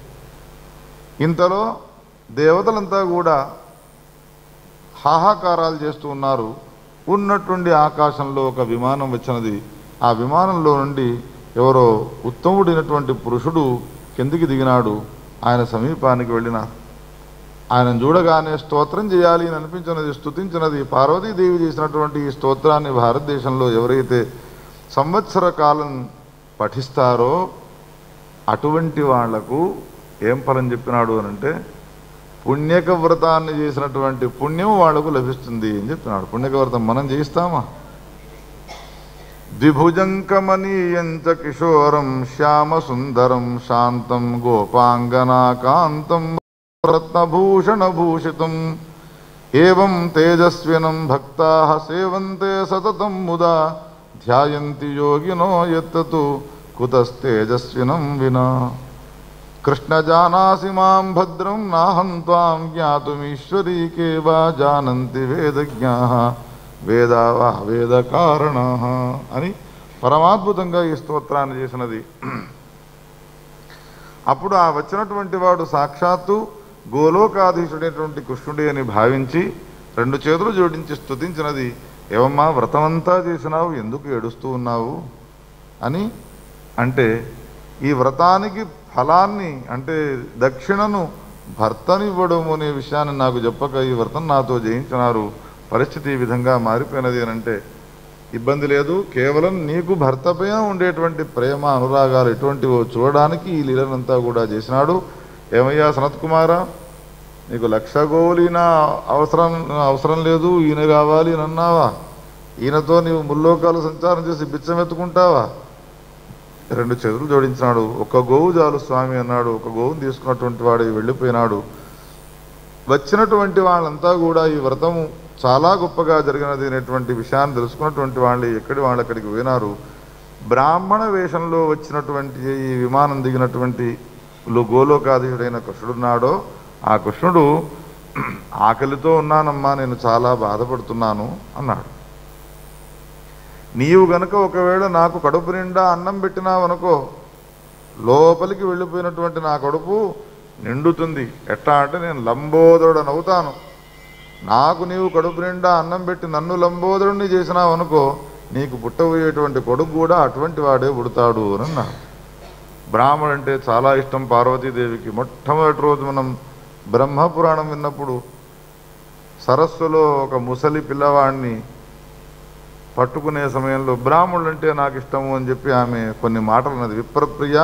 ఇంతలో దేవతలంతా కూడా హాహాకారాలు చేస్తూ ఉన్నారు ఉన్నట్టుండి ఆకాశంలో ఒక విమానం వచ్చినది ఆ విమానంలో నుండి ఎవరో ఉత్తముడైనటువంటి పురుషుడు కిందికి దిగినాడు ఆయన సమీపానికి వెళ్ళినారు ఆయన చూడగానే స్తోత్రం చేయాలి అని అనిపించినది స్తుతించినది పార్వతీదేవి చేసినటువంటి ఈ స్తోత్రాన్ని భారతదేశంలో ఎవరైతే సంవత్సర కాలం పఠిస్తారో అటువంటి వాళ్లకు ఏం ఫలం చెప్పినాడు అని అంటే పుణ్యక వ్రతాన్ని చేసినటువంటి పుణ్యం వాళ్లకు లభిస్తుంది అని చెప్పినాడు పుణ్యక వ్రతం మనం చేయిస్తామా ద్విభుజంకమనీయంచ కిశోరం శ్యామ సుందరం శాంతం గోపాంగనాకాంతం రత్నభూషణభూషితం ఏం తేజస్వినం భక్తా సేవంతే సతతం ముదా ధ్యాయంతి యోగినో ఎత్తతు కుతస్తేజస్వినం వినా కృష్ణ జానాసి మాం భద్రం నాహం త్వాం జ్ఞాతుమీశ్వరీకే వా జానంతి వేదజ్ఞా వేదా వా వేద కారణ అని పరమాద్భుతంగా ఈ స్తోత్రాన్ని చేసినది అప్పుడు ఆ వచ్చినటువంటి వాడు సాక్షాత్తు గోలోకాధీశుడైనటువంటి కృష్ణుడి అని భావించి రెండు చేతులు జోడించి స్తుతించినది ఏవమ్మా వ్రతమంతా చేసినావు ఎందుకు ఏడుస్తూ ఉన్నావు అని అంటే ఈ వ్రతానికి ఫలాన్ని అంటే దక్షిణను భర్తనివ్వడం అనే విషయాన్ని నాకు చెప్పక ఈ వ్రతం నాతో జయించినారు పరిస్థితి ఈ విధంగా మారిపోయినది అని అంటే ఇబ్బంది లేదు కేవలం నీకు భర్తపైన ఉండేటువంటి ప్రేమ అనురాగాలు ఎటువంటివో చూడడానికి ఈ లీలనంతా కూడా చేసినాడు ఏమయ్యా సనత్ కుమారా నీకు లక్ష గోలిన అవసరం అవసరం లేదు ఈయన కావాలి అని అన్నావా ఈయనతో నీవు ముల్లోకాలు సంచారం చేసి బిచ్చం ఎత్తుకుంటావా రెండు చేతులు జోడించినాడు ఒక గోవు చాలు స్వామి అన్నాడు ఒక గోవును తీసుకున్నటువంటి వాడు వెళ్ళిపోయినాడు వచ్చినటువంటి వాళ్ళంతా కూడా ఈ వ్రతము చాలా గొప్పగా జరిగినది అనేటువంటి విషయాన్ని తెలుసుకున్నటువంటి వాళ్ళు ఎక్కడి వాళ్ళు అక్కడికి పోయినారు బ్రాహ్మణ వేషంలో వచ్చినటువంటి ఈ విమానం దిగినటువంటి లో- గోలోకాధీశుడైన కృష్ణుడున్నాడో ఆ కృష్ణుడు ఆకలితో ఉన్నానమ్మా నేను చాలా బాధపడుతున్నాను అన్నాడు నీవు గనక ఒకవేళ నాకు కడుపు నిండా అన్నం పెట్టినావనుకో లోపలికి వెళ్ళిపోయినటువంటి నా కడుపు నిండుతుంది ఎట్లా అంటే నేను లంబోదరుడనవుతాను నాకు నీవు కడుపు నిండా అన్నం పెట్టి నన్ను లంబోదరుణ్ణి చేసినావనుకో నీకు పుట్టబోయేటువంటి కొడుకు కూడా అటువంటి వాడే పుడతాడు అని అన్నాడు బ్రాహ్మడు అంటే చాలా ఇష్టం పార్వతీదేవికి మొట్టమొదటి రోజు మనం బ్రహ్మపురాణం విన్నప్పుడు సరస్సులో ఒక ముసలి పిల్లవాడిని పట్టుకునే సమయంలో బ్రాహ్మణులు అంటే నాకు ఇష్టము అని చెప్పి ఆమె కొన్ని మాటలు అన్నది విప్రప్రియ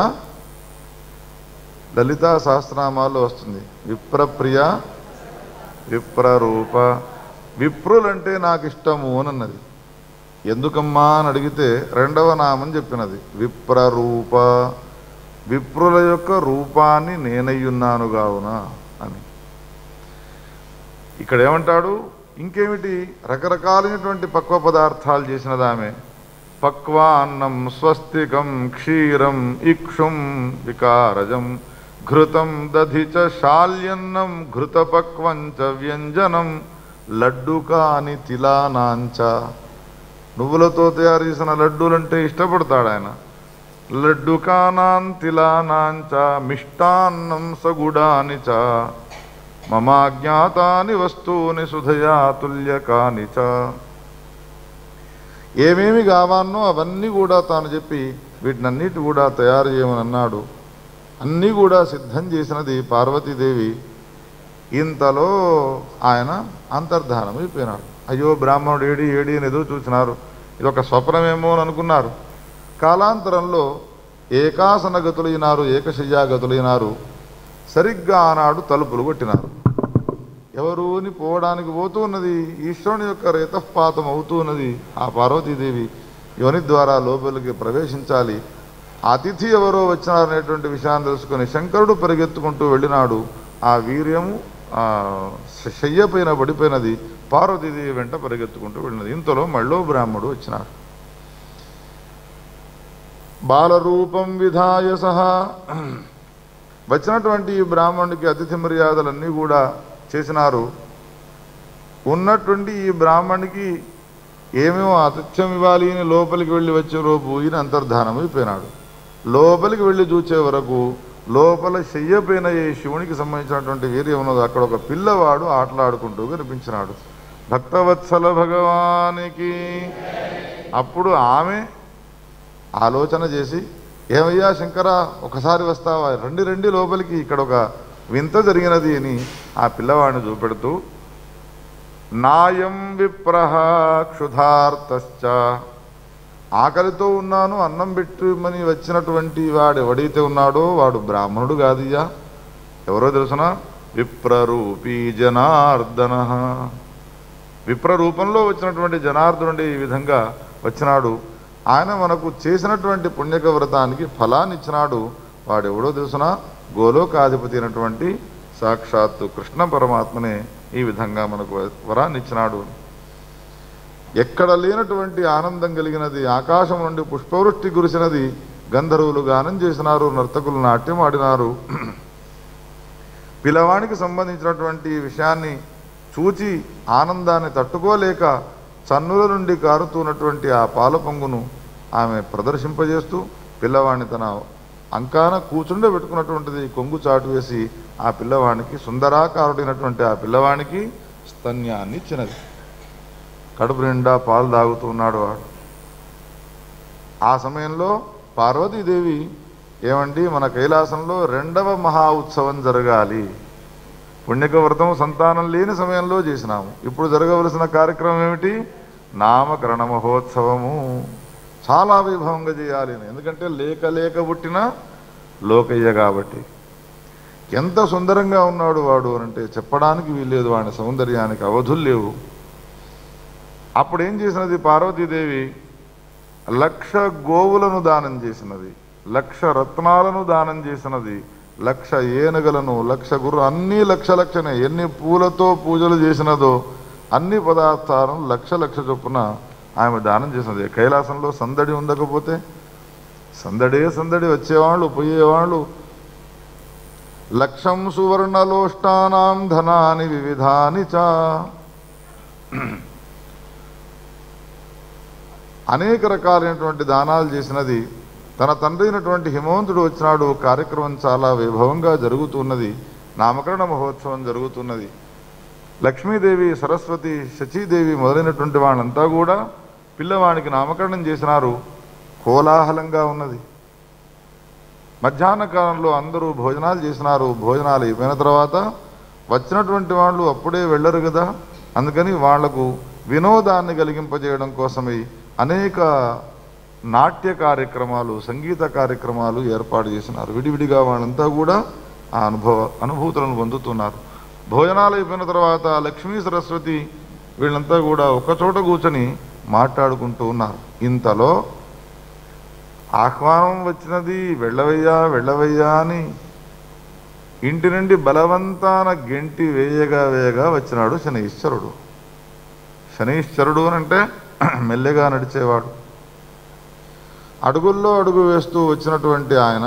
లలితా సహస్రనామాల్లో వస్తుంది విప్రప్రియ విప్రరూప విప్రులంటే నాకు ఇష్టము అని అన్నది ఎందుకమ్మా అని అడిగితే రెండవ నామం చెప్పినది విప్రరూప విప్రుల యొక్క రూపాన్ని నేనయ్యున్నాను కావున అని ఇక్కడ ఏమంటాడు ఇంకేమిటి రకరకాలైనటువంటి పక్వ పదార్థాలు చేసినది ఆమె పక్వాన్నం స్వస్తికం క్షీరం ఇక్షుం వికారజం ఘృతం దధి చ శాల్యన్నం ఘృతపక్వం చ వ్యంజనం లడ్డుకాని తిలానాంచ నువ్వులతో తయారు చేసిన లడ్డూలంటే ఇష్టపడతాడు ఆయన లడ్డుకానాన్ తిలానాంచ మిష్టాన్నం సగుడాని చ మమాజ్ఞాతాని వస్తూని సుధయా తుల్యకాని చ ఏమేమి కావాలనో అవన్నీ కూడా తాను చెప్పి వీటినన్నిటి కూడా తయారు చేయమని అన్నాడు అన్నీ కూడా సిద్ధం చేసినది పార్వతీదేవి ఇంతలో ఆయన అంతర్ధానం అయిపోయినాడు అయ్యో బ్రాహ్మణుడు ఏడి ఏడి అని ఎదురు చూసినారు ఇది ఒక స్వప్నమేమో అని అనుకున్నారు కాలాంతరంలో ఏకాసన గతులైనారు ఏకశయ్యా గతులైనారు సరిగ్గా ఆనాడు తలుపులు కొట్టినారు ఎవరు అని పోవడానికి పోతూ ఉన్నది ఈశ్వరుని యొక్క రేతపాతం అవుతూ ఉన్నది ఆ పార్వతీదేవి యోని ద్వారా లోపలికి ప్రవేశించాలి అతిథి ఎవరో వచ్చినారనేటువంటి విషయాన్ని తెలుసుకొని శంకరుడు పరిగెత్తుకుంటూ వెళ్ళినాడు ఆ వీర్యము ఆ శ- శయ్య పైన పడిపోయినది పార్వతీదేవి వెంట పరిగెత్తుకుంటూ వెళ్ళినది ఇంతలో మళ్ళో బ్రాహ్మడు వచ్చినాడు బాలరూపం విధాయ సహా వచ్చినటువంటి ఈ బ్రాహ్మణుడికి అతిథి మర్యాదలన్నీ కూడా చేసినారు ఉన్నటువంటి ఈ బ్రాహ్మణుడికి ఏమేమో ఆతిథ్యం ఇవ్వాలి అని లోపలికి వెళ్ళి వచ్చే లోపు ఈయన అంతర్ధానం అయిపోయినాడు లోపలికి వెళ్ళి చూసే వరకు లోపల శయ్యపైన ఈ శివునికి సంబంధించినటువంటి వీర్యం ఉన్నది అక్కడ ఒక పిల్లవాడు ఆటలాడుకుంటూ కనిపించినాడు భక్తవత్సల భగవానికి అప్పుడు ఆమె ఆలోచన చేసి ఏమయ్యా శంకర ఒకసారి వస్తావా రండి రండి లోపలికి ఇక్కడ ఒక వింత జరిగినది అని ఆ పిల్లవాడిని చూపెడుతూ నాయం విప్రహ క్షుధార్తశ్చ ఆకలితో ఉన్నాను అన్నం పెట్టుమని వచ్చినటువంటి వాడు ఎవడైతే ఉన్నాడో వాడు బ్రాహ్మణుడు కాదయ్యా ఎవరో తెలుసునా విప్రరూపీ జనార్దన విప్ర రూపంలో వచ్చినటువంటి జనార్దనుడి ఈ విధంగా వచ్చినాడు ఆయన మనకు చేసినటువంటి పుణ్యక వ్రతానికి ఫలాన్ని ఇచ్చినాడు వాడెవడో తెలుసునా గోలోకాధిపతి అయినటువంటి సాక్షాత్తు కృష్ణ పరమాత్మనే ఈ విధంగా మనకు వరాన్ని ఇచ్చినాడు ఎక్కడ లేనటువంటి ఆనందం కలిగినది ఆకాశం నుండి పుష్పవృష్టి కురిసినది గంధర్వులు గానం చేసినారు నర్తకులు నాట్యం ఆడినారు పిల్లవానికి సంబంధించినటువంటి విషయాన్ని చూచి ఆనందాన్ని తట్టుకోలేక చన్నుల నుండి కారుతున్నటువంటి ఆ పాల పొంగును ఆమె ప్రదర్శింపజేస్తూ పిల్లవాడిని తన అంకాన కూర్చుండబెట్టుకున్నటువంటిది కొంగు చాటు వేసి ఆ పిల్లవానికి సుందరాకారుడైనటువంటి ఆ పిల్లవానికి స్తన్యాన్ని ఇచ్చినది కడుపు నిండా పాలు తాగుతూ ఉన్నాడు వాడు ఆ సమయంలో పార్వతీదేవి ఏమండి మన కైలాసంలో రెండవ మహా ఉత్సవం జరగాలి పుణ్యక వ్రతం సంతానం లేని సమయంలో చేసినాము ఇప్పుడు జరగవలసిన కార్యక్రమం ఏమిటి నామకరణ మహోత్సవము చాలా వైభవంగా చేయాలి అని. ఎందుకంటే లేక లేక పుట్టిన లోకయ్య కాబట్టి ఎంత సుందరంగా ఉన్నాడు వాడు అని అంటే చెప్పడానికి వీల్లేదు వాడి సౌందర్యానికి అవధులు లేవు అప్పుడు ఏం చేసినది పార్వతీదేవి లక్ష గోవులను దానం చేసినది లక్ష రత్నాలను దానం చేసినది లక్ష ఏనుగలను లక్ష గుర్ర అన్ని లక్ష లక్షనే ఎన్ని పూలతో పూజలు చేసినదో అన్ని పదార్థాలను లక్ష లక్ష చొప్పున ఆమె దానం చేసినది కైలాసంలో సందడి ఉండకపోతే సందడే సందడి వచ్చేవాళ్ళు పోయేవాళ్ళు లక్షం సువర్ణలోష్టానాం ధనాని వివిధాని చ అనేక రకాలైనటువంటి దానాలు చేసినది తన తండ్రి అయినటువంటి హిమవంతుడు వచ్చినాడు కార్యక్రమం చాలా వైభవంగా జరుగుతున్నది నామకరణ మహోత్సవం జరుగుతున్నది లక్ష్మీదేవి సరస్వతి శచీదేవి మొదలైనటువంటి వాళ్ళంతా కూడా పిల్లవానికి నామకరణం చేసినారు కోలాహలంగా ఉన్నది మధ్యాహ్న కాలంలో అందరూ భోజనాలు చేసినారు భోజనాలు అయిపోయిన తర్వాత వచ్చినటువంటి వాళ్ళు అప్పుడే వెళ్ళరు కదా అందుకని వాళ్లకు వినోదాన్ని కలిగింపజేయడం కోసమై అనేక నాట్య కార్యక్రమాలు సంగీత కార్యక్రమాలు ఏర్పాటు చేసినారు విడివిడిగా వాళ్ళంతా కూడా ఆ అనుభవ అనుభూతులను పొందుతున్నారు భోజనాలు అయిపోయిన తర్వాత లక్ష్మీ సరస్వతి వీళ్ళంతా కూడా ఒకచోట కూర్చొని మాట్లాడుకుంటూ ఉన్నారు ఇంతలో ఆహ్వానం వచ్చినది వెళ్ళవయ్యా వెళ్ళవయ్యా అని ఇంటి నుండి బలవంతాన గెంటి వేయగా వేయగా వచ్చినాడు శనీశ్వరుడు శనీశ్వరుడు అని అంటే మెల్లగా నడిచేవాడు అడుగుల్లో అడుగు వేస్తూ వచ్చినటువంటి ఆయన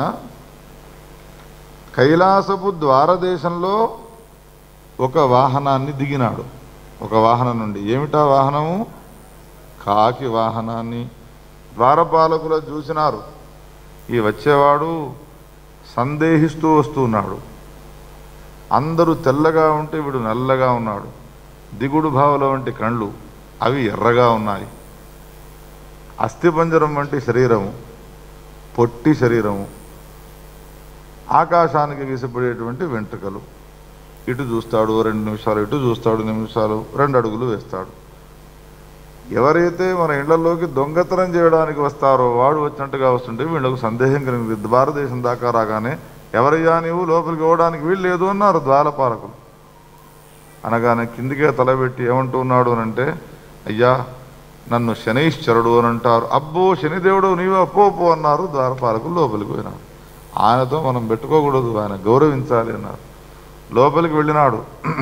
కైలాసపు ద్వారదేశంలో ఒక వాహనాన్ని దిగినాడు ఒక వాహనం నుండి ఏమిటా వాహనము కాకి వాహనాన్ని ద్వారపాలకుల చూసినారు ఈ వచ్చేవాడు సందేహిస్తూ వస్తున్నాడు అందరూ తెల్లగా ఉంటే వీడు నల్లగా ఉన్నాడు దిగుడు భావల వంటి కళ్ళు అవి ఎర్రగా ఉన్నాయి అస్థిపంజరం వంటి శరీరము పొట్టి శరీరము ఆకాశానికి గీసిపడేటువంటి వెంట్రుకలు ఇటు చూస్తాడు రెండు నిమిషాలు ఇటు చూస్తాడు నిమిషాలు రెండు అడుగులు వేస్తాడు ఎవరైతే మన ఇళ్లలోకి దొంగతనం చేయడానికి వస్తారో వాడు వచ్చినట్టుగా వస్తుంటే వీళ్ళకు సందేహం కలిగింది భారతదేశం దాకా రాగానే ఎవరయ్యా నీవు లోపలికి పోవడానికి వీలు లేదు అన్నారు ద్వారపాలకులు అనగానే కిందికే తలబెట్టి ఏమంటూ ఉన్నాడు అని అంటే అయ్యా నన్ను శనైశ్వరుడు అని అంటారు అబ్బో శనిదేవుడు నీవే అప్పో పో అన్నారు ద్వారపాలకులు లోపలికి పోయినాడు ఆయనతో మనం పెట్టుకోకూడదు ఆయన గౌరవించాలి అన్నారు లోపలికి వెళ్ళినాడు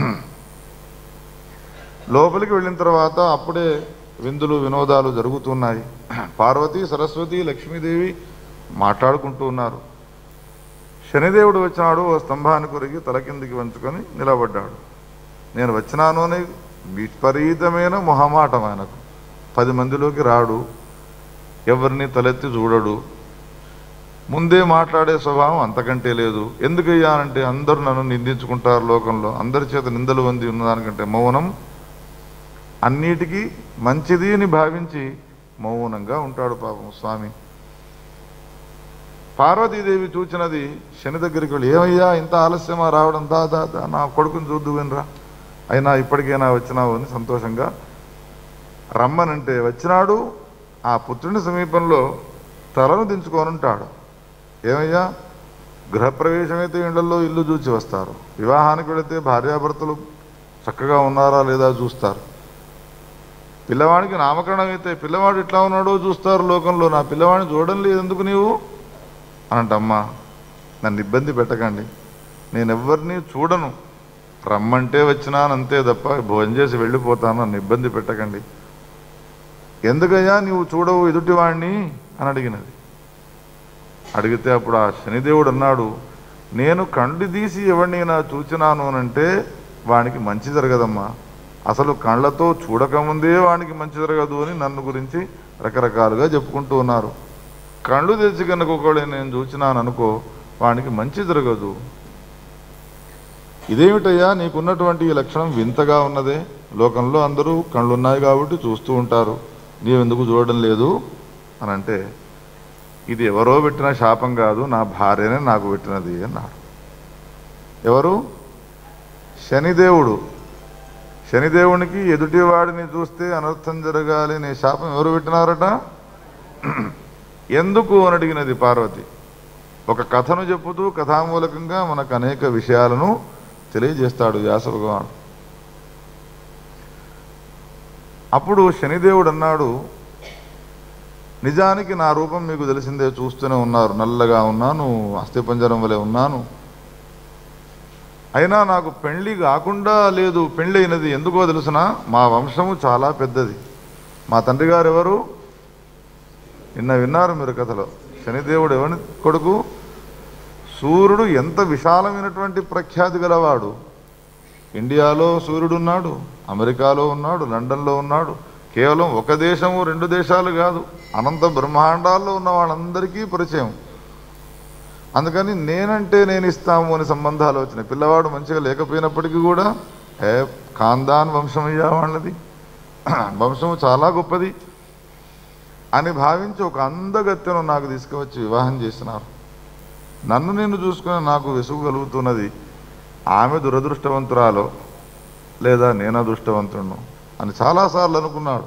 లోపలికి వెళ్ళిన తర్వాత అప్పుడే విందులు వినోదాలు జరుగుతున్నాయి పార్వతి సరస్వతి లక్ష్మీదేవి మాట్లాడుకుంటూ ఉన్నారు శనిదేవుడు వచ్చినాడు ఓ స్తంభాన్ని కొరిగి తల కిందికి వంచుకొని నిలబడ్డాడు నేను వచ్చినాను అని విపరీతమైన మొహమాటం ఆయనకు పది మందిలోకి రాడు ఎవరిని తలెత్తి చూడడు ముందే మాట్లాడే స్వభావం అంతకంటే లేదు ఎందుకయ్యా అంటే అందరూ నన్ను నిందించుకుంటారు లోకంలో అందరి చేత నిందలు పొంది ఉన్నదానికంటే మౌనం అన్నిటికీ మంచిది అని భావించి మౌనంగా ఉంటాడు పాపం స్వామి పార్వతీదేవి చూచినది శని దగ్గరికి వెళ్ళి ఏమయ్యా ఇంత ఆలస్యమా రావడం దా దా దా నా కొడుకుని చూద్దు వినరా అయినా ఇప్పటికైనా వచ్చినావు అని సంతోషంగా రమ్మనంటే వచ్చినాడు ఆ పుత్రుని సమీపంలో తలను దించుకోనుంటాడు ఏమయ్యా గృహప్రవేశమైతే ఇళ్లలో ఇల్లు చూచి వస్తారు వివాహానికి వెళితే భార్యాభర్తలు చక్కగా ఉన్నారా లేదా చూస్తారు పిల్లవాడికి నామకరణం అయితే పిల్లవాడు ఎట్లా ఉన్నాడో చూస్తారు లోకంలో నా పిల్లవాడిని చూడడం లేదు ఎందుకు నీవు అనంటమ్మా నన్ను ఇబ్బంది పెట్టకండి నేను ఎవరిని చూడను రమ్మంటే వచ్చినానంతే తప్ప భోజనం చేసి వెళ్ళిపోతాను నన్ను ఇబ్బంది పెట్టకండి ఎందుకయ్యా నీవు చూడవు ఎదుటివాణ్ణి అని అడిగినది అడిగితే అప్పుడు ఆ శనిదేవుడు అన్నాడు నేను కండు తీసి ఎవరినైనా చూచినాను అనంటే వానికి మంచి జరగదమ్మా అసలు కళ్ళతో చూడకముందే వానికి మంచి జరగదు అని నన్ను గురించి రకరకాలుగా చెప్పుకుంటూ ఉన్నారు కళ్ళు తెచ్చి కనుక ఒకవేళ నేను చూచినాను అనుకో వానికి మంచి జరగదు ఇదేమిటయ్యా నీకున్నటువంటి ఈ లక్షణం వింతగా ఉన్నదే లోకంలో అందరూ కళ్ళున్నాయి కాబట్టి చూస్తూ ఉంటారు నీవెందుకు చూడడం లేదు అని అంటే ఇది ఎవరో పెట్టిన శాపం కాదు నా భార్యనే నాకు పెట్టినది అన్నాడు ఎవరు శనిదేవుడు శనిదేవునికి ఎదుటివాడిని చూస్తే అనర్థం జరగాలి అనే శాపం ఎవరు పెట్టినారట ఎందుకు అని అడిగినది పార్వతి ఒక కథను చెప్పుతూ కథామూలకంగా మనకు అనేక విషయాలను తెలియజేస్తాడు వ్యాస భగవాన్ అప్పుడు శనిదేవుడు అన్నాడు నిజానికి నా రూపం మీకు తెలిసిందే చూస్తూనే ఉన్నారు నల్లగా ఉన్నాను అస్థిపంజరం వలె ఉన్నాను అయినా నాకు పెళ్లి కాకుండా లేదు పెళ్లి అయినది ఎందుకో తెలుసునా మా వంశము చాలా పెద్దది మా తండ్రి గారు ఎవరు నిన్న విన్నారు మీరు కథలో శనిదేవుడు ఎవరి కొడుకు సూర్యుడు ఎంత విశాలమైనటువంటి ప్రఖ్యాతి గలవాడు ఇండియాలో సూర్యుడు ఉన్నాడు అమెరికాలో ఉన్నాడు లండన్లో ఉన్నాడు కేవలం ఒక దేశము రెండు దేశాలు కాదు అనంత బ్రహ్మాండాల్లో ఉన్న వాళ్ళందరికీ పరిచయం అందుకని నేనంటే నేను ఇస్తాము అని సంబంధాలు వచ్చినాయి పిల్లవాడు మంచిగా లేకపోయినప్పటికీ కూడా ఏ ఖాందాన్ వంశం అయ్యా వాళ్ళది వంశము చాలా గొప్పది అని భావించి ఒక అందగత్తెను నాకు తీసుకువచ్చి వివాహం చేసినారు నన్ను నేను చూసుకుని నాకు విసుగు కలుగుతున్నది ఆమె దురదృష్టవంతురాలో లేదా నేను అదృష్టవంతుడు అని చాలాసార్లు అనుకున్నాడు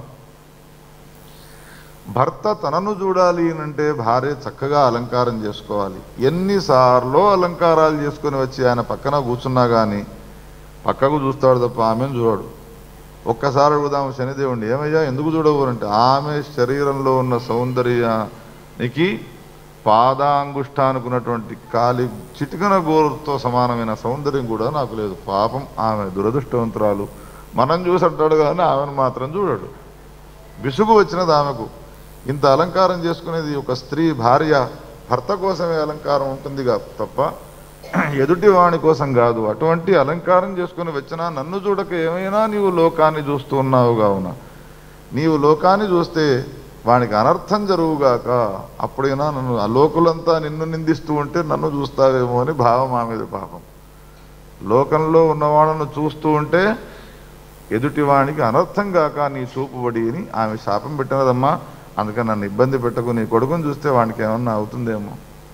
భర్త తనను చూడాలి అంటే భార్య చక్కగా అలంకారం చేసుకోవాలి ఎన్నిసార్లు అలంకారాలు చేసుకొని వచ్చి ఆయన పక్కన కూర్చున్నా కానీ పక్కకు చూస్తాడు తప్ప ఆమెను చూడాడు ఒక్కసారి అడుగుదాము శనిదేవుణ్ణి ఏమయ్యా ఎందుకు చూడవు అంటే ఆమె శరీరంలో ఉన్న సౌందర్యానికి పాదాంగుష్టానుకున్నటువంటి కాలి చిటికన గోరుతో సమానమైన సౌందర్యం కూడా నాకు లేదు పాపం ఆమె దురదృష్టవంతురాలు మనం చూసి అంటాడు కానీ ఆమెను మాత్రం చూడడు విసుగు వచ్చినది ఆమెకు ఇంత అలంకారం చేసుకునేది ఒక స్త్రీ భార్య భర్త కోసమే అలంకారం ఉంటుందిగా తప్ప ఎదుటి వాని కోసం కాదు అటువంటి అలంకారం చేసుకుని వచ్చినా నన్ను చూడక ఏమైనా నీవు లోకాన్ని చూస్తూ ఉన్నావు కావున నీవు లోకాన్ని చూస్తే వానికి అనర్థం జరుగుగాక అప్పుడైనా నన్ను ఆ లోకులంతా నిన్ను నిందిస్తూ ఉంటే నన్ను చూస్తావేమో అని భావం ఆమెది పాపం లోకంలో ఉన్నవాళ్ళను చూస్తూ ఉంటే ఎదుటివానికి అనర్థం కాక నీ చూపుబడి అని ఆమె శాపం పెట్టినదమ్మా అందుకని నన్ను ఇబ్బంది పెట్టకు నీ కొడుకుని చూస్తే వానికి ఏమన్నా అవుతుందేమో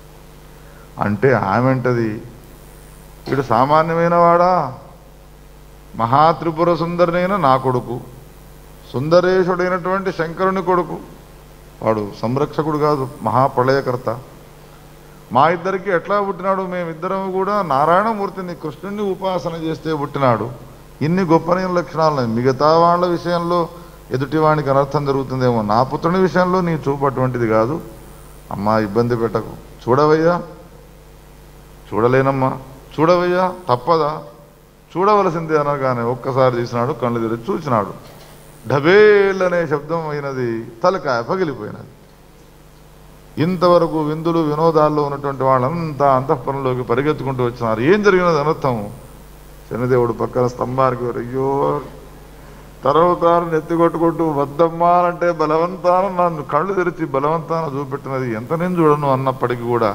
అంటే ఆమె అంటది వీడు సామాన్యమైన వాడా మహాత్రిపుర సుందరినైన నా కొడుకు సుందరేశుడైనటువంటి శంకరుని కొడుకు వాడు సంరక్షకుడు కాదు మహాప్రళయకర్త మా ఇద్దరికి ఎట్లా పుట్టినాడు మేమిద్దరం కూడా నారాయణమూర్తిని కృష్ణుని ఉపాసన చేస్తే పుట్టినాడు ఇన్ని గొప్పనైన లక్షణాలు ఉన్నాయి. మిగతా వాళ్ళ విషయంలో ఎదుటివానికి అనర్థం జరుగుతుందేమో నా పుత్రుని విషయంలో నీ చూపు అటువంటిది కాదు అమ్మా ఇబ్బంది పెట్టకు చూడవయ్యా చూడలేనమ్మా చూడవయ్యా తప్పదా చూడవలసిందే అనగానే ఒక్కసారి తీసినాడు కళ్ళు తెరిచి చూసినాడు ఢబేల్ అనే శబ్దం అయినది తలకాయ పగిలిపోయినది ఇంతవరకు విందులు వినోదాల్లో ఉన్నటువంటి వాళ్ళంతా అంతఃపురంలోకి పరిగెత్తుకుంటూ వచ్చినారు ఏం జరిగినది అనర్థం శనిదేవుడు పక్కన స్తంభానికి అయ్యో తరవుతాను నెత్తి కొట్టుకుంటూ వద్దమ్మా అంటే బలవంతాన నన్ను కళ్ళు తెరిచి బలవంతాన చూపెట్టినది ఎంత నేను చూడను అన్నప్పటికీ కూడా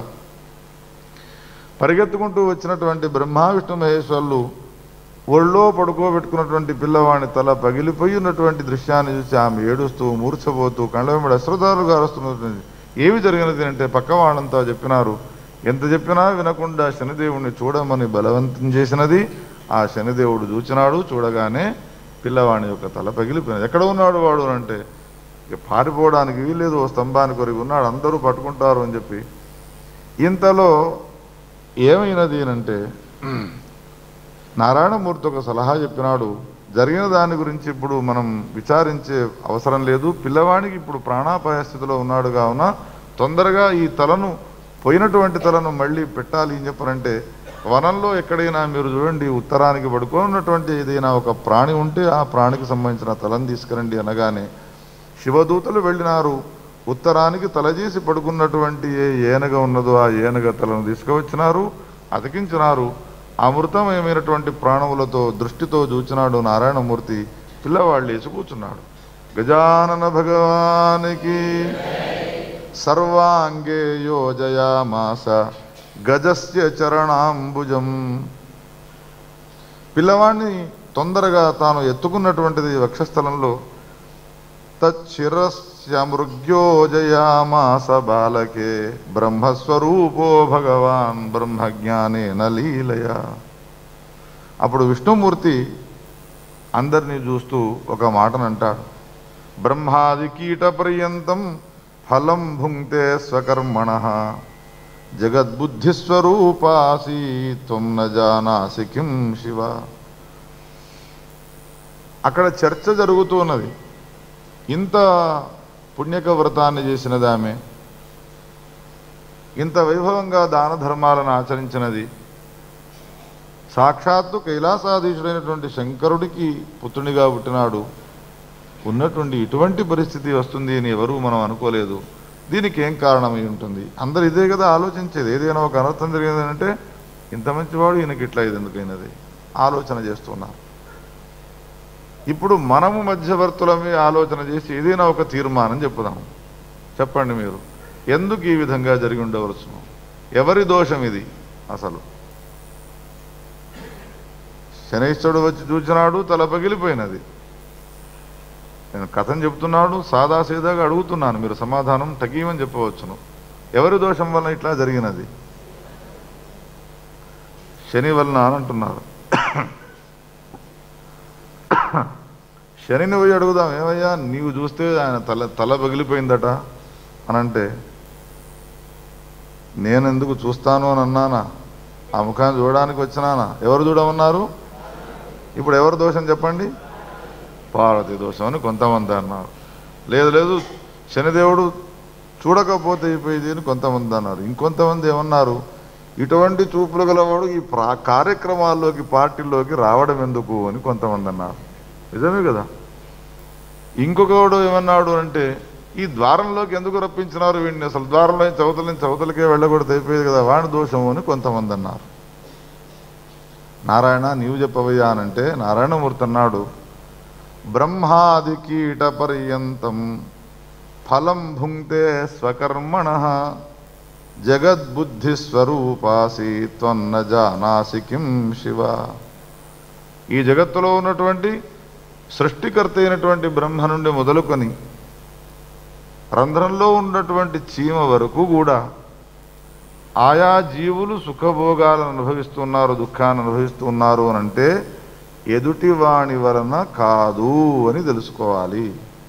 పరిగెత్తుకుంటూ వచ్చినటువంటి బ్రహ్మ విష్ణు మహేశ్వరులు ఒళ్ళో పడుకోబెట్టుకున్నటువంటి పిల్లవాడిని తల పగిలిపోయి ఉన్నటువంటి దృశ్యాన్ని చూసి ఆమె ఏడుస్తూ మూర్ఛపోతూ కళ్ళ వెంబడి అశ్రదాలు గారుస్తున్నటువంటి ఏమి జరిగినది అంటే పక్క వాళ్ళంతా చెప్పినారు ఎంత చెప్పినా వినకుండా శనిదేవుణ్ణి చూడమని బలవంతం చేసినది ఆ శనిదేవుడు చూచినాడు చూడగానే పిల్లవాడి యొక్క తల పగిలిపోయినది ఎక్కడ ఉన్నాడు వాడు అని అంటే ఇక పారిపోవడానికి వీల్లేదు ఓ స్తంభానికి కొరికి ఉన్నాడు అందరూ పట్టుకుంటారు అని చెప్పి ఇంతలో ఏమైనది అంటే నారాయణమూర్తి ఒక సలహా చెప్పినాడు జరిగిన దాని గురించి ఇప్పుడు మనం విచారించే అవసరం లేదు పిల్లవాడికి ఇప్పుడు ప్రాణాపాయ స్థితిలో ఉన్నాడు కావున తొందరగా ఈ తలను పోయినటువంటి తలను మళ్ళీ పెట్టాలి అని చెప్పారంటే వనంలో ఎక్కడైనా మీరు చూడండి ఉత్తరానికి పడుకోనున్నటువంటి ఏదైనా ఒక ప్రాణి ఉంటే ఆ ప్రాణికి సంబంధించిన తలను తీసుకురండి అనగానే శివదూతలు వెళ్ళినారు ఉత్తరానికి తలజేసి పడుకున్నటువంటి ఏ ఏనుగ ఉన్నదో ఆ ఏనుగ తలను తీసుకువచ్చినారు అతికించినారు అమృతమయమైనటువంటి ప్రాణములతో దృష్టితో చూచినాడు నారాయణమూర్తి పిల్లవాళ్ళు లేచి కూర్చున్నాడు గజానన భగవానికి సర్వాంగే యోజయామాస గజస్య చరణాంబుజం పిల్లవాడిని తొందరగా తాను ఎత్తుకున్నటువంటిది వక్షస్థలంలో తచ్చిరస్యమృగ్యోజయామాస బాలకే బ్రహ్మస్వరూపో భగవాన్ బ్రహ్మజ్ఞానేన లీలయ అప్పుడు విష్ణుమూర్తి అందరినీ చూస్తూ ఒక మాటను అంటాడు బ్రహ్మాది కీట పర్యంతం ఫలం భుంక్తే స్వకర్మణ జగద్బుద్ధిస్వరూపాసి త్వం న జానాసి కిం శివ అక్కడ చర్చ జరుగుతున్నది ఇంత పుణ్యక వ్రతాన్ని చేసినది ఆమె ఇంత వైభవంగా దాన ధర్మాలను ఆచరించినది సాక్షాత్తు కైలాసాధీశుడైనటువంటి శంకరుడికి పుత్రునిగా పుట్టినాడు ఉన్నటువంటి ఇటువంటి పరిస్థితి వస్తుంది అని ఎవరూ మనం అనుకోలేదు దీనికి ఏం కారణమై ఉంటుంది అందరు ఇదే కదా ఆలోచించేది ఏదైనా ఒక అనర్థం జరిగిందంటే ఇంత మంచివాడు ఈయనకి ఇట్లా ఇది ఎందుకైనది ఆలోచన చేస్తున్నారు ఇప్పుడు మనము మధ్యవర్తులమే ఆలోచన చేసి ఏదైనా ఒక తీర్మానం చెప్పుదాం చెప్పండి మీరు ఎందుకు ఈ విధంగా జరిగి ఉండవలసును ఎవరి దోషం ఇది అసలు శనైశ్వరుడు వచ్చి చూచినాడు తల పగిలిపోయినది నేను కథను చెప్తున్నాడు సాదాసీదాగా అడుగుతున్నాను మీరు సమాధానం తగీమని చెప్పవచ్చును ఎవరి దోషం వలన ఇట్లా జరిగినది శని వలన అని అంటున్నారు శనిని పోయి అడుగుదాం ఏమయ్యా నీవు చూస్తే ఆయన తల తల పగిలిపోయిందట అని అంటే నేను ఎందుకు చూస్తాను అని అన్నానా ఆ ముఖాన్ని చూడడానికి వచ్చినానా ఎవరు చూడమన్నారు ఇప్పుడు ఎవరు దోషం చెప్పండి పార్వతి దోషం అని కొంతమంది అన్నారు లేదు లేదు శనిదేవుడు చూడకపోతే అయిపోయేది అని కొంతమంది అన్నారు ఇంకొంతమంది ఏమన్నారు ఇటువంటి చూపులు గలవాడు ఈ ప్రా కార్యక్రమాల్లోకి పార్టీల్లోకి రావడం ఎందుకు అని కొంతమంది అన్నారు నిజమే కదా ఇంకొకడు ఏమన్నాడు అంటే ఈ ద్వారంలోకి ఎందుకు రప్పించినారు వీడిని అసలు ద్వారంలో నుంచి చవతల నుంచి చవతలకే వెళ్ళకూడదు అయిపోయేది కదా వాడి దోషము అని కొంతమంది అన్నారు నారాయణ నీవు చెప్పవయ్యా అనంటే నారాయణమూర్తి అన్నాడు బ్రహ్మాది కీట పర్యంతం ఫలం భుంక్తే స్వకర్మణ జగద్బుద్ధి స్వరూపాసి త్వన్న జానాసి కిం శివ ఈ జగత్తులో ఉన్నటువంటి సృష్టికర్త అయినటువంటి బ్రహ్మ నుండి మొదలుకొని రంధ్రంలో ఉన్నటువంటి చీమ వరకు కూడా ఆయా జీవులు సుఖభోగాలను అనుభవిస్తున్నారు దుఃఖాన్ని అనుభవిస్తున్నారు అని అంటే ఎదుటి వాణి వలన కాదు అని తెలుసుకోవాలి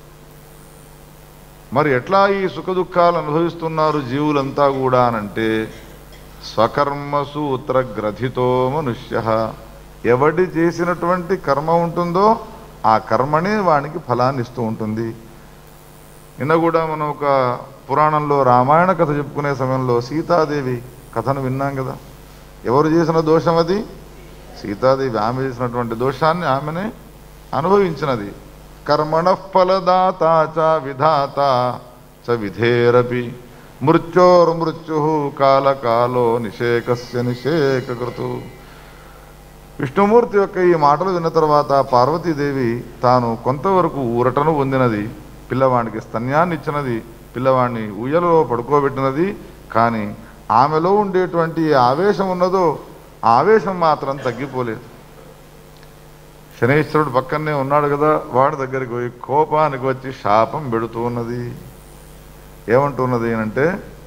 మరి ఎట్లా ఈ సుఖ దుఃఖాలు అనుభవిస్తున్నారు జీవులంతా కూడా అనంటే స్వకర్మ సూత్ర గ్రథితో మనుష్య ఎవడి చేసినటువంటి కర్మ ఉంటుందో ఆ కర్మనే వానికి ఫలాన్ని ఇస్తూ ఉంటుంది నిన్న కూడా మనం ఒక పురాణంలో రామాయణ కథ చెప్పుకునే సమయంలో సీతాదేవి కథను విన్నాం కదా ఎవరు చేసిన దోషం అది సీతాదేవి ఆమె చేసినటువంటి దోషాన్ని ఆమెనే అనుభవించినది కర్మణ ఫలదాత చ విధాత చ విధేరపి మృత్యోర్మృత్యు కాలకాలో నిషేకస్య నిషేకృతు విష్ణుమూర్తి యొక్క ఈ మాటలు విన్న తర్వాత పార్వతీదేవి తాను కొంతవరకు ఊరటను పొందినది పిల్లవాడికి స్తన్యాన్ని ఇచ్చినది పిల్లవాడిని ఉయ్యలో పడుకోబెట్టినది కానీ ఆమెలో ఉండేటువంటి ఏ ఆవేశం ఉన్నదో ఆ ఆవేశం మాత్రం తగ్గిపోలేదు శనేశ్వరుడు పక్కనే ఉన్నాడు కదా వాడి దగ్గరికి పోయి కోపానికి వచ్చి శాపం పెడుతూ ఉన్నది ఏమంటున్నది అంటే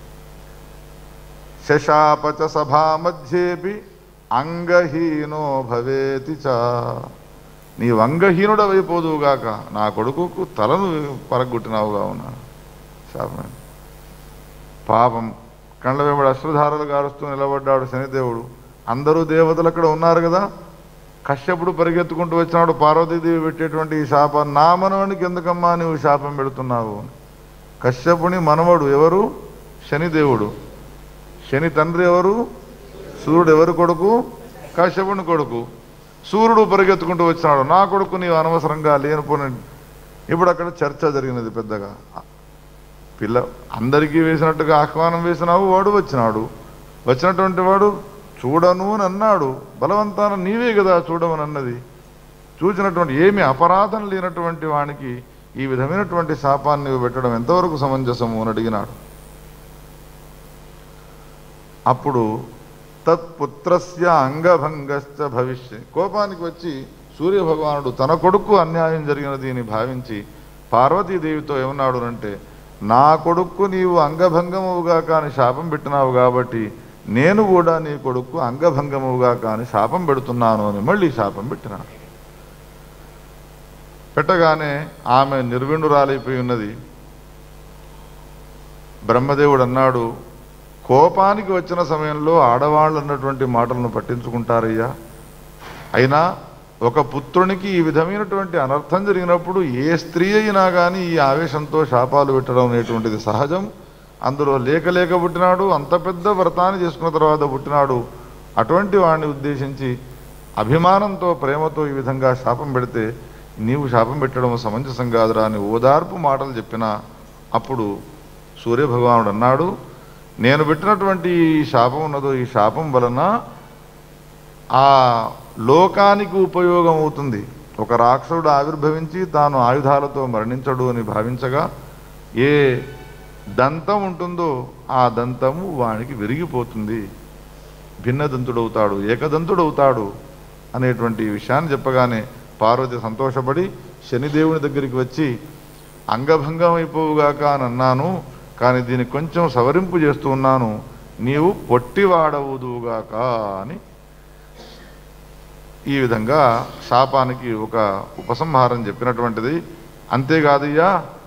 శశాపచ సభా మధ్యేపి అంగహీనో భవేతి చ నీవు అంగహీనుడవైపోదువుగాక నా కొడుకుకు తలను పరగొట్టినావుగా ఉన్నా శాపమే పాపం కళ్ళ వెంబడి అశ్రుధారలు గారుస్తూ నిలబడ్డాడు శనిదేవుడు అందరూ దేవతలు అక్కడ ఉన్నారు కదా కశ్యపుడు పరిగెత్తుకుంటూ వచ్చినాడు పార్వతీదేవి పెట్టేటువంటి ఈ శాపం నా మనవనికి ఎందుకమ్మా నువ్వు శాపం పెడుతున్నావు అని. కశ్యపుని మనవడు ఎవరు శనిదేవుడు శని తండ్రి ఎవరు సూర్యుడు ఎవరు కొడుకు కశ్యపుని కొడుకు సూర్యుడు పరిగెత్తుకుంటూ వచ్చినాడు నా కొడుకు నీవు అనవసరంగా లేనిపోని ఇప్పుడు అక్కడ చర్చ జరిగినది పెద్దగా పిల్ల అందరికీ వేసినట్టుగా ఆహ్వానం వేసినావు వాడు వచ్చినాడు వచ్చినటువంటి వాడు చూడను అని అన్నాడు బలవంతాన నీవే కదా చూడమని అన్నది చూసినటువంటి ఏమి అపరాధం లేనటువంటి వానికి ఈ విధమైనటువంటి శాపాన్ని నీవు పెట్టడం ఎంతవరకు సమంజసము అని అడిగినాడు అప్పుడు తత్పుత్రస్య అంగభంగశ్చ భవిష్య కోపానికి వచ్చి సూర్యభగవానుడు తన కొడుకు అన్యాయం జరిగినది అని భావించి పార్వతీదేవితో ఏమన్నాడు అంటే నా కొడుకు నీవు అంగభంగముగా కాని శాపం పెట్టినావు కాబట్టి నేను కూడా నీ కొడుకు అంగభంగముగా కాని శాపం పెడుతున్నాను అని మళ్ళీ శాపం పెట్టినాడు పెట్టగానే ఆమె నిర్విణురాలైపోయి ఉన్నది బ్రహ్మదేవుడు అన్నాడు కోపానికి వచ్చిన సమయంలో ఆడవాళ్ళు అన్నటువంటి మాటలను పట్టించుకుంటారయ్యా అయినా ఒక పుత్రునికి ఈ విధమైనటువంటి అనర్థం జరిగినప్పుడు ఏ స్త్రీ అయినా కానీ ఈ ఆవేశంతో శాపాలు పెట్టడం అనేటువంటిది సహజం అందులో లేక లేక పుట్టినాడు అంత పెద్ద వ్రతాన్ని చేసుకున్న తర్వాత పుట్టినాడు అటువంటి వాడిని ఉద్దేశించి అభిమానంతో ప్రేమతో ఈ విధంగా శాపం పెడితే నీవు శాపం పెట్టడం సమంజసం కాదురా అని ఓదార్పు మాటలు చెప్పినా అప్పుడు సూర్యభగవానుడు అన్నాడు నేను పెట్టినటువంటి ఈ శాపం ఉన్నదో ఈ శాపం వలన ఆ లోకానికి ఉపయోగం అవుతుంది ఒక రాక్షసుడు ఆవిర్భవించి తాను ఆయుధాలతో మరణించడు అని భావించగా ఏ దంతం ఉంటుందో ఆ దంతము వానికి విరిగిపోతుంది భిన్నదంతుడవుతాడు ఏకదంతుడవుతాడు అనేటువంటి విషయాన్ని చెప్పగానే పార్వతి సంతోషపడి శనిదేవుని దగ్గరికి వచ్చి అంగభంగం అయిపోవుగాక అని అన్నాను కానీ దీన్ని కొంచెం సవరింపు చేస్తూ ఉన్నాను నీవు పొట్టివాడవుదుగాక అని ఈ విధంగా శాపానికి ఒక ఉపసంహారం చెప్పినటువంటిది అంతేకాదయ్యా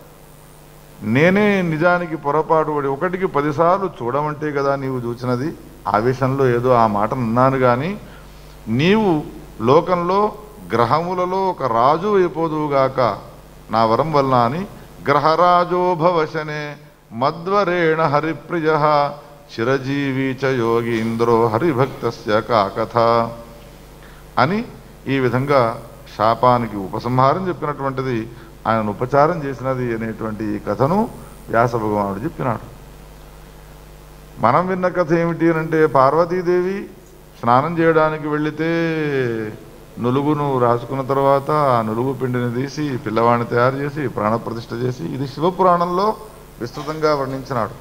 నేనే నిజానికి పొరపాటు పడి ఒకటికి పదిసార్లు చూడమంటే కదా నీవు చూసినది ఆవేశంలో ఏదో ఆ మాటను అన్నాను కానీ నీవు లోకంలో గ్రహములలో ఒక రాజు అయిపోదువుగాక నా వరం వలన అని గ్రహరాజోభవశనే మద్వరేణ హరిప్రియ చిరజీవి చ యోగీంద్రో హరిభక్తస్య కాకథ అని ఈ విధంగా శాపానికి ఉపసంహారం చెప్పినటువంటిది ఆయన ఉపచారం చేసినది అనేటువంటి ఈ కథను వ్యాస భగవానుడు చెప్పినాడు మనం విన్న కథ ఏమిటి అని అంటే పార్వతీదేవి స్నానం చేయడానికి వెళితే నులుగును రాసుకున్న తర్వాత ఆ నులుగు పిండిని తీసి పిల్లవాడిని తయారు చేసి ప్రాణప్రతిష్ఠ చేసి ఇది శివపురాణంలో విస్తృతంగా వర్ణించినాడు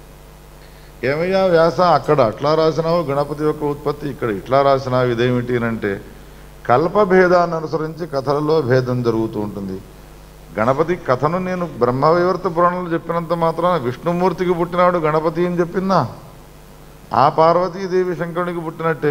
ఏమయ్యా వ్యాస అక్కడ అట్లా రాసినావు గణపతి యొక్క ఉత్పత్తి ఇక్కడ ఇట్లా రాసినావు ఇదేమిటి అని అంటే కల్పభేదాన్ని అనుసరించి కథలలో భేదం జరుగుతూ ఉంటుంది గణపతి కథను నేను బ్రహ్మవివర్త పురాణంలో చెప్పినంత మాత్రాన విష్ణుమూర్తికి పుట్టినాడు గణపతి అని చెప్పిందా ఆ పార్వతీదేవి శంకరునికి పుట్టినట్టే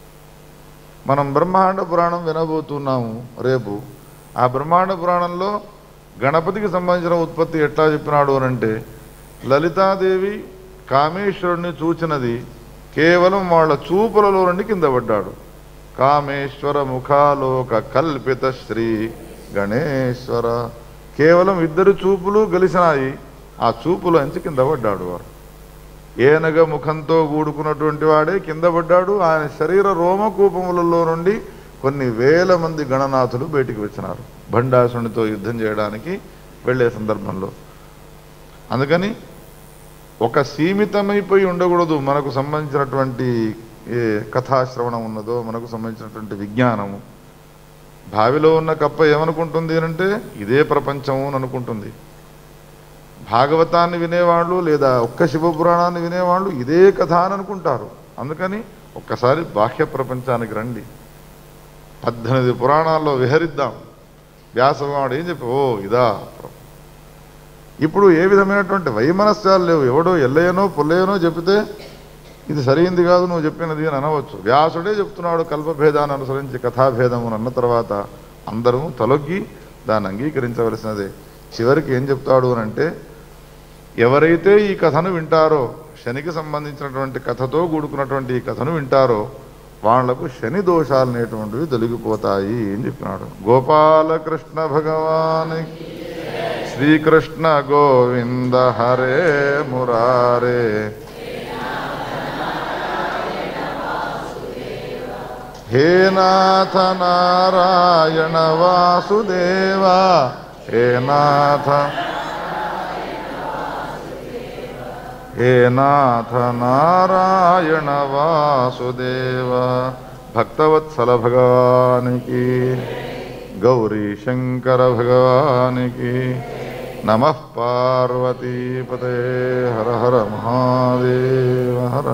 మనం బ్రహ్మాండ పురాణం వినబోతున్నాము రేపు ఆ బ్రహ్మాండ పురాణంలో గణపతికి సంబంధించిన ఉత్పత్తి ఎట్లా చెప్పినాడు అని అంటే లలితాదేవి కామేశ్వరుణ్ణి చూచినది కేవలం వాళ్ళ చూపులలో నుండి కింద పడ్డాడు కామేశ్వర ముఖాలోక కల్పిత శ్రీ గణేశ్వర కేవలం ఇద్దరు చూపులు గలిసినాయి ఆ చూపులోంచి కింద పడ్డాడు వాడు ఏనగ ముఖంతో కూడుకున్నటువంటి వాడే కింద పడ్డాడు ఆయన శరీర రోమకూపములలో నుండి కొన్ని వేల మంది గణనాథులు బయటికి వచ్చినారు భండాసునితో యుద్ధం చేయడానికి వెళ్ళే సందర్భంలో అందుకని ఒక సీమితమైపోయి ఉండకూడదు మనకు సంబంధించినటువంటి ఏ కథాశ్రవణం ఉన్నదో మనకు సంబంధించినటువంటి విజ్ఞానము భావిలో ఉన్న కప్ప ఏమనుకుంటుంది అంటే ఇదే ప్రపంచము అని అనుకుంటుంది భాగవతాన్ని వినేవాళ్ళు లేదా ఒక్క శివపురాణాన్ని వినేవాళ్ళు ఇదే కథ అని అనుకుంటారు అందుకని ఒక్కసారి బాహ్య ప్రపంచానికి రండి పద్దెనిమిది పురాణాల్లో విహరిద్దాం వ్యాసభగవాడు ఏం చెప్పి ఓ ఇదా ఇప్పుడు ఏ విధమైనటువంటి వైమనస్యాలు లేవు ఎవడో ఎల్లయ్యనో పుల్లయ్యనో చెబితే ఇది సరైంది కాదు నువ్వు చెప్పినది అని అనవచ్చు వ్యాసుడే చెప్తున్నాడు కల్పభేదాన్ని అనుసరించి కథాభేదము అన్న తర్వాత అందరూ తలొగ్గి దాన్ని అంగీకరించవలసినదే చివరికి ఏం చెప్తాడు అని అంటే ఎవరైతే ఈ కథను వింటారో శనికి సంబంధించినటువంటి కథతో కూడుకున్నటువంటి ఈ కథను వింటారో వాళ్లకు శని దోషాలు అనేటువంటివి తొలగిపోతాయి అని చెప్పినాడు గోపాలకృష్ణ భగవానికి శ్రీకృష్ణ గోవింద హరే మురారే హే నాథ నారాయణ వాసుదేవ హే నాథ హే నాథ నారాయణ వాసుదేవ భక్తవత్సల భగవానికి గౌరీ శంకర భగవానికి నమ పార్వతీపతే హర హర మహాదేవ హర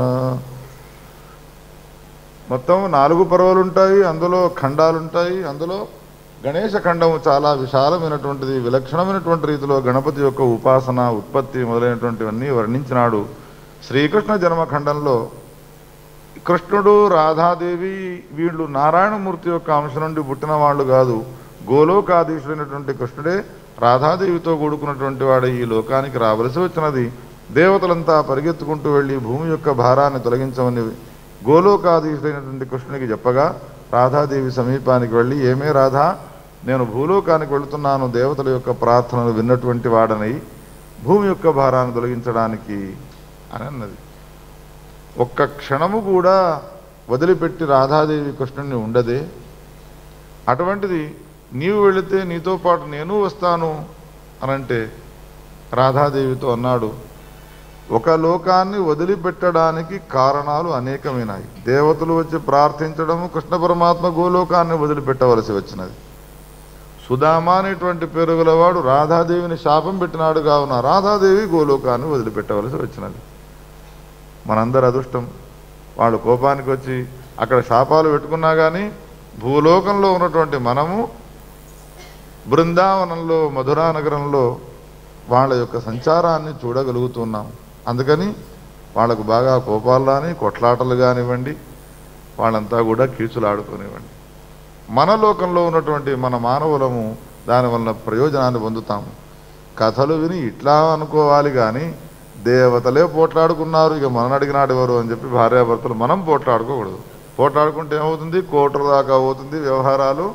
మొత్తం నాలుగు పర్వాలు ఉంటాయి అందులో ఖండాలు ఉంటాయి అందులో గణేశ ఖండము చాలా విశాలమైనటువంటిది విలక్షణమైనటువంటి రీతిలో గణపతి యొక్క ఉపాసన ఉత్పత్తి మొదలైనటువంటివన్నీ వర్ణించినాడు శ్రీకృష్ణ జన్మఖండంలో కృష్ణుడు రాధాదేవి వీళ్ళు నారాయణమూర్తి యొక్క అంశం నుండి పుట్టిన వాళ్ళు కాదు గోలోకాధీశుడైనటువంటి కృష్ణుడే రాధాదేవితో కూడుకున్నటువంటి వాడు ఈ లోకానికి రావలసి వచ్చినది దేవతలంతా పరిగెత్తుకుంటూ వెళ్ళి భూమి యొక్క భారాన్ని తొలగించమని గోలోకాధీశుడైనటువంటి కృష్ణునికి చెప్పగా రాధాదేవి సమీపానికి వెళ్ళి ఏమే రాధా నేను భూలోకానికి వెళుతున్నాను దేవతల యొక్క ప్రార్థనలు విన్నటువంటి వాడనై భూమి యొక్క భారాన్ని తొలగించడానికి అని అన్నది ఒక్క క్షణము కూడా వదిలిపెట్టి రాధాదేవి కృష్ణుణ్ణి ఉండదే అటువంటిది నీవు వెళితే నీతో పాటు నేను వస్తాను అనంటే రాధాదేవితో అన్నాడు ఒక లోకాన్ని వదిలిపెట్టడానికి కారణాలు అనేకమైనాయి దేవతలు వచ్చి ప్రార్థించడము కృష్ణ పరమాత్మ గోలోకాన్ని వదిలిపెట్టవలసి వచ్చినది సుధామ అనేటువంటి పేరు గలవాడు రాధాదేవిని శాపం పెట్టినాడు కావున రాధాదేవి గోలోకాన్ని వదిలిపెట్టవలసి వచ్చినది మనందరి అదృష్టం వాళ్ళు కోపానికి వచ్చి అక్కడ శాపాలు పెట్టుకున్నా కానీ భూలోకంలో ఉన్నటువంటి మనము బృందావనంలో మధురా నగరంలో వాళ్ళ యొక్క సంచారాన్ని చూడగలుగుతున్నాం అందుకని వాళ్ళకు బాగా కోపాలు రాని కొట్లాటలు కానివ్వండి వాళ్ళంతా కూడా కీచులాడుకునివ్వండి మన లోకంలో ఉన్నటువంటి మన మానవులము దానివల్ల ప్రయోజనాన్ని పొందుతాము కథలు విని ఇట్లా అనుకోవాలి కానీ దేవతలే పోట్లాడుకున్నారు ఇక మనం అడిగినాడు ఎవరు అని చెప్పి భార్యాభర్తలు మనం పోట్లాడుకోకూడదు పోట్లాడుకుంటే ఏమవుతుంది కోట్ల దాకా అవుతుంది వ్యవహారాలు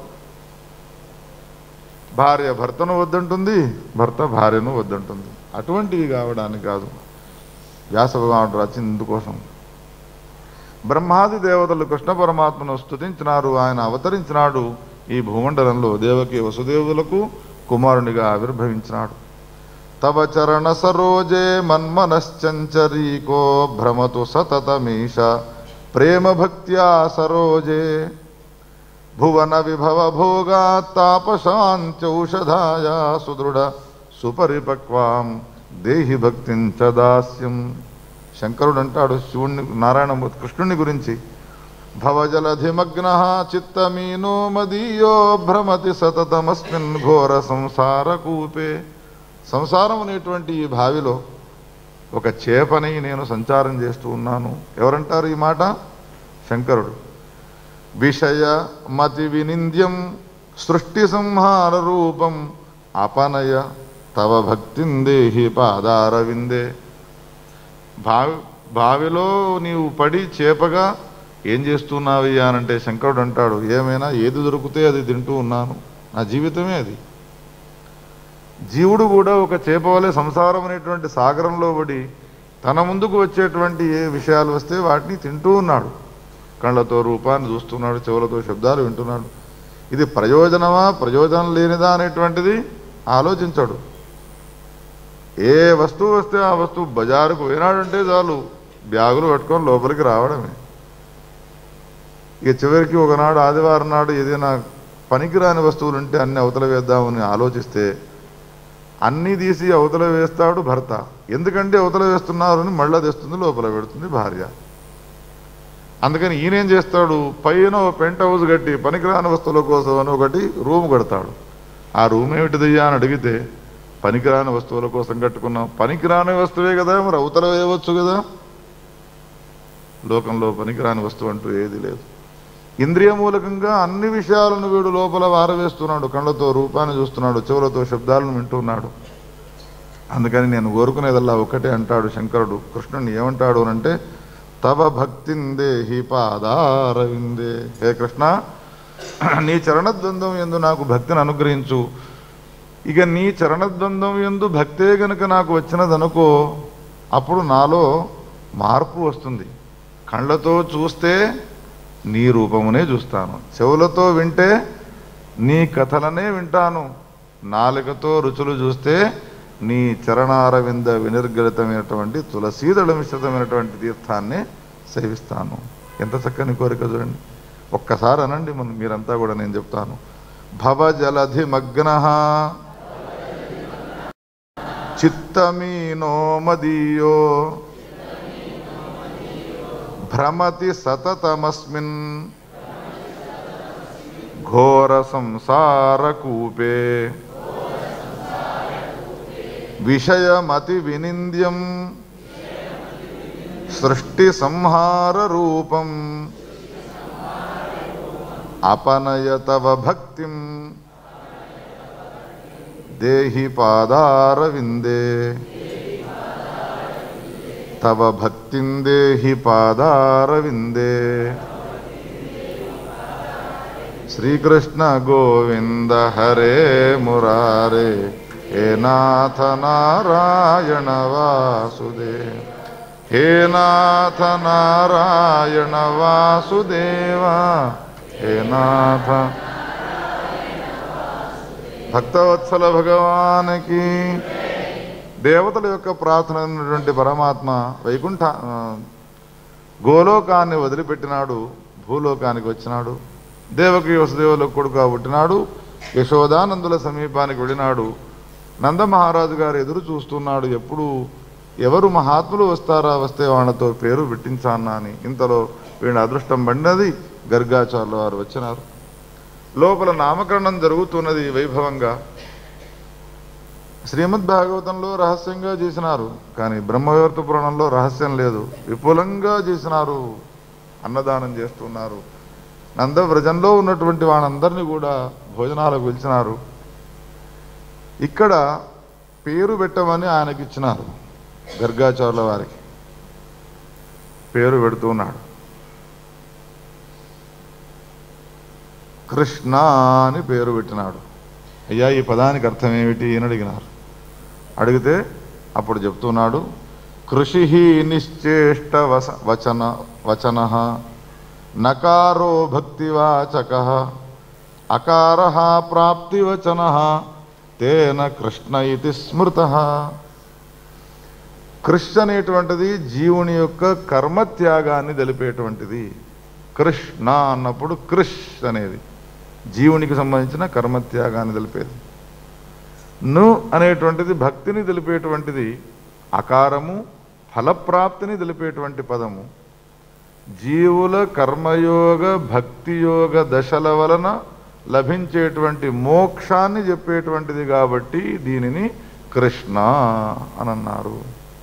భార్య భర్తను వద్దంటుంది భర్త భార్యను వద్దంటుంది అటువంటివి కావడానికి కాదు వ్యాస భగవానుడు రాసింది ఇందుకోసం బ్రహ్మాది దేవతలు కృష్ణ పరమాత్మను స్తుతించినారు ఆయన అవతరించినాడు ఈ భూమండలంలో దేవకి వసుదేవులకు కుమారునిగా ఆవిర్భవించినాడు తవ చరణ సరోజే మన్మనశ్చంచరీకో భ్రమతు సతతమీష ప్రేమ భక్త్యా సరోజే భువన విభవ భోగా తాపశాంత్యౌషధాయ సుదృఢ సుపరిపక్వాం దేహి భక్తిం చ దాస్యం శంకరుడు అంటాడు శివుణ్ణి నారాయణ కృష్ణుని గురించి భవజలధిమగ్న చిత్తమీనో మదీయో భ్రమతి సతతమస్మిన్ ఘోర సంసార కూపే సంసారం అనేటువంటి ఈ బావిలో ఒక చేపని నేను సంచారం చేస్తూ ఉన్నాను ఎవరంటారు ఈ మాట శంకరుడు విషయ మతి వినింద్యం సృష్టి సంహార రూపం అపనయ తవ భక్తిం దేహి పాదారవిందే బావి బావిలో నీవు పడి చేపగా ఏం చేస్తున్నావయ్యా అనంటే శంకరుడు అంటాడు ఏమైనా ఏది దొరికితే అది తింటూ ఉన్నాను నా జీవితమే అది జీవుడు కూడా ఒక చేప వలె సంసారం అనేటువంటి సాగరంలో పడి తన ముందుకు వచ్చేటువంటి ఏ విషయాలు వస్తే వాటిని తింటూ ఉన్నాడు కళ్ళతో రూపాన్ని చూస్తున్నాడు చెవులతో శబ్దాలు వింటున్నాడు ఇది ప్రయోజనమా ప్రయోజనం లేనిదా అనేటువంటిది ఆలోచించాడు ఏ వస్తువు వస్తే ఆ వస్తువు బజారుకు పోయినాడంటే చాలు బ్యాగులు పట్టుకొని లోపలికి రావడమే ఇక చివరికి ఒకనాడు ఆదివారం నాడు ఏదైనా పనికిరాని వస్తువులు ఉంటే అన్ని అవతల వేద్దామని ఆలోచిస్తే అన్నీ తీసి అవతల వేస్తాడు భర్త ఎందుకంటే అవతల వేస్తున్నారని మళ్ళా తెస్తుంది లోపల పెడుతుంది భార్య అందుకని ఈయనేం చేస్తాడు పైన ఓ పెంట్ హౌస్ కట్టి పనికిరాని వస్తువుల కోసం అని ఒకటి రూమ్ కడతాడు ఆ రూమ్ ఏమిటిదయ్యా అని అడిగితే పనికిరాని వస్తువుల కోసం కట్టుకున్నాం పనికిరాని వస్తువే కదా మరి అవతల వేయవచ్చు కదా లోకంలో పనికిరాని వస్తువు అంటూ ఏది లేదు ఇంద్రియ మూలకంగా అన్ని విషయాలను వీడు లోపల వారవేస్తున్నాడు కళ్ళతో రూపాన్ని చూస్తున్నాడు చెవులతో శబ్దాలను వింటున్నాడు అందుకని నేను కోరుకునేదల్లా ఒకటే అంటాడు శంకరుడు కృష్ణుని ఏమంటాడు అంటే తవ భక్తిందేహి పాదారవిందే హే కృష్ణ నీ చరణద్వంద్వం ఎందు నాకు భక్తిని అనుగ్రహించు ఇక నీ చరణద్వంద్వం ఎందు భక్తే గనుక నాకు వచ్చినదనుకో అప్పుడు నాలో మార్పు వస్తుంది కళ్ళతో చూస్తే నీ రూపమునే చూస్తాను చెవులతో వింటే నీ కథలనే వింటాను నాలుకతో రుచులు చూస్తే నీ చరణారవింద వినిర్గలితమైనటువంటి తులసీదళ మిశ్రితమైనటువంటి తీర్థాన్ని సేవిస్తాను ఎంత చక్కని కోరిక చూడండి ఒక్కసారి అనండి మనం మీరంతా కూడా నేను చెప్తాను భవ జలధి మగ్న చిత్తమీనో మదీయో భ్రమతి సతతమస్మిన్ ఘోర సంసారకూపే విషయమతి వినింద్యం సృష్టి సంహార రూపం అపనయ తవ భక్తిం దేహి పాదారవిందే తవ భక్తిం దేహి పాదారవిందే శ్రీకృష్ణ గోవింద హరే మురారే హే నాథ నారాయణ వాసుదే హే నాథ నారాయణ వాసుదేవ హే నాథ భక్తవత్సల భగవానికి దేవతల యొక్క ప్రార్థన అయినటువంటి పరమాత్మ వైకుంఠ ఆ, గోలోకాన్ని వదిలిపెట్టినాడు భూలోకానికి వచ్చినాడు దేవకి వసుదేవుల కొడుకు పుట్టినాడు యశోదానందుల సమీపానికి వెళ్ళినాడు నందమహారాజు గారు ఎదురు చూస్తున్నాడు ఎప్పుడు ఎవరు మహాత్ములు వస్తారా వస్తే వాళ్ళతో పేరు పెట్టించానా అని ఇంతలో వీళ్ళ అదృష్టం పడినది గర్గాచార్యుల వారు వచ్చినారు లోపల నామకరణం జరుగుతున్నది వైభవంగా శ్రీమద్ భాగవతంలో రహస్యంగా చేసినారు కానీ బ్రహ్మవివర్త పురాణంలో రహస్యం లేదు విపులంగా చేసినారు అన్నదానం చేస్తున్నారు నందవ్రజంలో ఉన్నటువంటి వాళ్ళందరినీ కూడా భోజనాలకు పిలిచినారు ఇక్కడ పేరు పెట్టమని ఆయనకి ఇచ్చినారు గర్గాచార్యుల వారికి పేరు పెడుతున్నాడు కృష్ణ అని పేరు పెట్టినాడు అయ్యా ఈ పదానికి అర్థం ఏమిటి అని అడిగినారు అడిగితే అప్పుడు చెప్తున్నాడు కృషి నిశ్చేష్ట వస వచన వచన నకారో భక్తివాచక అకార ప్రాప్తివచన తేన కృష్ణ ఇది స్మృత కృష్ అనేటువంటిది జీవుని యొక్క కర్మత్యాగాన్ని తెలిపేటువంటిది కృష్ణ అన్నప్పుడు కృష్ అనేది జీవునికి సంబంధించిన కర్మత్యాగాన్ని తెలిపేది ను అనేటువంటిది భక్తిని తెలిపేటువంటిది అకారము ఫలప్రాప్తిని తెలిపేటువంటి పదము జీవుల కర్మయోగ భక్తియోగ దశల వలన లభించేటువంటి మోక్షాన్ని చెప్పేటువంటిది కాబట్టి దీనిని కృష్ణ అని అన్నారు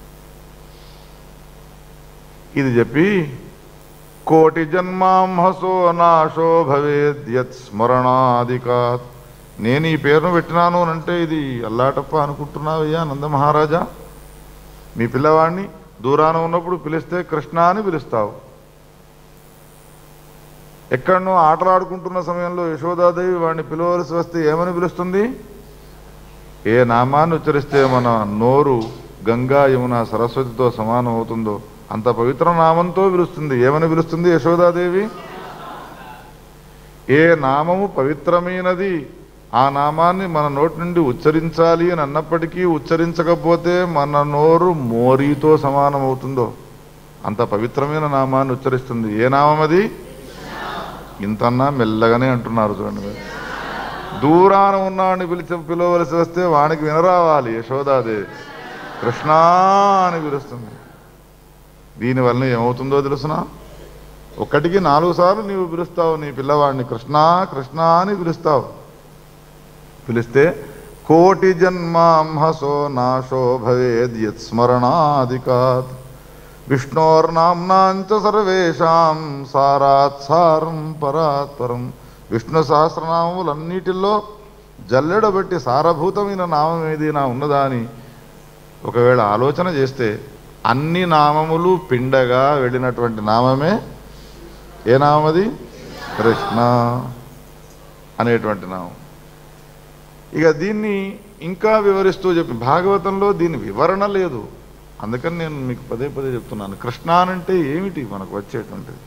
ఇది చెప్పి కోటి జన్మాంహసో నాశో భవేద్యత్ స్మరణాదికాత్ నేను ఈ పేరును పెట్టినాను అని అంటే ఇది అల్లాటప్ప అనుకుంటున్నావయ్యా నందమహారాజా మీ పిల్లవాడిని దూరాన ఉన్నప్పుడు పిలిస్తే కృష్ణ అని పిలుస్తావు ఎక్కడనో ఆటలాడుకుంటున్న సమయంలో యశోదాదేవి వాడిని పిలవలసి వస్తే ఏమని పిలుస్తుంది ఏ నామాన్ని ఉచ్చరిస్తే మన నోరు గంగా యమున సరస్వతితో సమానం అవుతుందో అంత పవిత్ర నామంతో పిలుస్తుంది ఏమని పిలుస్తుంది యశోదాదేవి ఏ నామము పవిత్రమైనది ఆ నామాన్ని మన నోటి నుండి ఉచ్చరించాలి అని అన్నప్పటికీ ఉచ్చరించకపోతే మన నోరు మోరీతో సమానం అవుతుందో అంత పవిత్రమైన నామాన్ని ఉచ్చరిస్తుంది ఏ నామం అది ఇంతన్నా మెల్లగానే అంటున్నారు చూడండి మీరు. దూరాన ఉన్నాడిని పిలిచి పిలవలసి వస్తే వానికి వినరావాలి యశోదాదేవి కృష్ణ అని పిలుస్తుంది దీనివల్ల ఏమవుతుందో తెలుసునా ఒకటికి నాలుగు సార్లు నీవు పిలుస్తావు నీ పిల్లవాడిని కృష్ణ కృష్ణ అని పిలుస్తావు పిలిస్తే కోటి జన్మాంహసో నాశో భవేద్ యత్స్మరణాదికాత్ విష్ణోర్నామ్నాంచ సర్వేషాం సారాత్ సారం పరాత్పరం విష్ణు సహస్రనామములన్నిటిలో జల్లెడబట్టి సారభూతమైన నామం ఏదైనా ఉన్నదా అని ఒకవేళ ఆలోచన చేస్తే అన్ని నామములు పిండగా వెళ్ళినటువంటి నామమే ఏ నామది కృష్ణ అనేటువంటి నామం ఇక దీన్ని ఇంకా వివరిస్తూ చెప్పి భాగవతంలో దీని వివరణ లేదు అందుకని నేను మీకు పదే పదే చెప్తున్నాను కృష్ణ అనంటే ఏమిటి మనకు వచ్చేటువంటిది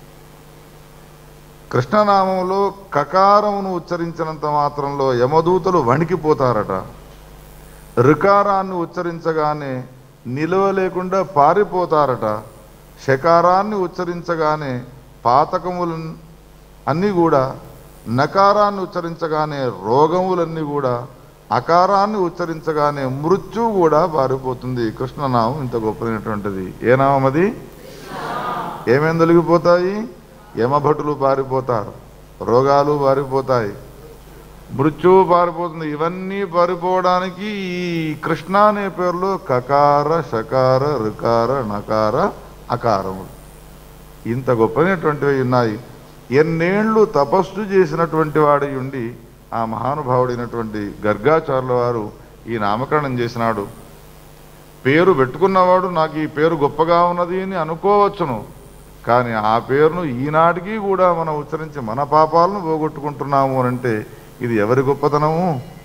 కృష్ణనామంలో కకారమును ఉచ్చరించినంత మాత్రంలో యమదూతలు వణికిపోతారట ఋకారాన్ని ఉచ్చరించగానే నిలువ లేకుండా పారిపోతారట షకారాన్ని ఉచ్చరించగానే పాతకములు అన్నీ కూడా నకారాన్ని ఉచ్చరించగానే రోగములన్నీ కూడా అకారాన్ని ఉచ్చరించగానే మృత్యు కూడా పారిపోతుంది కృష్ణనామం ఇంత గొప్పదైనటువంటిది ఏ నామం అది ఏమేం తొలగిపోతాయి యమభటులు పారిపోతారు రోగాలు పారిపోతాయి మృత్యువు పారిపోతుంది ఇవన్నీ పారిపోవడానికి ఈ కృష్ణ అనే పేరులో కకార షకార రుకార నకార అకారములు ఇంత గొప్పనటువంటివి ఉన్నాయి ఎన్నేళ్ళు తపస్సు చేసినటువంటి వాడి ఉండి ఆ మహానుభావుడైనటువంటి గర్గాచార్యుల వారు ఈ నామకరణం చేసినాడు పేరు పెట్టుకున్నవాడు నాకు ఈ పేరు గొప్పగా ఉన్నది అని అనుకోవచ్చును కానీ ఆ పేరును ఈనాటికి కూడా మనం ఉచ్చరించి మన పాపాలను పోగొట్టుకుంటున్నాము అని అంటే ఇది ఎవరి గొప్పతనము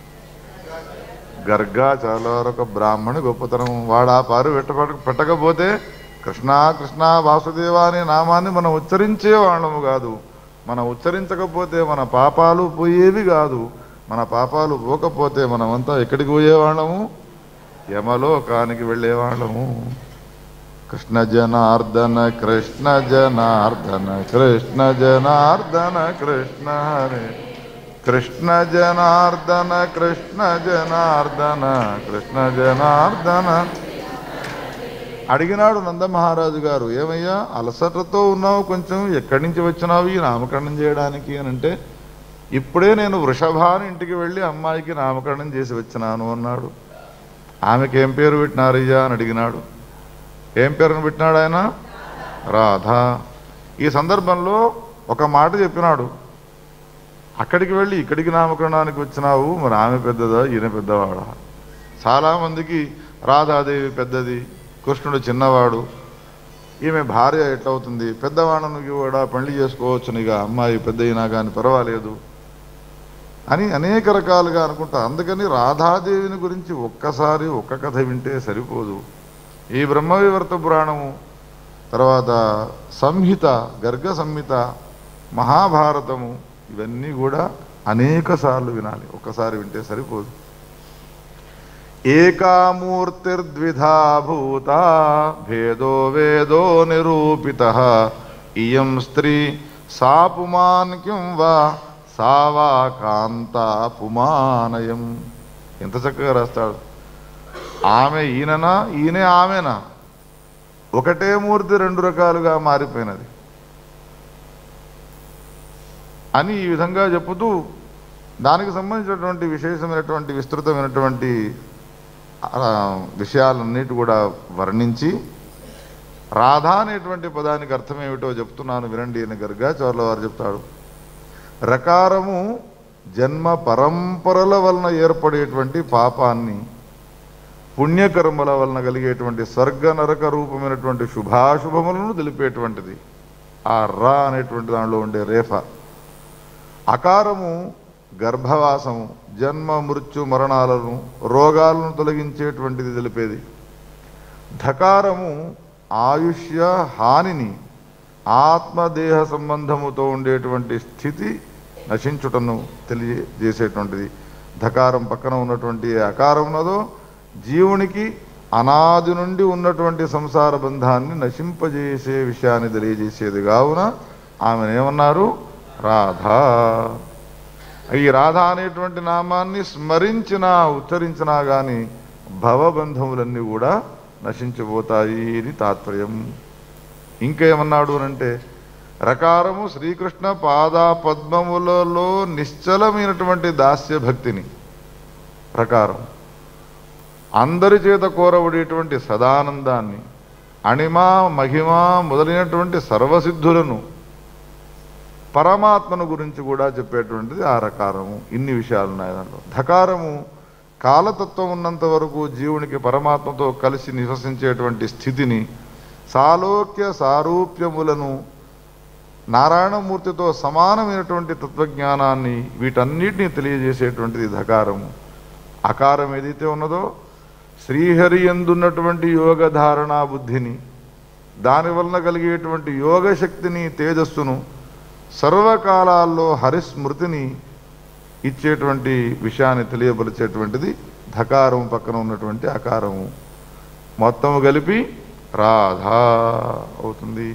గర్గాచార్యుల వారు ఒక బ్రాహ్మణి గొప్పతనము వాడు ఆ పారు పెట్ట పెట్టకపోతే కృష్ణ కృష్ణ వాసుదేవ అనే నామాన్ని మనం ఉచ్చరించే వాళ్ళము కాదు మనం ఉచ్చరించకపోతే మన పాపాలు పోయేవి కాదు మన పాపాలు పోకపోతే మనమంతా ఎక్కడికి పోయేవాళ్ళము యమలోకానికి వెళ్ళేవాళ్ళము కృష్ణ జనార్దన కృష్ణ జనార్దన కృష్ణ జనార్దన కృష్ణ హరే కృష్ణ జనార్దన కృష్ణ జనార్దన కృష్ణ జనార్దన అడిగినాడు నందమహారాజు గారు ఏమయ్యా అలసటతో ఉన్నావు కొంచెం ఎక్కడి నుంచి వచ్చినావు ఈ నామకరణం చేయడానికి అని అంటే ఇప్పుడే నేను వృషభాని ఇంటికి వెళ్ళి అమ్మాయికి నామకరణం చేసి వచ్చినాను అన్నాడు ఆమెకి ఏం పేరు పెట్టినారయ్యా అని అడిగినాడు ఏం పేరును పెట్టినాడు ఆయన రాధా ఈ సందర్భంలో ఒక మాట చెప్పినాడు అక్కడికి వెళ్ళి ఇక్కడికి నామకరణానికి వచ్చినావు మరి ఆమె పెద్దదా ఈయన పెద్దవాడా చాలామందికి రాధాదేవి పెద్దది కృష్ణుడు చిన్నవాడు ఈమె భార్య ఎట్లవుతుంది పెద్దవాళ్ళను కూడా పెళ్లి చేసుకోవచ్చును ఇక అమ్మాయి పెద్ద అయినా కానీ పర్వాలేదు అని అనేక రకాలుగా అనుకుంటా అందుకని రాధాదేవిని గురించి ఒక్కసారి ఒక్క కథ వింటే సరిపోదు ఈ బ్రహ్మవివర్త పురాణము తర్వాత సంహిత గర్గ సంహిత మహాభారతము ఇవన్నీ కూడా అనేక సార్లు వినాలి ఒక్కసారి వింటే సరిపోదు ఏకామూర్తిర్ద్విధా భూత భేదో వేదో నిరూపిత ఇయం స్త్రీ సా పుమాన్ కిం వా సా వా కాంతా పుమానయం ఎంత చక్కగా రాస్తాడు ఆమె ఈయననా ఈయనే ఆమెనా ఒకటే మూర్తి రెండు రకాలుగా మారిపోయినది అని ఈ విధంగా చెప్పుతూ దానికి సంబంధించినటువంటి విశేషమైనటువంటి విస్తృతమైనటువంటి ఆ, విషయాలన్నిటి కూడా వర్ణించి రాధా అనేటువంటి పదానికి అర్థం ఏమిటో చెప్తున్నాను వినండి అని గర్గాచార్యుల వారు చెప్తాడు రకారము జన్మ పరంపరల వలన ఏర్పడేటువంటి పాపాన్ని పుణ్యకర్మల వలన కలిగేటువంటి స్వర్గ నరక రూపమైనటువంటి శుభాశుభములను తెలిపేటువంటిది ఆ రా అనేటువంటి దానిలో ఉండే రేఫ అకారము గర్భవాసము జన్మ మృత్యు మరణాలను రోగాలను తొలగించేటువంటిది తెలిపేది ధకారము ఆయుష్య హానిని ఆత్మదేహ సంబంధముతో ఉండేటువంటి స్థితి నశించుటను తెలియజేసేటువంటిది ధకారం పక్కన ఉన్నటువంటి ఏ అకారం ఉన్నదో జీవునికి అనాది నుండి ఉన్నటువంటి సంసార బంధాన్ని నశింపజేసే విషయాన్ని తెలియజేసేది కావున ఆమెనేమన్నారు రాధా ఈ రాధ అనేటువంటి నామాన్ని స్మరించినా ఉచ్చరించినా కానీ భవబంధములన్నీ కూడా నశించిపోతాయి అని తాత్పర్యం ఇంకేమన్నాడు అంటే రకారము శ్రీకృష్ణ పాద పద్మములలో నిశ్చలమైనటువంటి దాస్య భక్తిని ప్రకారం అందరి చేత కోరబడేటువంటి సదానందాన్ని అణిమ మహిమ మొదలైనటువంటి సర్వసిద్ధులను పరమాత్మను గురించి కూడా చెప్పేటువంటిది ఆ రకారము ఇన్ని విషయాలు ఉన్నాయి దాంట్లో ధకారము కాలతత్వం ఉన్నంత వరకు జీవునికి పరమాత్మతో కలిసి నివసించేటువంటి స్థితిని సాలోక్య సారూప్యములను నారాయణమూర్తితో సమానమైనటువంటి తత్వజ్ఞానాన్ని వీటన్నిటిని తెలియజేసేటువంటిది ధకారము అకారం ఏదైతే ఉన్నదో శ్రీహరి ఎందున్నటువంటి యోగ ధారణా బుద్ధిని దాని వలన కలిగేటువంటి యోగ శక్తిని తేజస్సును సర్వకాలాల్లో హరిస్మృతిని ఇచ్చేటువంటి విషయాన్ని తెలియపరిచేటువంటిది ధకారం పక్కన ఉన్నటువంటి అకారము మొత్తము కలిపి రాధా అవుతుంది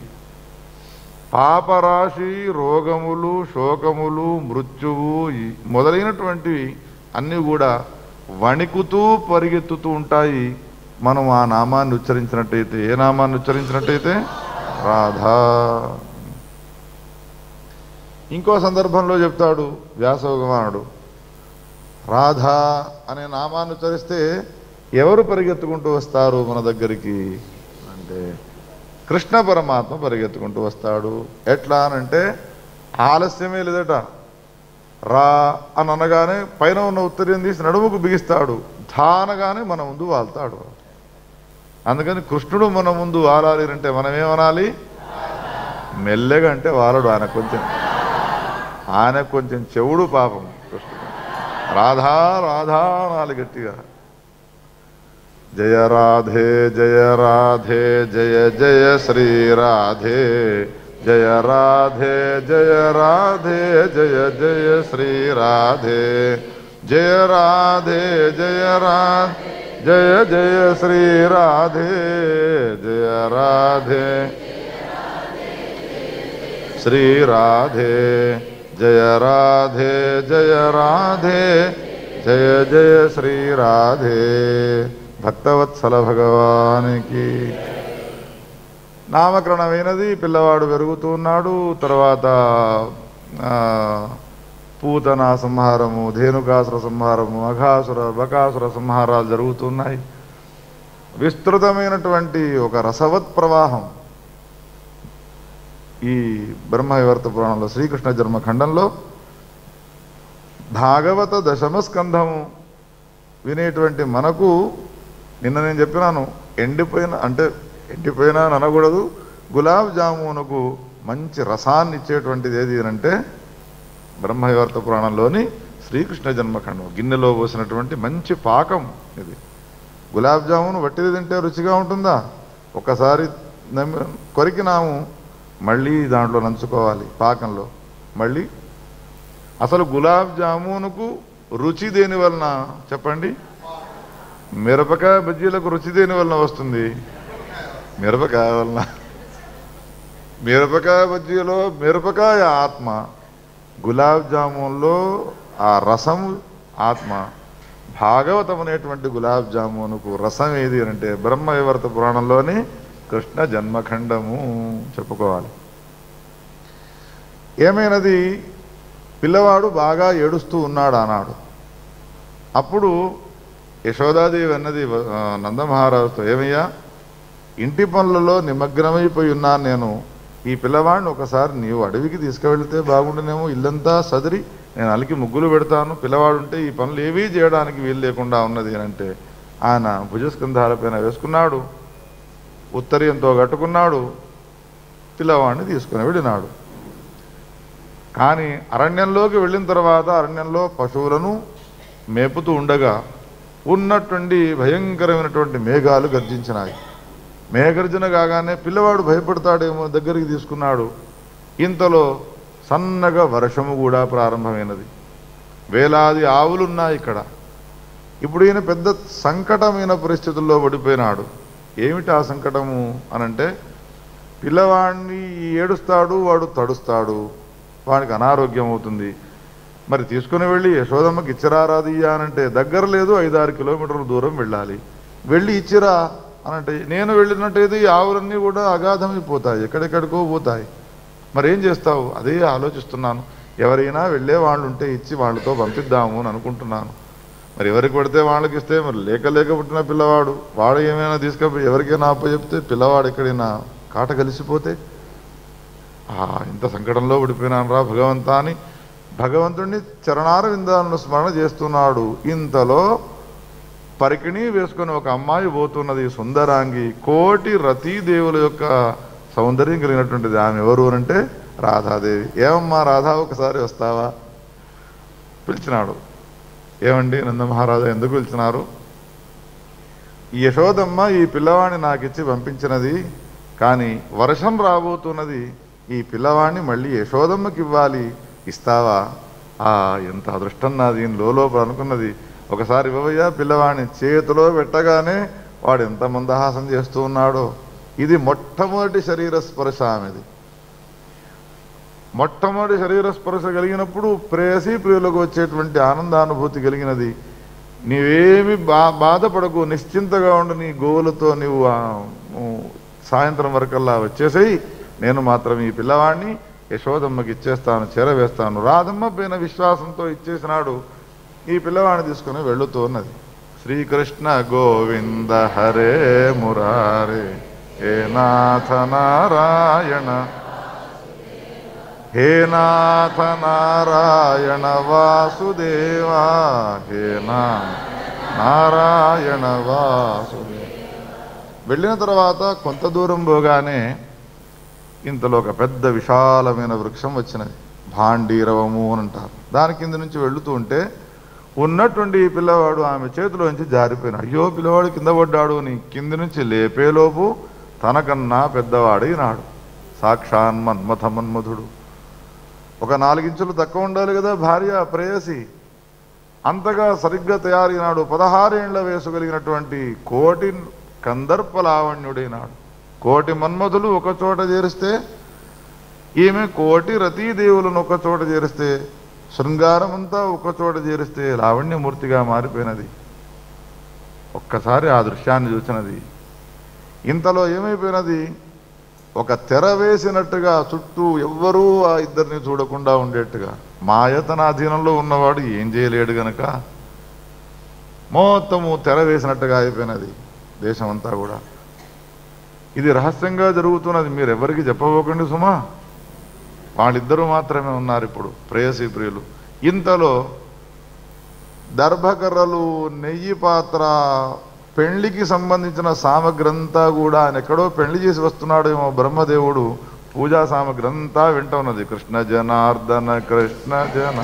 పాపరాశి రోగములు శోకములు మృత్యువు ఈ మొదలైనటువంటివి అన్నీ కూడా వణికుతూ పరిగెత్తుతూ ఉంటాయి మనం ఆ నామాన్ని ఉచ్చరించినట్టయితే ఏ నామాన్ని ఉచ్చరించినట్టయితే రాధా ఇంకో సందర్భంలో చెప్తాడు వ్యాస భగవానుడు రాధా అనే నామాన్ని ఉచ్చరిస్తే ఎవరు పరిగెత్తుకుంటూ వస్తారు మన దగ్గరికి అంటే కృష్ణ పరమాత్మ పరిగెత్తుకుంటూ వస్తాడు ఎట్లా అనంటే ఆలస్యమే లేదట రా అని అనగానే పైన ఉన్న ఉత్తరీయం తీసి నడుముకు బిగిస్తాడు ధా అనగానే మన ముందు వాళ్తాడు అందుకని కృష్ణుడు మన ముందు వాలాలి అంటే మనం ఏమనాలి మెల్లగా అంటే వాలడు ఆయన కొంచెం ఆయన కొంచెం చెవుడు పాపం కృష్ణుడు రాధా రాధా అనాలి గట్టిగా జయ రాధే జయ రాధే జయ జయ శ్రీ రాధే జయ రాధే జయ రాధే జయ జయ శ్రీ రాధే జయ రాధే జయ రాధే జయ జయ శ్రీ రాధే జయ రాధే శ్రీ రాధే జయ రాధే జయ రాధే జయ జయ శ్రీ రాధే భక్తవత్సల భగవానికి నామకరణమైనది పిల్లవాడు పెరుగుతూ ఉన్నాడు తర్వాత ఆ, పూతన సంహారము ధేనుకాసుర సంహారము అఘాసుర బకాసుర సంహారాలు జరుగుతున్నాయి విస్తృతమైనటువంటి ఒక రసవత్ ప్రవాహం ఈ బ్రహ్మవివర్త పురాణంలో శ్రీకృష్ణ జన్మ ఖండంలో భాగవత దశమ స్కంధము వినేటువంటి మనకు నిన్న నేను చెప్పినాను ఎండిపోయిన అంటే ఎండిపోయినా అని అనకూడదు గులాబ్ జామునకు మంచి రసాన్ని ఇచ్చేటువంటిది ఏది అంటే బ్రహ్మవివర్త పురాణంలోని శ్రీకృష్ణ జన్మఖండం గిన్నెలో పోసినటువంటి మంచి పాకం ఇది గులాబ్ జామున్ వట్టిది తింటే రుచిగా ఉంటుందా ఒకసారి నమ్మి- కొరికినాము మళ్ళీ దాంట్లో నంచుకోవాలి పాకంలో మళ్ళీ అసలు గులాబ్ జామునుకు రుచి దేని వలన చెప్పండి మిరపకాయ బజ్జీలకు రుచి దేని వలన వస్తుంది మిరపకాయ వలన మిరపకాయ బజ్జీలో మిరపకాయ ఆత్మ గులాబ్ జామున్లో ఆ రసం ఆత్మ భాగవతం అనేటువంటి గులాబ్ జామునుకు రసం ఏది అంటే బ్రహ్మ వివర్త పురాణంలోని కృష్ణ జన్మఖండము చెప్పుకోవాలి ఏమైనది పిల్లవాడు బాగా ఏడుస్తూ ఉన్నాడు అన్నాడు అప్పుడు యశోదాదేవి అన్నది ఆ, నందమహారాజుతో ఏమయ్యా ఇంటి పనులలో నిమగ్నమైపోయి ఉన్నాను నేను ఈ పిల్లవాడిని ఒకసారి నీవు అడవికి తీసుకువెళ్తే బాగుండునేమో ఇల్లంతా సదిరి నేను అలికి ముగ్గులు పెడతాను పిల్లవాడు ఉంటే ఈ పనులు ఏవీ చేయడానికి వీలు లేకుండా ఉన్నది అని అంటే ఆయన భుజస్కంధాలపైన వేసుకున్నాడు ఉత్తరీయంతో కట్టుకున్నాడు పిల్లవాడిని తీసుకుని వెళ్ళినాడు కానీ అరణ్యంలోకి వెళ్ళిన తర్వాత అరణ్యంలో పశువులను మేపుతూ ఉండగా ఉన్నటువంటి భయంకరమైనటువంటి మేఘాలు గర్జించినాయి మేఘర్జన కాగానే పిల్లవాడు భయపడతాడేమో దగ్గరికి తీసుకున్నాడు ఇంతలో సన్నగా వర్షము కూడా ప్రారంభమైనది వేలాది ఆవులున్నాయి ఇక్కడ ఇప్పుడు ఈయన పెద్ద సంకటమైన పరిస్థితుల్లో పడిపోయినాడు ఏమిటి ఆ సంకటము అనంటే పిల్లవాడిని ఏడుస్తాడు వాడు తడుస్తాడు వాడికి అనారోగ్యం అవుతుంది మరి తీసుకుని వెళ్ళి యశోదమ్మకి ఇచ్చిరారాదియ్యా అనంటే దగ్గర లేదు ఐదారు కిలోమీటర్ల దూరం వెళ్ళాలి వెళ్ళి ఇచ్చిరా అనంటే నేను వెళ్ళినట్టయితే ఈ ఆవులన్నీ కూడా అగాధమైపోతాయి ఎక్కడెక్కడికో పోతాయి మరి ఏం చేస్తావు అదే ఆలోచిస్తున్నాను ఎవరైనా వెళ్ళే వాళ్ళు ఉంటే ఇచ్చి వాళ్ళతో పంపిద్దాము అని అనుకుంటున్నాను మరి ఎవరికి పడితే వాళ్ళకి ఇస్తే మరి లేక లేక పుట్టిన పిల్లవాడు వాడు ఏమైనా తీసుకపోయి ఎవరికైనా అప్ప చెప్తే పిల్లవాడు ఎక్కడైనా కాట కలిసిపోతే ఆ, ఇంత సంకటంలో పడిపోయినాను రా భగవంతా అని భగవంతుడిని చరణార విందాలను స్మరణ చేస్తున్నాడు ఇంతలో పరికిణి వేసుకుని ఒక అమ్మాయి పోతున్నది సుందరాంగి కోటి రతీదేవుల యొక్క సౌందర్యం కలిగినటువంటిది ఆమె ఎవరు అంటే రాధాదేవి ఏమమ్మా రాధా ఒకసారి వస్తావా పిలిచినాడు ఏమండి నందమహారాజా ఎందుకు పిలిచినారు ఈ యశోదమ్మ ఈ పిల్లవాడిని నాకిచ్చి పంపించినది కానీ వర్షం రాబోతున్నది ఈ పిల్లవాడిని మళ్ళీ యశోదమ్మకి ఇవ్వాలి ఇస్తావా ఆ ఎంత అదృష్టం నాది లోపల అనుకున్నది ఒకసారి ఇవ్వవయ్యా పిల్లవాడిని చేతిలో పెట్టగానే వాడు ఎంత మందహాసం చేస్తూ ఉన్నాడో ఇది మొట్టమొదటి శరీర స్పర్శ ఆమెది మొట్టమొదటి శరీర స్పర్శ కలిగినప్పుడు ప్రేయసి ప్రియులకు వచ్చేటువంటి ఆనందానుభూతి కలిగినది నీవేమి బా బాధపడకు నిశ్చింతగా ఉండు నీ గోవులతో నీవు ఆ, ఊ, సాయంత్రం వరకల్లా వచ్చేసేయి నేను మాత్రం ఈ పిల్లవాడిని యశోదమ్మకి ఇచ్చేస్తాను చేరవేస్తాను రాధమ్మ పైన విశ్వాసంతో ఇచ్చేసినాడు ఈ పిల్లవాడిని తీసుకుని వెళుతూ ఉన్నది శ్రీకృష్ణ గోవింద హరే మురారే హే నాథ నారాయణ హే నాథ నారాయణ వాసుదేవా హే నా నారాయణ వాసుదేవ వెళ్ళిన తర్వాత కొంత దూరం పోగానే ఇంతలో ఒక పెద్ద విశాలమైన వృక్షం వచ్చినది భాండీరవము అని అంటారు దాని కింద నుంచి వెళుతూ ఉంటే ఉన్నటువంటి ఈ పిల్లవాడు ఆమె చేతిలోంచి జారిపోయినాడు అయ్యో పిల్లవాడు కింద పడ్డాడు అని కింది నుంచి లేపేలోపు తనకన్నా పెద్దవాడైనాడు సాక్షాన్ మన్మథ మన్మధుడు ఒక నాలుగించులు తక్కువ ఉండాలి కదా భార్య ప్రేయసి అంతగా సరిగ్గా తయారైనాడు పదహారేండ్ల వయసు కలిగినటువంటి కోటి కందర్ప లావణ్యుడైనాడు కోటి మన్మధులు ఒక చోట చేరిస్తే ఈమె కోటి రతీదేవులను ఒక చోట చేరిస్తే శృంగారం అంతా ఒక చోట చేరిస్తే లావణ్యమూర్తిగా మారిపోయినది ఒక్కసారి ఆ దృశ్యాన్ని చూసినది ఇంతలో ఏమైపోయినది ఒక తెర వేసినట్టుగా చుట్టూ ఎవ్వరూ ఆ ఇద్దరిని చూడకుండా ఉండేట్టుగా మాయ తన అధీనంలో ఉన్నవాడు ఏం చేయలేడు గనక మొత్తము తెర వేసినట్టుగా అయిపోయినది దేశం అంతా కూడా ఇది రహస్యంగా జరుగుతున్నది మీరు ఎవరికి చెప్పబోకండి సుమా వాళ్ళిద్దరూ మాత్రమే ఉన్నారు ఇప్పుడు ప్రేయసీ ప్రియులు ఇంతలో దర్భకర్రలు నెయ్యి పాత్ర పెళ్లికి సంబంధించిన సామగ్రి అంతా కూడా ఆయన ఎక్కడో పెళ్లి చేసి వస్తున్నాడేమో బ్రహ్మదేవుడు పూజా సామగ్రి అంతా వింట ఉన్నది కృష్ణ జనార్దన కృష్ణ జన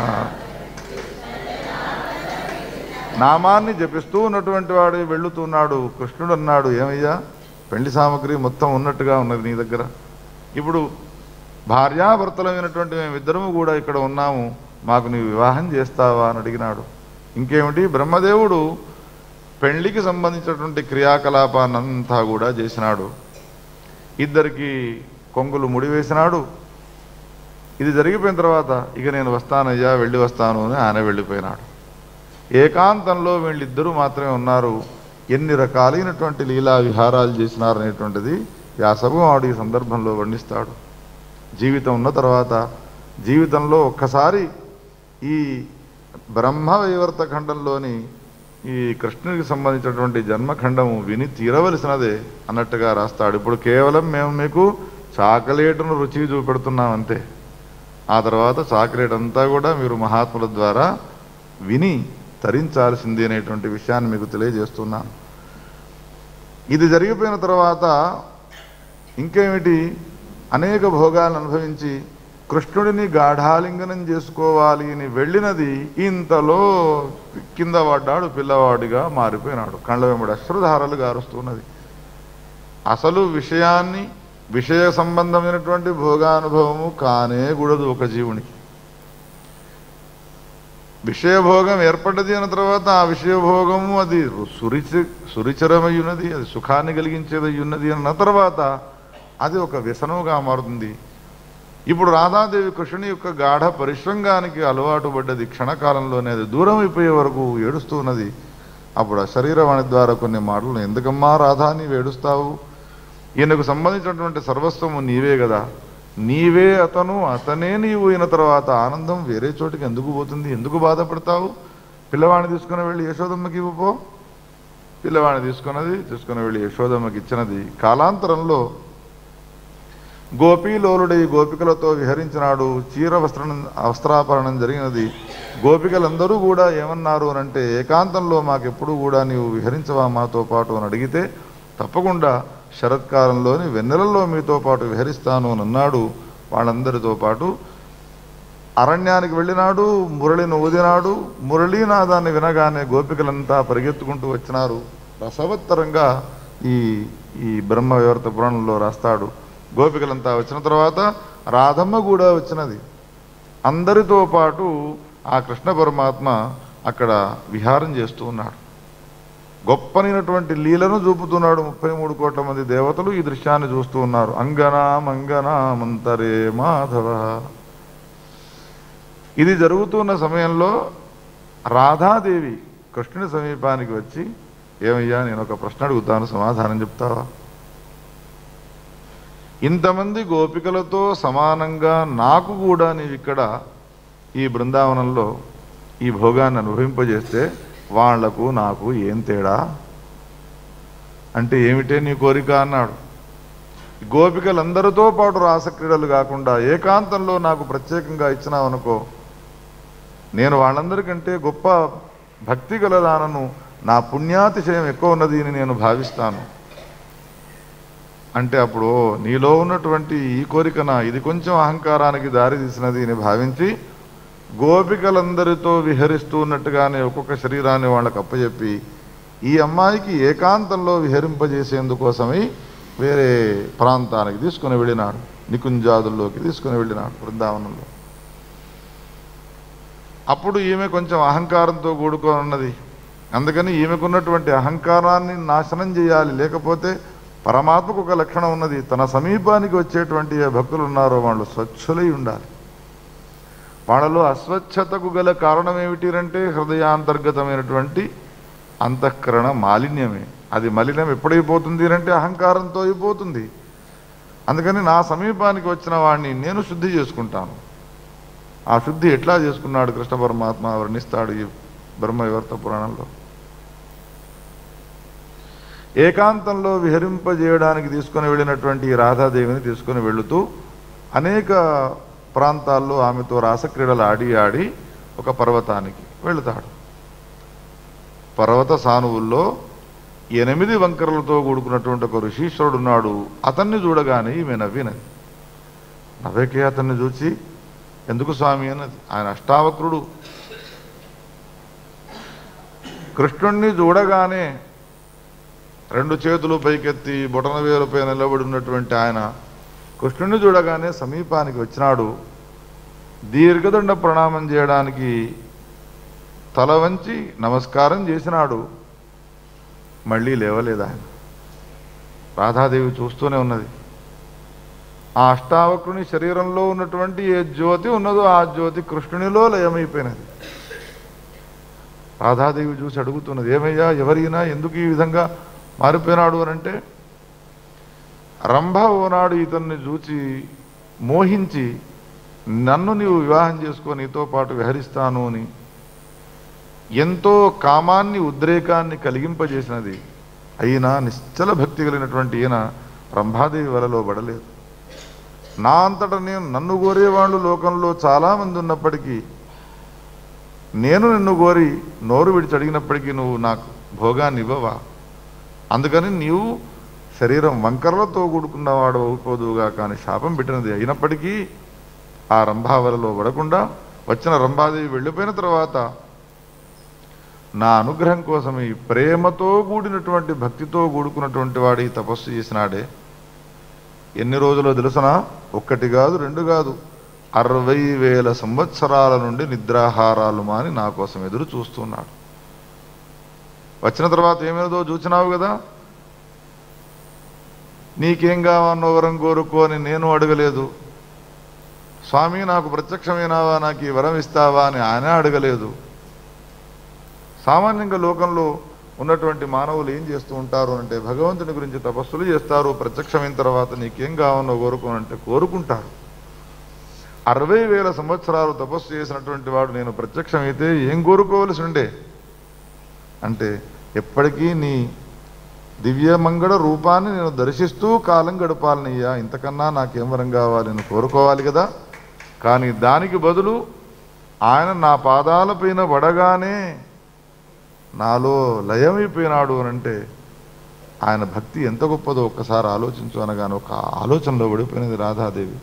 నామాన్ని జపిస్తూ ఉన్నటువంటి వాడు వెళుతున్నాడు కృష్ణుడు అన్నాడు ఏమయ్యా పెళ్లి సామగ్రి మొత్తం ఉన్నట్టుగా ఉన్నది నీ దగ్గర ఇప్పుడు భార్యాభర్తలమైనటువంటి మేమిద్దరము కూడా ఇక్కడ ఉన్నాము మాకు నీవు వివాహం చేస్తావా అని అడిగినాడు ఇంకేమిటి బ్రహ్మదేవుడు పెళ్లికి సంబంధించినటువంటి క్రియాకలాపాన్నంతా కూడా చేసినాడు ఇద్దరికి కొంగులు ముడివేసినాడు ఇది జరిగిపోయిన తర్వాత ఇక నేను వస్తానయ్యా వెళ్ళి వస్తాను అని ఆయన వెళ్ళిపోయినాడు ఏకాంతంలో వీళ్ళిద్దరూ మాత్రమే ఉన్నారు ఎన్ని రకాలైనటువంటి లీలా విహారాలు చేసినారనేటువంటిది వ్యాసభవాడు ఈ సందర్భంలో వర్ణిస్తాడు జీవితం ఉన్న తర్వాత జీవితంలో ఒక్కసారి ఈ బ్రహ్మ వైవర్త ఖండంలోని ఈ కృష్ణునికి సంబంధించినటువంటి జన్మఖండము విని తీరవలసినదే అన్నట్టుగా రాస్తాడు ఇప్పుడు కేవలం మేము మీకు చాకలేటును రుచి చూపెడుతున్నాం అంతే ఆ తర్వాత చాకలేట్ అంతా కూడా మీరు మహాత్ముల ద్వారా విని తరించాల్సింది అనేటువంటి విషయాన్ని మీకు తెలియజేస్తున్నాను ఇది జరిగిపోయిన తర్వాత ఇంకేమిటి అనేక భోగాలను అనుభవించి కృష్ణుడిని గాఢాలింగనం చేసుకోవాలి అని వెళ్ళినది ఇంతలో కింద పడ్డాడు పిల్లవాడిగా మారిపోయినాడు కళ్ళ వెంబడి అశ్రుధారలు గారుస్తున్నది అసలు విషయాన్ని విషయ సంబంధమైనటువంటి భోగానుభవము కానే కూడదు ఒక జీవునికి విషయభోగం ఏర్పడ్డది అన్న తర్వాత ఆ విషయభోగము అది సురిచి సురిచరమయ్యున్నది అది సుఖాన్ని కలిగించేది ఉన్నది అన్న తర్వాత అది ఒక వ్యసనముగా మారుతుంది ఇప్పుడు రాధాదేవి కృష్ణుని యొక్క గాఢ పరిశ్రంగానికి అలవాటు పడ్డది క్షణకాలంలోనే అది దూరం అయిపోయే వరకు ఏడుస్తూ ఉన్నది అప్పుడు ఆ శరీరవాణి ద్వారా కొన్ని మాటలు ఎందుకమ్మా రాధా నీవు ఏడుస్తావు ఈయనకు సంబంధించినటువంటి సర్వస్వము నీవే కదా నీవే అతను అతనే నీవు అయిన తర్వాత ఆనందం వేరే చోటికి ఎందుకు పోతుంది ఎందుకు బాధపడతావు పిల్లవాడిని తీసుకుని వెళ్ళి యశోదమ్మకి ఇవ్వపో పిల్లవాడిని తీసుకున్నది తీసుకుని వెళ్ళి యశోదమ్మకి ఇచ్చినది కాలాంతరంలో గోపీలోలుడై గోపికలతో విహరించినాడు చీర వస్త్రం వస్త్రాపరణం జరిగినది గోపికలందరూ కూడా ఏమన్నారు అని అంటే ఏకాంతంలో మాకెప్పుడు కూడా నీవు విహరించవా మాతో పాటు అని అడిగితే తప్పకుండా శరత్కాలంలోని వెన్నెలలో మీతో పాటు విహరిస్తాను అని అన్నాడు వాళ్ళందరితో పాటు అరణ్యానికి వెళ్ళినాడు మురళిని ఊదినాడు మురళీనాదాన్ని వినగానే గోపికలంతా పరిగెత్తుకుంటూ వచ్చినారు రసవత్తరంగా ఈ ఈ బ్రహ్మ వివర్త పురాణంలో రాస్తాడు గోపికలంతా వచ్చిన తర్వాత రాధమ్మ కూడా వచ్చినది అందరితో పాటు ఆ కృష్ణ పరమాత్మ అక్కడ విహారం చేస్తూ ఉన్నాడు గొప్పనైనటువంటి లీలను చూపుతున్నాడు ముప్పై మూడు కోట్ల మంది దేవతలు ఈ దృశ్యాన్ని చూస్తూ ఉన్నారు అంగనా మంగనా మంతరే మాధవ ఇది జరుగుతున్న సమయంలో రాధాదేవి కృష్ణుని సమీపానికి వచ్చి ఏమయ్యా నేను ఒక ప్రశ్న అడుగుతాను సమాధానం చెప్తావా ఇంతమంది గోపికలతో సమానంగా నాకు కూడా నీవు ఇక్కడ ఈ బృందావనంలో ఈ భోగాన్ని అనుభవింపజేస్తే వాళ్లకు నాకు ఏం తేడా అంటే ఏమిటే నీ కోరిక అన్నాడు గోపికలందరితో పాటు రాసక్రీడలు కాకుండా ఏకాంతంలో నాకు ప్రత్యేకంగా ఇచ్చినావనుకో నేను వాళ్ళందరికంటే గొప్ప భక్తి గలదానను నా పుణ్యాతిశయం ఎక్కువ ఉన్నది అని నేను భావిస్తాను అంటే అప్పుడు "ఓ, నీలో ఉన్నటువంటి ఈ కోరికన ఇది కొంచెం అహంకారానికి దారి తీసినది అని భావించి గోపికలందరితో విహరిస్తూ ఉన్నట్టుగానే ఒక్కొక్క శరీరాన్ని వాళ్ళకి అప్పచెప్పి ఈ అమ్మాయికి ఏకాంతంలో విహరింపజేసేందుకోసమై వేరే ప్రాంతానికి తీసుకుని వెళ్ళినాడు నికుంజాదుల్లోకి తీసుకుని వెళ్ళినాడు బృందావనంలో అప్పుడు ఈమె కొంచెం అహంకారంతో కూడుకొని ఉన్నది అందుకని ఈమెకున్నటువంటి అహంకారాన్ని నాశనం చేయాలి లేకపోతే పరమాత్మకు ఒక లక్షణం ఉన్నది తన సమీపానికి వచ్చేటువంటి ఏ భక్తులు ఉన్నారో వాళ్ళు స్వచ్ఛులై ఉండాలి వాళ్ళలో అస్వచ్ఛతకు గల కారణం ఏమిటి అంటే హృదయాంతర్గతమైనటువంటి అంతఃకరణ మాలిన్యమే అది మలినం ఎప్పుడైపోతుంది అంటే అహంకారంతో అయిపోతుంది అందుకని నా సమీపానికి వచ్చిన వాడిని నేను శుద్ధి చేసుకుంటాను ఆ శుద్ధి ఎట్లా చేసుకున్నాడు కృష్ణ పరమాత్మ వర్ణిస్తాడు ఈ బ్రహ్మ వివర్త పురాణంలో ఏకాంతంలో విహరింపజేయడానికి తీసుకొని వెళ్ళినటువంటి ఈ రాధాదేవిని తీసుకొని వెళుతూ అనేక ప్రాంతాల్లో ఆమెతో రాసక్రీడలు ఆడి ఆడి ఒక పర్వతానికి వెళుతాడు పర్వత సానువుల్లో ఎనిమిది వంకరలతో కూడుకున్నటువంటి ఒక ఋషీశ్వరుడు ఉన్నాడు అతన్ని చూడగానే ఈమె నవ్వినది నవ్వకే అతన్ని చూచి ఎందుకు స్వామి అన్నది ఆయన అష్టావక్రుడు కృష్ణుణ్ణి చూడగానే రెండు చేతులు పైకెత్తి బొటన వేలుపై నిలబడి ఉన్నటువంటి ఆయన కృష్ణుణ్ణి చూడగానే సమీపానికి వచ్చినాడు దీర్ఘదండ ప్రణామం చేయడానికి తల వంచి నమస్కారం చేసినాడు మళ్ళీ లేవలేదు ఆయన రాధాదేవి చూస్తూనే ఉన్నది ఆ అష్టావక్రుని శరీరంలో ఉన్నటువంటి ఏ జ్యోతి ఉన్నదో ఆ జ్యోతి కృష్ణునిలో లయమైపోయినది రాధాదేవి చూసి అడుగుతున్నది ఏమయ్యా ఎవరైనా ఎందుకు ఈ విధంగా మారిపోయినాడు అని అంటే రంభ ఓనాడు ఇతన్ని చూచి మోహించి నన్ను నీవు వివాహం చేసుకో నీతో పాటు విహరిస్తాను అని ఎంతో కామాన్ని ఉద్రేకాన్ని కలిగింపజేసినది అయినా నిశ్చల భక్తి కలిగినటువంటి ఈయన రంభాదేవి వలలో పడలేదు నా అంతట నేను నన్ను కోరేవాళ్ళు లోకంలో చాలామంది ఉన్నప్పటికీ నేను నిన్ను కోరి నోరు విడిచి అడిగినప్పటికీ నువ్వు నాకు భోగాన్ని ఇవ్వవా అందుకని నీవు శరీరం వంకరలతో కూడుకున్నవాడు అవుకోదుగా కానీ శాపం పెట్టినది అయినప్పటికీ ఆ రంభావలలో పడకుండా వచ్చిన రంభాదేవి వెళ్ళిపోయిన తర్వాత నా అనుగ్రహం కోసం ఈ ప్రేమతో కూడినటువంటి భక్తితో కూడుకున్నటువంటి వాడు ఈ తపస్సు చేసినాడే ఎన్ని రోజులో తెలుసునా ఒక్కటి కాదు రెండు కాదు అరవై వేల సంవత్సరాల నుండి నిద్రాహారాలు మాని నా కోసం ఎదురు చూస్తున్నాడు వచ్చిన తర్వాత ఏమైనదో చూసినావు కదా నీకేం కావాలో వరం కోరుకో అని నేను అడగలేదు స్వామి నాకు ప్రత్యక్షమైనావా నాకు ఈ వరం ఇస్తావా అని ఆయన అడగలేదు సామాన్యంగా లోకంలో ఉన్నటువంటి మానవులు ఏం చేస్తూ ఉంటారు అంటే భగవంతుని గురించి తపస్సులు చేస్తారు ప్రత్యక్షమైన తర్వాత నీకేం కావాలో కోరుకోనంటే కోరుకుంటారు అరవై వేల సంవత్సరాలు తపస్సు చేసినటువంటి వాడు నేను ప్రత్యక్షమైతే ఏం కోరుకోవలసి ఉండే అంటే ఎప్పటికీ నీ దివ్యమంగళ రూపాన్ని నేను దర్శిస్తూ కాలం గడపాలనయ్యా ఇంతకన్నా నాకేం వరం కావాలి నేను కోరుకోవాలి కదా కానీ దానికి బదులు ఆయన నా పాదాలపైన పడగానే నాలో లయమైపోయినాడు అని అంటే ఆయన భక్తి ఎంత గొప్పదో ఒక్కసారి ఆలోచించు అనగానే ఒక ఆలోచనలో పడిపోయినది రాధాదేవి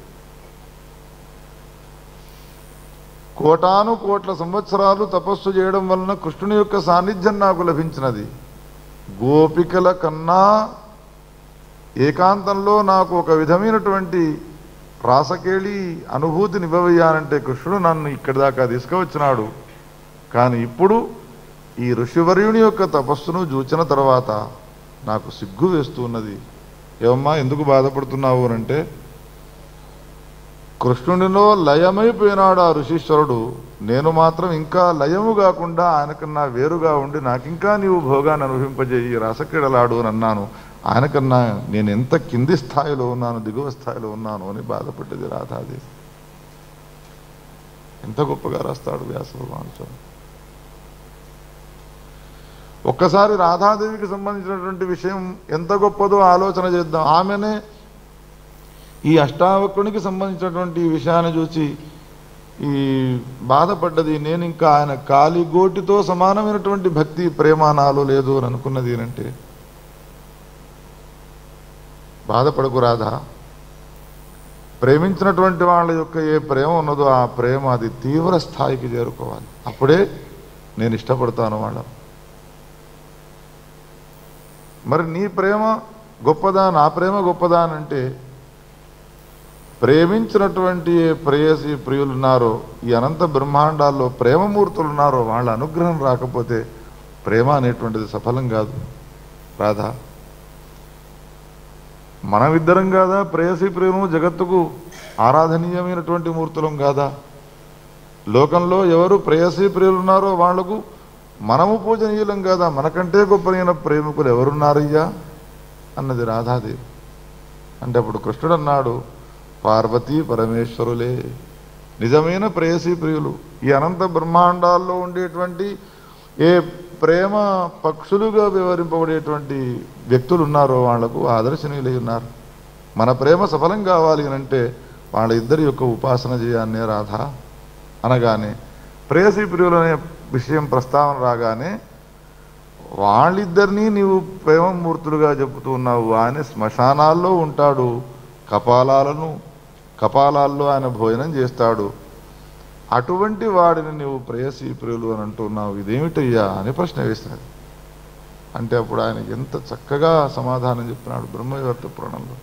కోటాను కోట్ల సంవత్సరాలు తపస్సు చేయడం వలన కృష్ణుని యొక్క సాన్నిధ్యం నాకు లభించినది గోపికల కన్నా ఏకాంతంలో నాకు ఒక విధమైనటువంటి రాసకేళి అనుభూతిని ఇవ్వవయ్యానంటే కృష్ణుడు నన్ను ఇక్కడి దాకా తీసుకువచ్చినాడు కానీ ఇప్పుడు ఈ ఋషివర్యుని యొక్క తపస్సును చూచిన తర్వాత నాకు సిగ్గు వేస్తూ ఉన్నది ఏమమ్మా ఎందుకు బాధపడుతున్నావు అని అంటే కృష్ణునిలో లయమైపోయినాడు ఆ ఋషీశ్వరుడు నేను మాత్రం ఇంకా లయము కాకుండా ఆయనకన్నా వేరుగా ఉండి నాకింకా నీవు భోగాన్ని అనుభవింపజేయి రసక్రీడలాడు అని అన్నాను ఆయనకన్నా నేను ఎంత కింది స్థాయిలో ఉన్నాను దిగువ స్థాయిలో ఉన్నాను అని బాధపడ్డది రాధాదేవి ఎంత గొప్పగా రాస్తాడు వ్యాస భగవానుడు చూడండి. ఒక్కసారి రాధాదేవికి సంబంధించినటువంటి విషయం ఎంత గొప్పదో ఆలోచన చేద్దాం ఆమెనే ఈ అష్టావక్రునికి సంబంధించినటువంటి ఈ విషయాన్ని చూసి ఈ బాధపడ్డది నేను ఇంకా ఆయన కాలి గోటితో సమానమైనటువంటి భక్తి ప్రేమ నాలో లేదు అని అనుకున్నది అంటే బాధపడకు రాధా ప్రేమించినటువంటి వాళ్ళ యొక్క ఏ ప్రేమ ఉన్నదో ఆ ప్రేమ అది తీవ్ర స్థాయికి చేరుకోవాలి అప్పుడే నేను ఇష్టపడతాను వాళ్ళ మరి నీ ప్రేమ గొప్పదా నా ప్రేమ గొప్పదా అని అంటే ప్రేమించినటువంటి ఏ ప్రేయసి ప్రియులు ఉన్నారో ఈ అనంత బ్రహ్మాండాల్లో ప్రేమమూర్తులు ఉన్నారో వాళ్ళ అనుగ్రహం రాకపోతే ప్రేమ అనేటువంటిది సఫలం కాదు రాధా మనమిద్దరం కాదా ప్రేయసి ప్రేమము జగత్తుకు ఆరాధనీయమైనటువంటి మూర్తులం కాదా లోకంలో ఎవరు ప్రేయసి ప్రియులు ఉన్నారో వాళ్లకు మనము పూజనీయులం కాదా మనకంటే గొప్పనైన ప్రేమికులు ఎవరున్నారయ్యా అన్నది రాధాదేవి అంటే అప్పుడు కృష్ణుడు అన్నాడు పార్వతీ పరమేశ్వరులే నిజమైన ప్రేయసీ ప్రియులు ఈ అనంత బ్రహ్మాండాల్లో ఉండేటువంటి ఏ ప్రేమ పక్షులుగా వివరింపబడేటువంటి వ్యక్తులు ఉన్నారో వాళ్లకు ఆదర్శనీయులై ఉన్నారు మన ప్రేమ సఫలం కావాలి అని అంటే వాళ్ళ ఇద్దరి యొక్క ఉపాసన చేయాలనే రాధ అనగానే ప్రేయసీ ప్రియులు అనే విషయం ప్రస్తావన రాగానే వాళ్ళిద్దరినీ నీవు ప్రేమమూర్తులుగా చెబుతూ ఉన్నావు ఆయన శ్మశానాల్లో ఉంటాడు కపాలాలను కపాలాల్లో ఆయన భోజనం చేస్తాడు అటువంటి వాడిని నీవు ప్రేయసీ ప్రియులు అని అంటున్నావు ఇదేమిటయ్యా అని ప్రశ్న వేసినది అంటే అప్పుడు ఆయన ఎంత చక్కగా సమాధానం చెప్పినాడు బ్రహ్మవివర్త పురాణంలో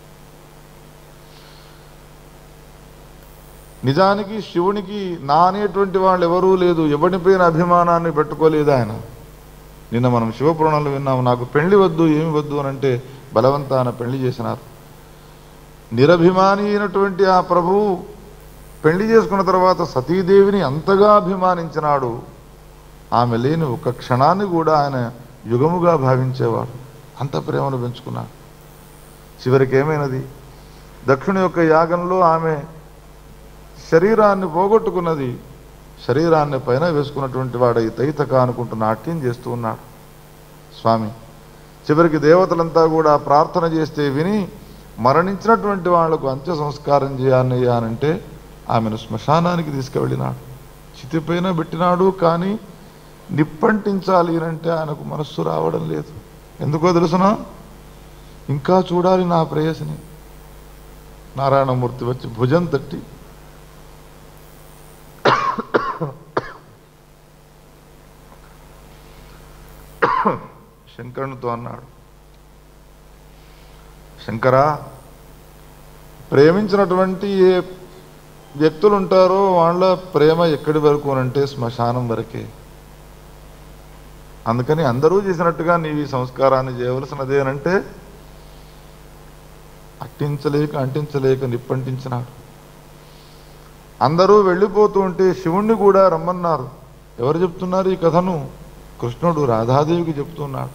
నిజానికి శివునికి నా అనేటువంటి వాళ్ళు ఎవరూ లేదు ఎవరిపైన అభిమానాన్ని పెట్టుకోలేదు ఆయన నిన్న మనం శివపురాణంలో విన్నాము నాకు పెళ్లి వద్దు ఏమి వద్దు అని అంటే బలవంతాన పెళ్లి చేసినారు నిరభిమాని అయినటువంటి ఆ ప్రభువు పెళ్లి చేసుకున్న తర్వాత సతీదేవిని అంతగా అభిమానించినాడు ఆమె లేని ఒక క్షణాన్ని కూడా ఆయన యుగముగా భావించేవాడు అంత ప్రేమను పెంచుకున్నాడు చివరికి ఏమైనది దక్షిణ యొక్క యాగంలో ఆమె శరీరాన్ని పోగొట్టుకున్నది శరీరాన్ని పైన వేసుకున్నటువంటి వాడు ఈ తైతక అనుకుంటూ నాట్యం చేస్తూ ఉన్నాడు స్వామి చివరికి దేవతలంతా కూడా ప్రార్థన చేస్తే విని మరణించినటువంటి వాళ్లకు అంత్య సంస్కారం చేయాలయ్యా అనంటే ఆమెను శ్మశానానికి తీసుకువెళ్ళినాడు చితిపైన పెట్టినాడు కానీ నిప్పంటించాలి అంటే ఆయనకు మనస్సు రావడం లేదు ఎందుకో తెలుసునా ఇంకా చూడాలి నా ప్రేయసిని నారాయణమూర్తి వచ్చి భుజం తట్టి శంకరునితో అన్నాడు శంకరా ప్రేమించినటువంటి ఏ వ్యక్తులు ఉంటారో వాళ్ళ ప్రేమ ఎక్కడి వరకు అంటే శ్మశానం వరకే అందుకని అందరూ చేసినట్టుగా నీవు ఈ సంస్కారాన్ని చేయవలసినదే అంటే అట్టించలేక అంటించలేక నిప్పంటించినాడు అందరూ వెళ్ళిపోతూ ఉంటే శివుణ్ణి కూడా రమ్మన్నారు ఎవరు చెప్తున్నారు ఈ కథను కృష్ణుడు రాధాదేవికి చెప్తున్నాడు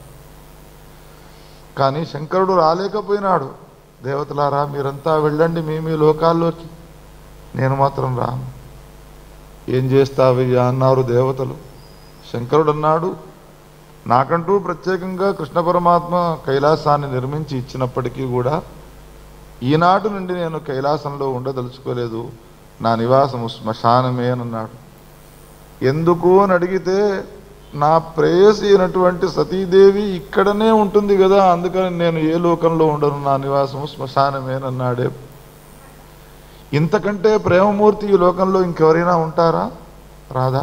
కానీ శంకరుడు రాలేకపోయినాడు దేవతలారా మీరంతా వెళ్ళండి మీ మీ లోకాల్లోకి నేను మాత్రం రాను ఏం చేస్తావయ్యా అన్నారు దేవతలు శంకరుడు అన్నాడు నాకంటూ ప్రత్యేకంగా కృష్ణ పరమాత్మ కైలాసాన్ని నిర్మించి ఇచ్చినప్పటికీ కూడా ఈనాటి నుండి నేను కైలాసంలో ఉండదలుచుకోలేదు నా నివాసము శ్మశానమే అని అన్నాడు ఎందుకు అని అడిగితే నా ప్రేయసి అయినటువంటి సతీదేవి ఇక్కడనే ఉంటుంది కదా అందుకని నేను ఏ లోకంలో ఉండను నా నివాసము శ్మశానమే అని అన్నాడే ఇంతకంటే ప్రేమమూర్తి ఈ లోకంలో ఇంకెవరైనా ఉంటారా రాదా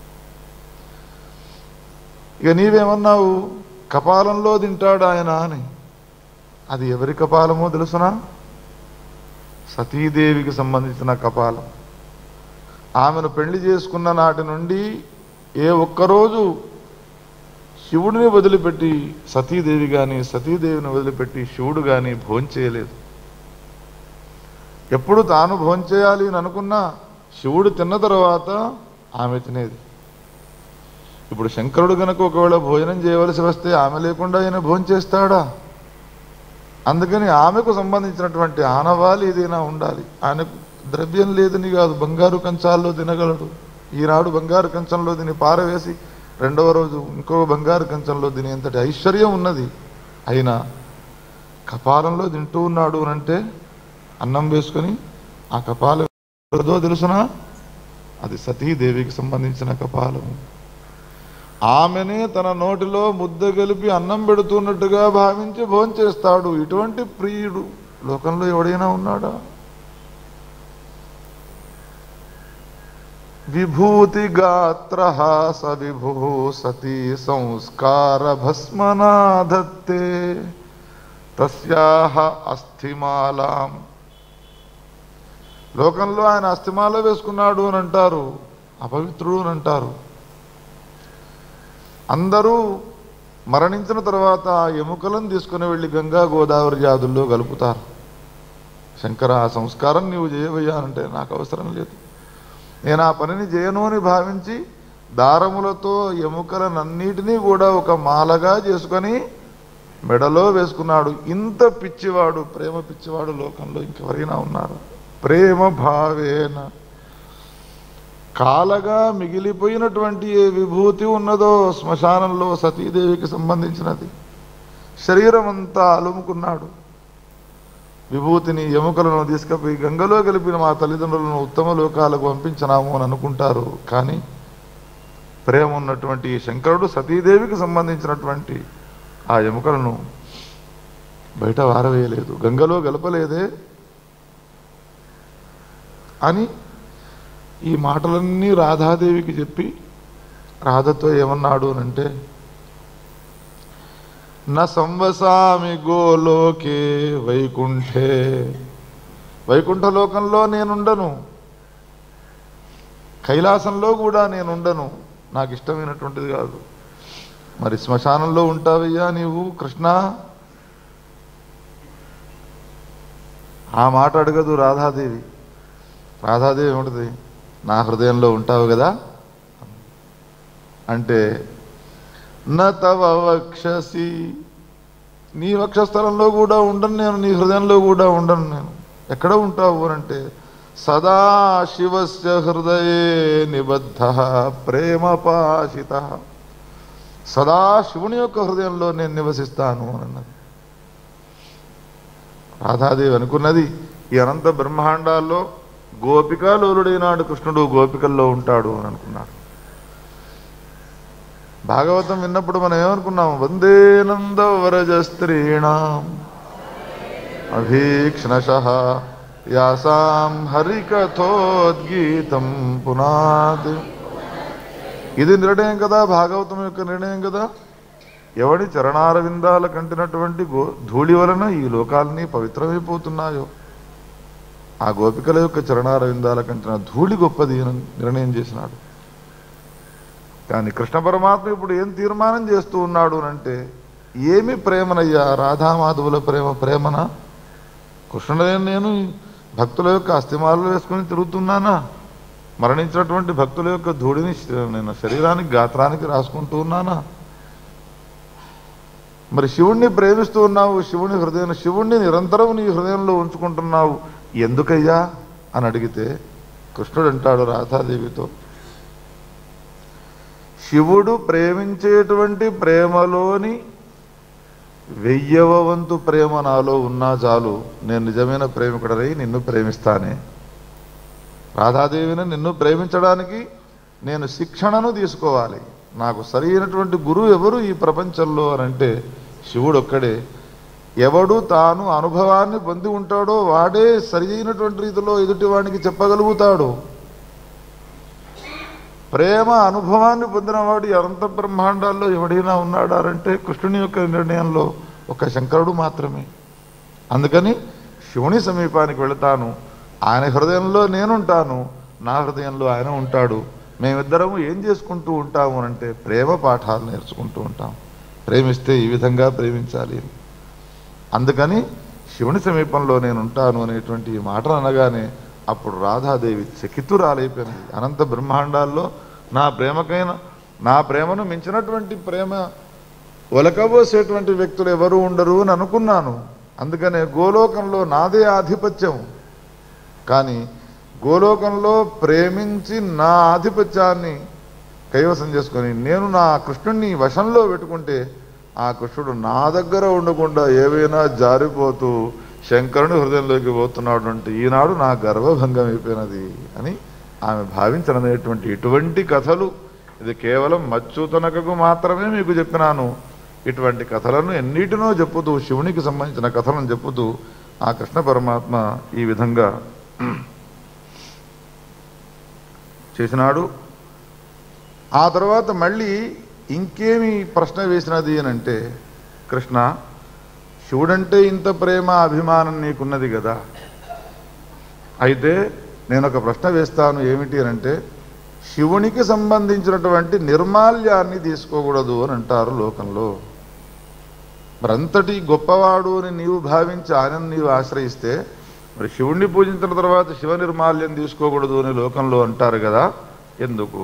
ఇక నీవేమన్నావు కపాలంలో తింటాడు ఆయన అని అది ఎవరి కపాలమో తెలుసునా సతీదేవికి సంబంధించిన కపాలం ఆమెను పెళ్లి చేసుకున్న నాటి నుండి ఏ ఒక్కరోజు శివుడిని వదిలిపెట్టి సతీదేవి కానీ సతీదేవిని వదిలిపెట్టి శివుడు కానీ భోంచేయలేదు ఎప్పుడు తాను భోంచేయాలి అని అనుకున్నా శివుడు తిన్న తర్వాత ఆమె తినేది ఇప్పుడు శంకరుడు గనక ఒకవేళ భోజనం చేయవలసి వస్తే ఆమె లేకుండా ఆయన భోంచేస్తాడా అందుకని ఆమెకు సంబంధించినటువంటి ఆనవాళి ఏదైనా ఉండాలి ఆయనకు ద్రవ్యం లేదని కాదు బంగారు కంచాల్లో తినగలడు ఈనాడు బంగారు కంచంలో తిని పారవేసి రెండవ రోజు ఇంకో బంగారు కంచంలో తినేంతటి ఐశ్వర్యం ఉన్నది అయినా కపాలంలో తింటూ ఉన్నాడు అని అంటే అన్నం వేసుకొని ఆ కపాలం ఎవరిదో తెలుసునా అది సతీదేవికి సంబంధించిన కపాలం ఆమెనే తన నోటిలో ముద్ద గలిపి అన్నం పెడుతున్నట్టుగా భావించి భోంచేస్తాడు ఇటువంటి ప్రియుడు లోకంలో ఎవడైనా ఉన్నాడా విభూతి గాత్ర స విభూ సతీ సంస్కార భస్మనాధత్తే తస్యాహ అస్థిమాలాం లోకంలో ఆయన అస్థిమాల వేసుకున్నాడు అని అంటారు అపవిత్రుడు అని అంటారు అందరూ మరణించిన తర్వాత ఆ ఎముకలను తీసుకుని వెళ్ళి గంగా గోదావరి జాతుల్లో కలుపుతారు శంకర ఆ సంస్కారం నీవు చేయవయ్యా అంటే నాకు అవసరం లేదు నేను ఆ పనిని చేయను అని భావించి దారములతో ఎముకలనన్నిటినీ కూడా ఒక మాలగా చేసుకొని మెడలో వేసుకున్నాడు ఇంత పిచ్చివాడు ప్రేమ పిచ్చివాడు లోకంలో ఇంకెవరైనా ఉన్నారు ప్రేమ భావేన కాలగా మిగిలిపోయినటువంటి ఏ విభూతి ఉన్నదో శ్మశానంలో సతీదేవికి సంబంధించినది శరీరం అంతా అలుముకున్నాడు విభూతిని ఎముకలను తీసుకుపోయి గంగలో కలిపిన మా తల్లిదండ్రులను ఉత్తమ లోకాలకు పంపించినాము అని అనుకుంటారు కానీ ప్రేమ ఉన్నటువంటి ఈ శంకరుడు సతీదేవికి సంబంధించినటువంటి ఆ ఎముకలను బయట వారవేయలేదు గంగలో గలపలేదే అని ఈ మాటలన్నీ రాధాదేవికి చెప్పి రాధతో ఏమన్నాడు అని అంటే న సంవసామి గోలోకే వైకుంఠే వైకుంఠ లోకంలో నేనుండను కైలాసంలో కూడా నేనుండను నాకు ఇష్టమైనటువంటిది కాదు మరి శ్మశానంలో ఉంటావయ్యా నీవు కృష్ణ ఆ మాట అడగదు రాధాదేవి రాధాదేవి ఏముంటుంది నా హృదయంలో ఉంటావు కదా అంటే న తవ వక్షసి నీ వక్షస్థలంలో కూడా ఉండను నేను నీ హృదయంలో కూడా ఉండను నేను ఎక్కడ ఉంటావు అని అంటే సదా శివస్య హృదయే నిబద్ధ ప్రేమపాశిత సదా శివుని యొక్క హృదయంలో నేను నివసిస్తాను అని అన్నది రాధాదేవి అనుకున్నది ఈ అనంత బ్రహ్మాండాల్లో గోపికాలోలుడైనాడు కృష్ణుడు గోపికల్లో ఉంటాడు అని అనుకున్నాడు భాగవతం విన్నప్పుడు మనం ఏమనుకున్నాం వందే నందవరజ స్త్రీణాం అభీక్షణశ యాసాం హరికథోద్గీతం పునాది ఇది నిర్ణయం కదా భాగవతం యొక్క నిర్ణయం కదా ఎవడి చరణార విందాల కంటినటువంటి గో ధూళి వలన ఈ లోకాలని పవిత్రమైపోతున్నాయో ఆ గోపికల యొక్క చరణార విందాల కంటిన ధూళి గొప్పది అని నిర్ణయం చేసినాడు కానీ కృష్ణ పరమాత్మ ఇప్పుడు ఏం తీర్మానం చేస్తూ ఉన్నాడు అంటే ఏమి ప్రేమనయ్యా రాధామాధవుల ప్రేమ ప్రేమన కృష్ణుడే నేను భక్తుల యొక్క అస్థిమాలు వేసుకొని తిరుగుతున్నానా మరణించినటువంటి భక్తుల యొక్క ధూళిని శ- నేను శరీరానికి గాత్రానికి రాసుకుంటూ ఉన్నానా మరి శివుణ్ణి ప్రేమిస్తూ ఉన్నావు శివుని హృదయం శివుణ్ణి నిరంతరం నీ హృదయంలో ఉంచుకుంటున్నావు ఎందుకయ్యా అని అడిగితే కృష్ణుడు అంటాడు రాధాదేవితో శివుడు ప్రేమించేటువంటి ప్రేమలోని వెయ్యవ వంతు ప్రేమ నాలో ఉన్నా చాలు నేను నిజమైన ప్రేమికుడరై నిన్ను ప్రేమిస్తానే రాధాదేవిని నిన్ను ప్రేమించడానికి నేను శిక్షణను తీసుకోవాలి నాకు సరైనటువంటి గురువు ఎవరు ఈ ప్రపంచంలో అని అంటే శివుడు ఒక్కడే ఎవడు తాను అనుభవాన్ని పొంది ఉంటాడో వాడే సరైనటువంటి రీతిలో ఎదుటివానికి చెప్పగలుగుతాడు ప్రేమ అనుభవాన్ని పొందినవాడు ఈ అనంత బ్రహ్మాండాల్లో ఎవడైనా ఉన్నాడా అంటే కృష్ణుని యొక్క నిర్ణయంలో ఒక శంకరుడు మాత్రమే అందుకని శివుని సమీపానికి వెళతాను ఆయన హృదయంలో నేనుంటాను నా హృదయంలో ఆయన ఉంటాడు మేమిద్దరము ఏం చేసుకుంటూ ఉంటాము అంటే ప్రేమ పాఠాలు నేర్చుకుంటూ ఉంటాం ప్రేమిస్తే ఈ విధంగా ప్రేమించాలి అని. అందుకని శివుని సమీపంలో నేను ఉంటాను అనేటువంటి ఈ మాటలు అనగానే అప్పుడు రాధాదేవి చకితురాలైపోయినది అనంత బ్రహ్మాండాల్లో నా ప్రేమకైన నా ప్రేమను మించినటువంటి ప్రేమ ఒలకబోసేటువంటి వ్యక్తులు ఎవరు ఉండరు అని అనుకున్నాను అందుకనే గోలోకంలో నాదే ఆధిపత్యం కానీ గోలోకంలో ప్రేమించి నా ఆధిపత్యాన్ని కైవసం చేసుకొని నేను నా కృష్ణుణ్ణి వశంలో పెట్టుకుంటే ఆ కృష్ణుడు నా దగ్గర ఉండకుండా ఏవైనా జారిపోతూ శంకరుని హృదయంలోకి పోతున్నాడు అంటే ఈనాడు నా గర్వభంగం అయిపోయినది అని ఆమె భావించననేటువంటి ఇటువంటి కథలు ఇది కేవలం మచ్చుతనకకు మాత్రమే మీకు చెప్పినాను ఇటువంటి కథలను ఎన్నిటినో చెప్పుతూ శివునికి సంబంధించిన కథలను చెప్పుతూ ఆ కృష్ణ పరమాత్మ ఈ విధంగా చేసినాడు ఆ తర్వాత మళ్ళీ ఇంకేమి ప్రశ్న వేసినది అని అంటే కృష్ణ శివుడంటే ఇంత ప్రేమ అభిమానం నీకున్నది కదా అయితే నేను ఒక ప్రశ్న వేస్తాను ఏమిటి అని అంటే శివునికి సంబంధించినటువంటి నిర్మాల్యాన్ని తీసుకోకూడదు అని అంటారు లోకంలో మరి అంతటి గొప్పవాడు అని నీవు భావించి ఆయన నీవు ఆశ్రయిస్తే మరి శివుణ్ణి పూజించిన తర్వాత శివ నిర్మాల్యం తీసుకోకూడదు అని లోకంలో అంటారు కదా ఎందుకు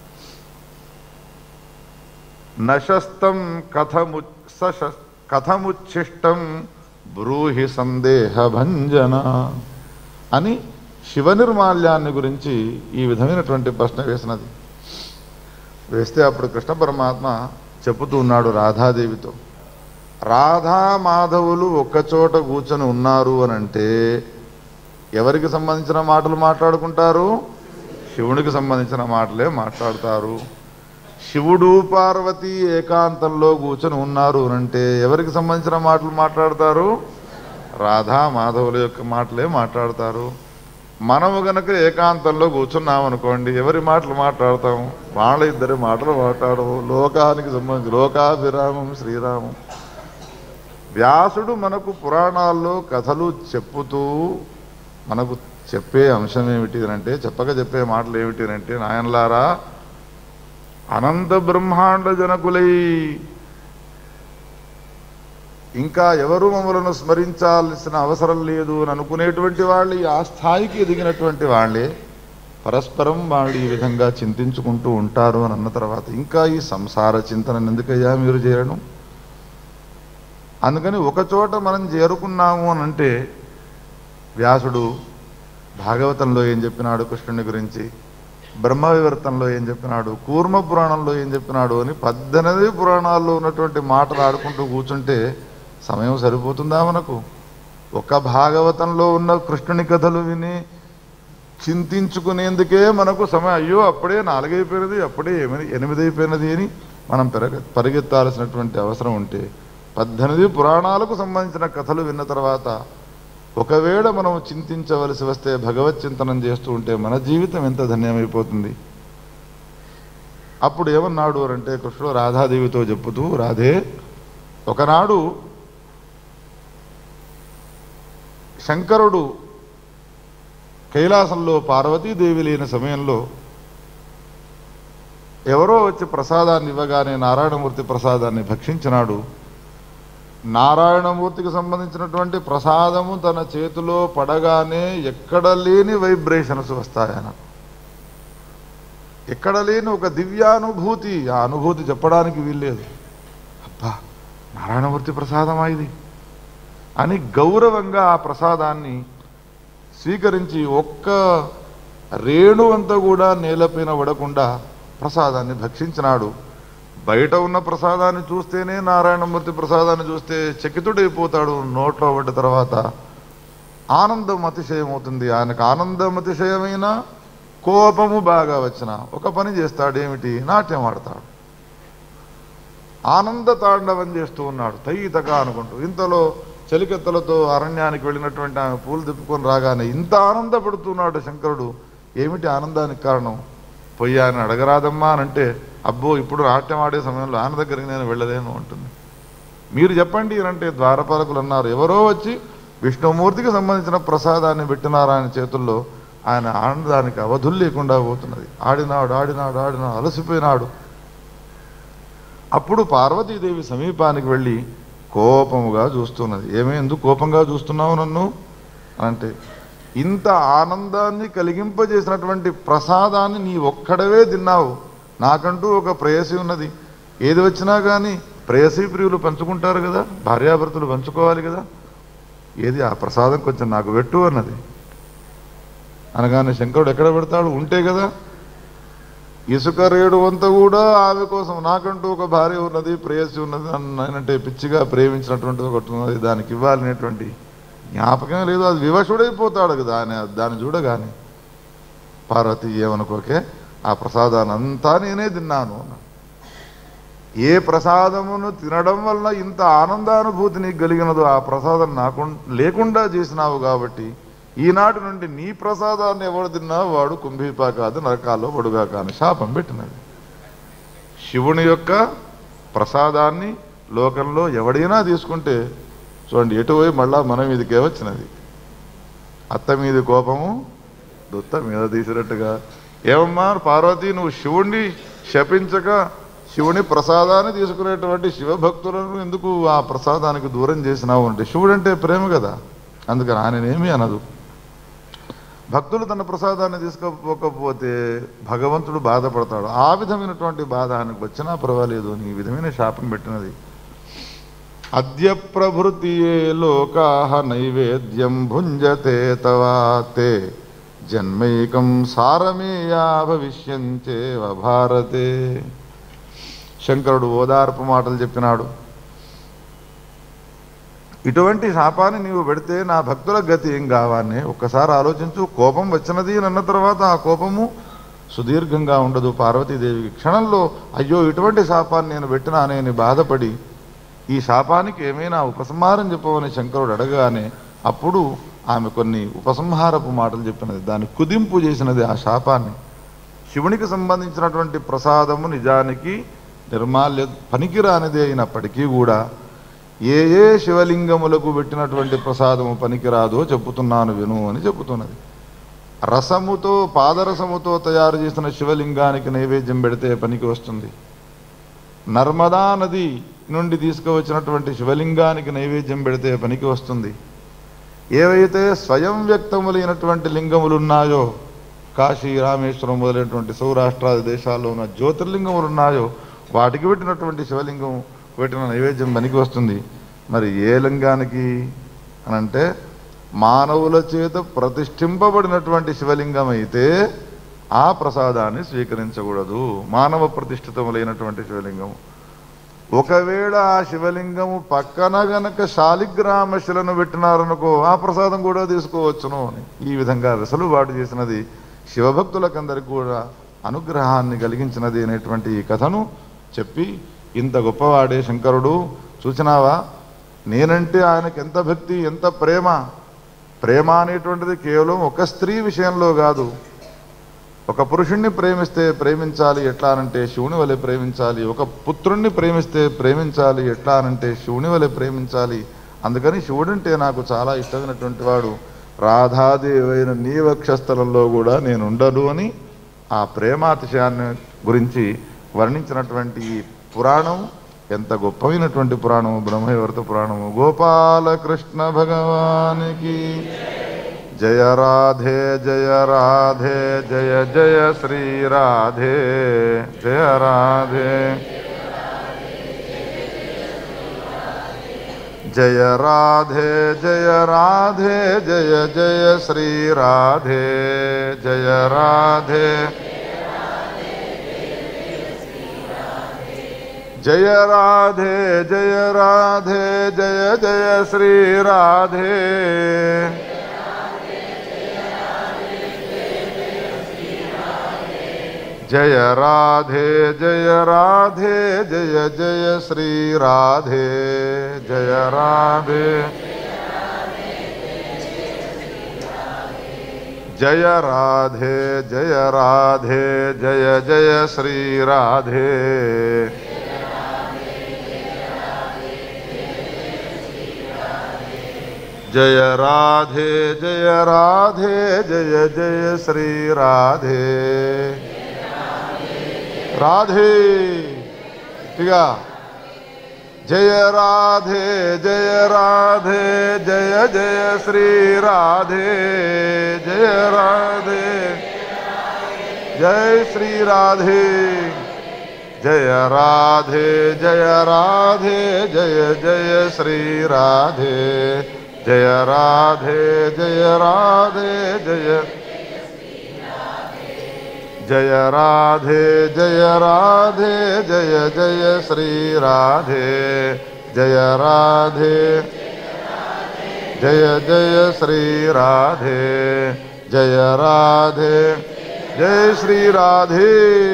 నశస్తం కథము సశ కథముచ్ఛిష్టం బ్రూహి సందేహ భంజన అని శివ నిర్మాల్యాన్ని గురించి ఈ విధమైనటువంటి ప్రశ్న వేసినది వేస్తే అప్పుడు కృష్ణ పరమాత్మ చెప్పుతూ ఉన్నాడు రాధాదేవితో రాధా మాధవులు ఒక్కచోట కూర్చొని ఉన్నారు అని అంటే ఎవరికి సంబంధించిన మాటలు మాట్లాడుకుంటారు శివునికి సంబంధించిన మాటలే మాట్లాడతారు శివుడు పార్వతి ఏకాంతంలో కూర్చొని ఉన్నారు అని అంటే ఎవరికి సంబంధించిన మాటలు మాట్లాడతారు రాధా మాధవుల యొక్క మాటలే మాట్లాడతారు మనము గనక ఏకాంతంలో కూర్చున్నాం అనుకోండి ఎవరి మాటలు మాట్లాడతాం వాళ్ళ ఇద్దరి మాటలు మాట్లాడము లోకానికి సంబంధించి లోకాభిరామం శ్రీరామం వ్యాసుడు మనకు పురాణాల్లో కథలు చెప్పుతూ మనకు చెప్పే అంశం ఏమిటి అంటే చెప్పక చెప్పే మాటలు ఏమిటి అంటే నాయనలారా అనంత బ్రహ్మాండ జనకులై ఇంకా ఎవరు మమ్మలను స్మరించాల్సిన అవసరం లేదు అని అనుకునేటువంటి వాళ్ళు ఆ స్థాయికి ఎదిగినటువంటి వాళ్ళే పరస్పరం వాళ్ళు ఈ విధంగా చింతించుకుంటూ ఉంటారు అని అన్న తర్వాత ఇంకా ఈ సంసార చింతన ఎందుకయ్యా మీరు చేయడం అందుకని ఒక చోట మనం చేరుకున్నాము అని అంటే వ్యాసుడు భాగవతంలో ఏం చెప్పినాడు కృష్ణుని గురించి బ్రహ్మ వివర్తంలో ఏం చెప్పినాడు కూర్మ పురాణంలో ఏం చెప్పినాడు అని పద్దెనిమిది పురాణాల్లో ఉన్నటువంటి మాటలు ఆడుకుంటూ కూర్చుంటే సమయం సరిపోతుందా మనకు ఒక భాగవతంలో ఉన్న కృష్ణుని కథలు విని చింతించుకునేందుకే మనకు సమయం అయ్యో అప్పుడే నాలుగైపోయినది అప్పుడే ఎనిమిది ఎనిమిది అయిపోయినది అని మనం పెరగ పరిగెత్తాల్సినటువంటి అవసరం ఉంటే పద్దెనిమిది పురాణాలకు సంబంధించిన కథలు విన్న తర్వాత ఒకవేళ మనం చింతించవలసి వస్తే భగవత్ చింతనం చేస్తూ ఉంటే మన జీవితం ఎంత ధన్యమైపోతుంది అప్పుడు ఏమన్నాడు అంటే కృష్ణుడు రాధాదేవితో చెప్పుతూ రాధే ఒకనాడు శంకరుడు కైలాసంలో పార్వతీదేవి లేని సమయంలో ఎవరో వచ్చి ప్రసాదాన్ని ఇవ్వగానే నారాయణమూర్తి ప్రసాదాన్ని భక్షించినాడు నారాయణమూర్తికి సంబంధించినటువంటి ప్రసాదము తన చేతిలో పడగానే ఎక్కడ లేని వైబ్రేషన్స్ వస్తాయన ఎక్కడ లేని ఒక దివ్యానుభూతి ఆ అనుభూతి చెప్పడానికి వీల్లేదు అబ్బా నారాయణమూర్తి ప్రసాదమా ఇది అని గౌరవంగా ఆ ప్రసాదాన్ని స్వీకరించి ఒక్క రేణు అంతా కూడా నేలపైన పడకుండా ప్రసాదాన్ని భక్షించినాడు బయట ఉన్న ప్రసాదాన్ని చూస్తేనే నారాయణమూర్తి ప్రసాదాన్ని చూస్తే చకితుడైపోతాడు నోట్లో పడ్డ తర్వాత ఆనందం అతిశయం అవుతుంది ఆయనకు ఆనందం అతిశయమైన కోపము బాగా వచ్చిన ఒక పని చేస్తాడు ఏమిటి నాట్యం ఆడతాడు ఆనంద తాండవం చేస్తూ ఉన్నాడు తయ్యితగా అనుకుంటూ ఇంతలో చలికెత్తలతో అరణ్యానికి వెళ్ళినటువంటి ఆమె పూలు తిప్పుకొని రాగానే ఇంత ఆనందపడుతున్నాడు శంకరుడు ఏమిటి ఆనందానికి కారణం పొయ్యి ఆయన అడగరాదమ్మా అని అంటే అబ్బో ఇప్పుడు నాట్యం ఆడే సమయంలో ఆయన దగ్గరికి నేను వెళ్ళలేను అంటుంది మీరు చెప్పండి అని అంటే ద్వారపాలకులు అన్నారు ఎవరో వచ్చి విష్ణుమూర్తికి సంబంధించిన ప్రసాదాన్ని పెట్టినారు ఆయన చేతుల్లో ఆయన ఆనందానికి అవధులు లేకుండా పోతున్నది ఆడినాడు ఆడినాడు ఆడినాడు అలసిపోయినాడు అప్పుడు పార్వతీదేవి సమీపానికి వెళ్ళి కోపముగా చూస్తున్నది ఏమే ఎందుకు కోపంగా చూస్తున్నావు నన్ను అంటే ఇంత ఆనందాన్ని కలిగింపజేసినటువంటి ప్రసాదాన్ని నీ ఒక్కడవే తిన్నావు నాకంటూ ఒక ప్రేయసి ఉన్నది ఏది వచ్చినా కానీ ప్రేయసీ ప్రియులు పంచుకుంటారు కదా భార్యాభర్తలు పంచుకోవాలి కదా ఏది ఆ ప్రసాదం కొంచెం నాకు పెట్టు అన్నది అనగానే శంకరుడు ఎక్కడ పెడతాడు ఉంటే కదా ఇసుక రేడు వంత కూడా ఆమె కోసం నాకంటూ ఒక భార్య ఉన్నది ప్రేయసి ఉన్నది అంటే పిచ్చిగా ప్రేమించినటువంటిది ఒకటి ఉన్నది దానికి ఇవ్వాలనేటువంటి జ్ఞాపకం లేదు అది వివశుడైపోతాడు కదా ఆయన దాన్ని చూడగానే పార్వతి ఏమనుకోకే ఆ ప్రసాదాన్ని అంతా నేనే తిన్నాను అన్నాడు. ఏ ప్రసాదమును తినడం వల్ల ఇంత ఆనందానుభూతి నీకు కలిగినదో ఆ ప్రసాదం నాకు లేకుండా చేసినావు కాబట్టి ఈనాటి నుండి నీ ప్రసాదాన్ని ఎవడు తిన్నా వాడు కుంభీపా కాదు నరకాల్లో పడుగా కాని శాపం పెట్టినది శివుని యొక్క ప్రసాదాన్ని లోకంలో ఎవడైనా తీసుకుంటే చూడండి ఎటువైపు మళ్ళా మన మీదకే వచ్చినది అత్త మీద కోపము దుత్త మీద తీసినట్టుగా ఏమమ్మా పార్వతి నువ్వు శివుణ్ణి శపించక శివుని ప్రసాదాన్ని తీసుకునేటువంటి శివభక్తులను ఎందుకు ఆ ప్రసాదానికి దూరం చేసినావు అంటే శివుడు అంటే ప్రేమ కదా అందుకని ఆయననేమి అనదు భక్తులు తన ప్రసాదాన్ని తీసుకోకపోతే భగవంతుడు బాధపడతాడు ఆ విధమైనటువంటి బాధ ఆయనకు వచ్చినా పర్వాలేదు అని ఈ విధమైన శాపం పెట్టినది అద్య ప్రభృతియే లోకా నైవేద్యం భుంజతే తవా తే జన్మైకం సారమేయా భవిష్యంచేవ భారతే శంకరుడు ఓదార్పు మాటలు చెప్పినాడు ఇటువంటి శాపాన్ని నీవు పెడితే నా భక్తుల గతి ఏం కావాలని ఒక్కసారి ఆలోచించు కోపం వచ్చినది అని అన్న తర్వాత ఆ కోపము సుదీర్ఘంగా ఉండదు పార్వతీదేవికి క్షణంలో అయ్యో ఇటువంటి శాపాన్ని నేను పెట్టినానే అని బాధపడి ఈ శాపానికి ఏమైనా ఉపసంహారం చెప్పవని శంకరుడు అడగగానే అప్పుడు ఆమె కొన్ని ఉపసంహారపు మాటలు చెప్పినది దాన్ని కుదింపు చేసినది ఆ శాపాన్ని శివునికి సంబంధించినటువంటి ప్రసాదము నిజానికి నిర్మాల్య పనికిరానిదే అయినప్పటికీ కూడా ఏ ఏ శివలింగములకు పెట్టినటువంటి ప్రసాదము పనికిరాదో చెప్పుతున్నాను విను అని చెబుతున్నది రసముతో పాదరసముతో తయారు చేసిన శివలింగానికి నైవేద్యం పెడితే పనికి వస్తుంది నర్మదా నది నుండి తీసుకువచ్చినటువంటి శివలింగానికి నైవేద్యం పెడితే పనికి వస్తుంది ఏవైతే స్వయం వ్యక్తములైనటువంటి లింగములు ఉన్నాయో కాశీ రామేశ్వరం మొదలైనటువంటి సౌరాష్ట్రాది దేశాల్లో ఉన్న జ్యోతిర్లింగములు ఉన్నాయో వాటికి పెట్టినటువంటి శివలింగం పెట్టిన నైవేద్యం పనికి వస్తుంది మరి ఏ లింగానికి అని అంటే మానవుల చేత ప్రతిష్ఠింపబడినటువంటి శివలింగం అయితే ఆ ప్రసాదాన్ని స్వీకరించకూడదు మానవ ప్రతిష్ఠితములైనటువంటి శివలింగం ఒకవేళ ఆ శివలింగము పక్కన గనక శాలిగ్రామ శిలను పెట్టినారనుకో ఆ ప్రసాదం కూడా తీసుకోవచ్చును అని ఈ విధంగా వెసలుబాటు చేసినది శివభక్తులకందరికి కూడా అనుగ్రహాన్ని కలిగించినది అనేటువంటి ఈ కథను చెప్పి ఇంత గొప్పవాడే శంకరుడు చూసినావా నేనంటే ఆయనకి ఎంత భక్తి ఎంత ప్రేమ ప్రేమ అనేటువంటిది కేవలం ఒక స్త్రీ విషయంలో కాదు ఒక పురుషుణ్ణి ప్రేమిస్తే ప్రేమించాలి ఎట్లా అనంటే శివుని వలె ప్రేమించాలి ఒక పుత్రుణ్ణి ప్రేమిస్తే ప్రేమించాలి ఎట్లా అనంటే శివుని వలె ప్రేమించాలి అందుకని శివుడంటే నాకు చాలా ఇష్టమైనటువంటి వాడు రాధాదేవైన నీ వక్షస్థలంలో కూడా నేను ఉండను అని ఆ ప్రేమాతిశయాన్ని గురించి వర్ణించినటువంటి ఈ పురాణం ఎంత గొప్పమైనటువంటి పురాణము బ్రహ్మవర్త పురాణము గోపాలకృష్ణ భగవానికి జయ రాధే జయ రాధే జయ జయ శ్రీ రాధే జయ రాధే जय राधे जय राधे जय जय श्री राधे जय राधे जय राधे जय राधे जय जय श्री राधे जय राधे जय राधे जय जय श्री राधे जय राधे जय राधे जय राधे जय जय श्री राधे जय राधे जय राधे जय जय श्री राधे राधे टिका जय राधे जय राधे जय जय श्री राधे जय राधे जय श्री राधे जय राधे जय राधे जय जय श्री राधे जय राधे जय राधे जय जय राधे जय राधे जय जय श्री राधे जय राधे जय जय श्री राधे जय राधे जय श्री राधे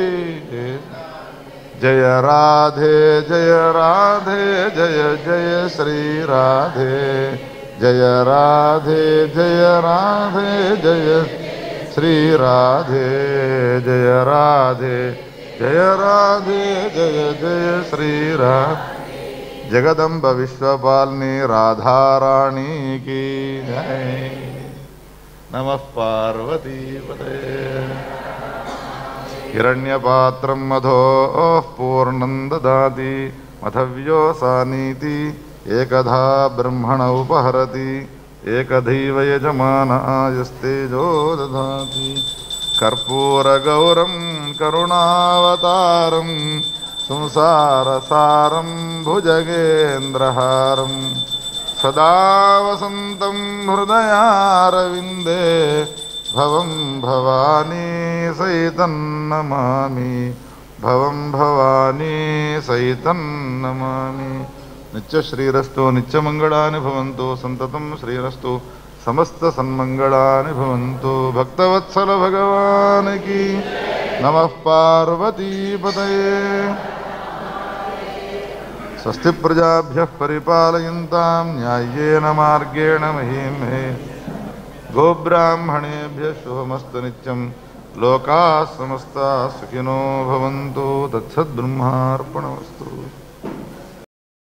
जय राधे जय राधे जय जय श्री राधे जय राधे जय राधे जय श्री राधे जय राधे जय राधे जय जय श्री राधे जगदम्ब विश्वपालिनी राधा रानी की जय नमः पार्वती हिरण्यपात्रं मधोः पूर्णं ददाति मथव्योऽसानीति एकधा ब्रह्मण उपहरति एकधैव यजमानायस्तेजो दधाति कर्पूरगौरं करुणावतारं संसारसारं भुजगेन्द्रहारं सदा वसन्तं हृदयारविन्दे भवं भवानी सहितं नमामि भवं भवानी सहितं नमामि నిత్యశ్రీరస్తు నిత్యమంగళాని భవంతు సంతతం శ్రీరస్తు సమస్త సన్మంగళాని భవంతు భక్తవత్సల భగవానికి నమ పార్వతీపతయే స్వస్తి ప్రజాభ్య పరిపాలయంతాం న్యాయేన మార్గేణ మహీం మే గోబ్రాహ్మణేభ్య శుభమస్తు నిత్యం లోకా సమస్త సుఖినో భవంతు తత్సద్బ్రహ్మార్పణమస్తు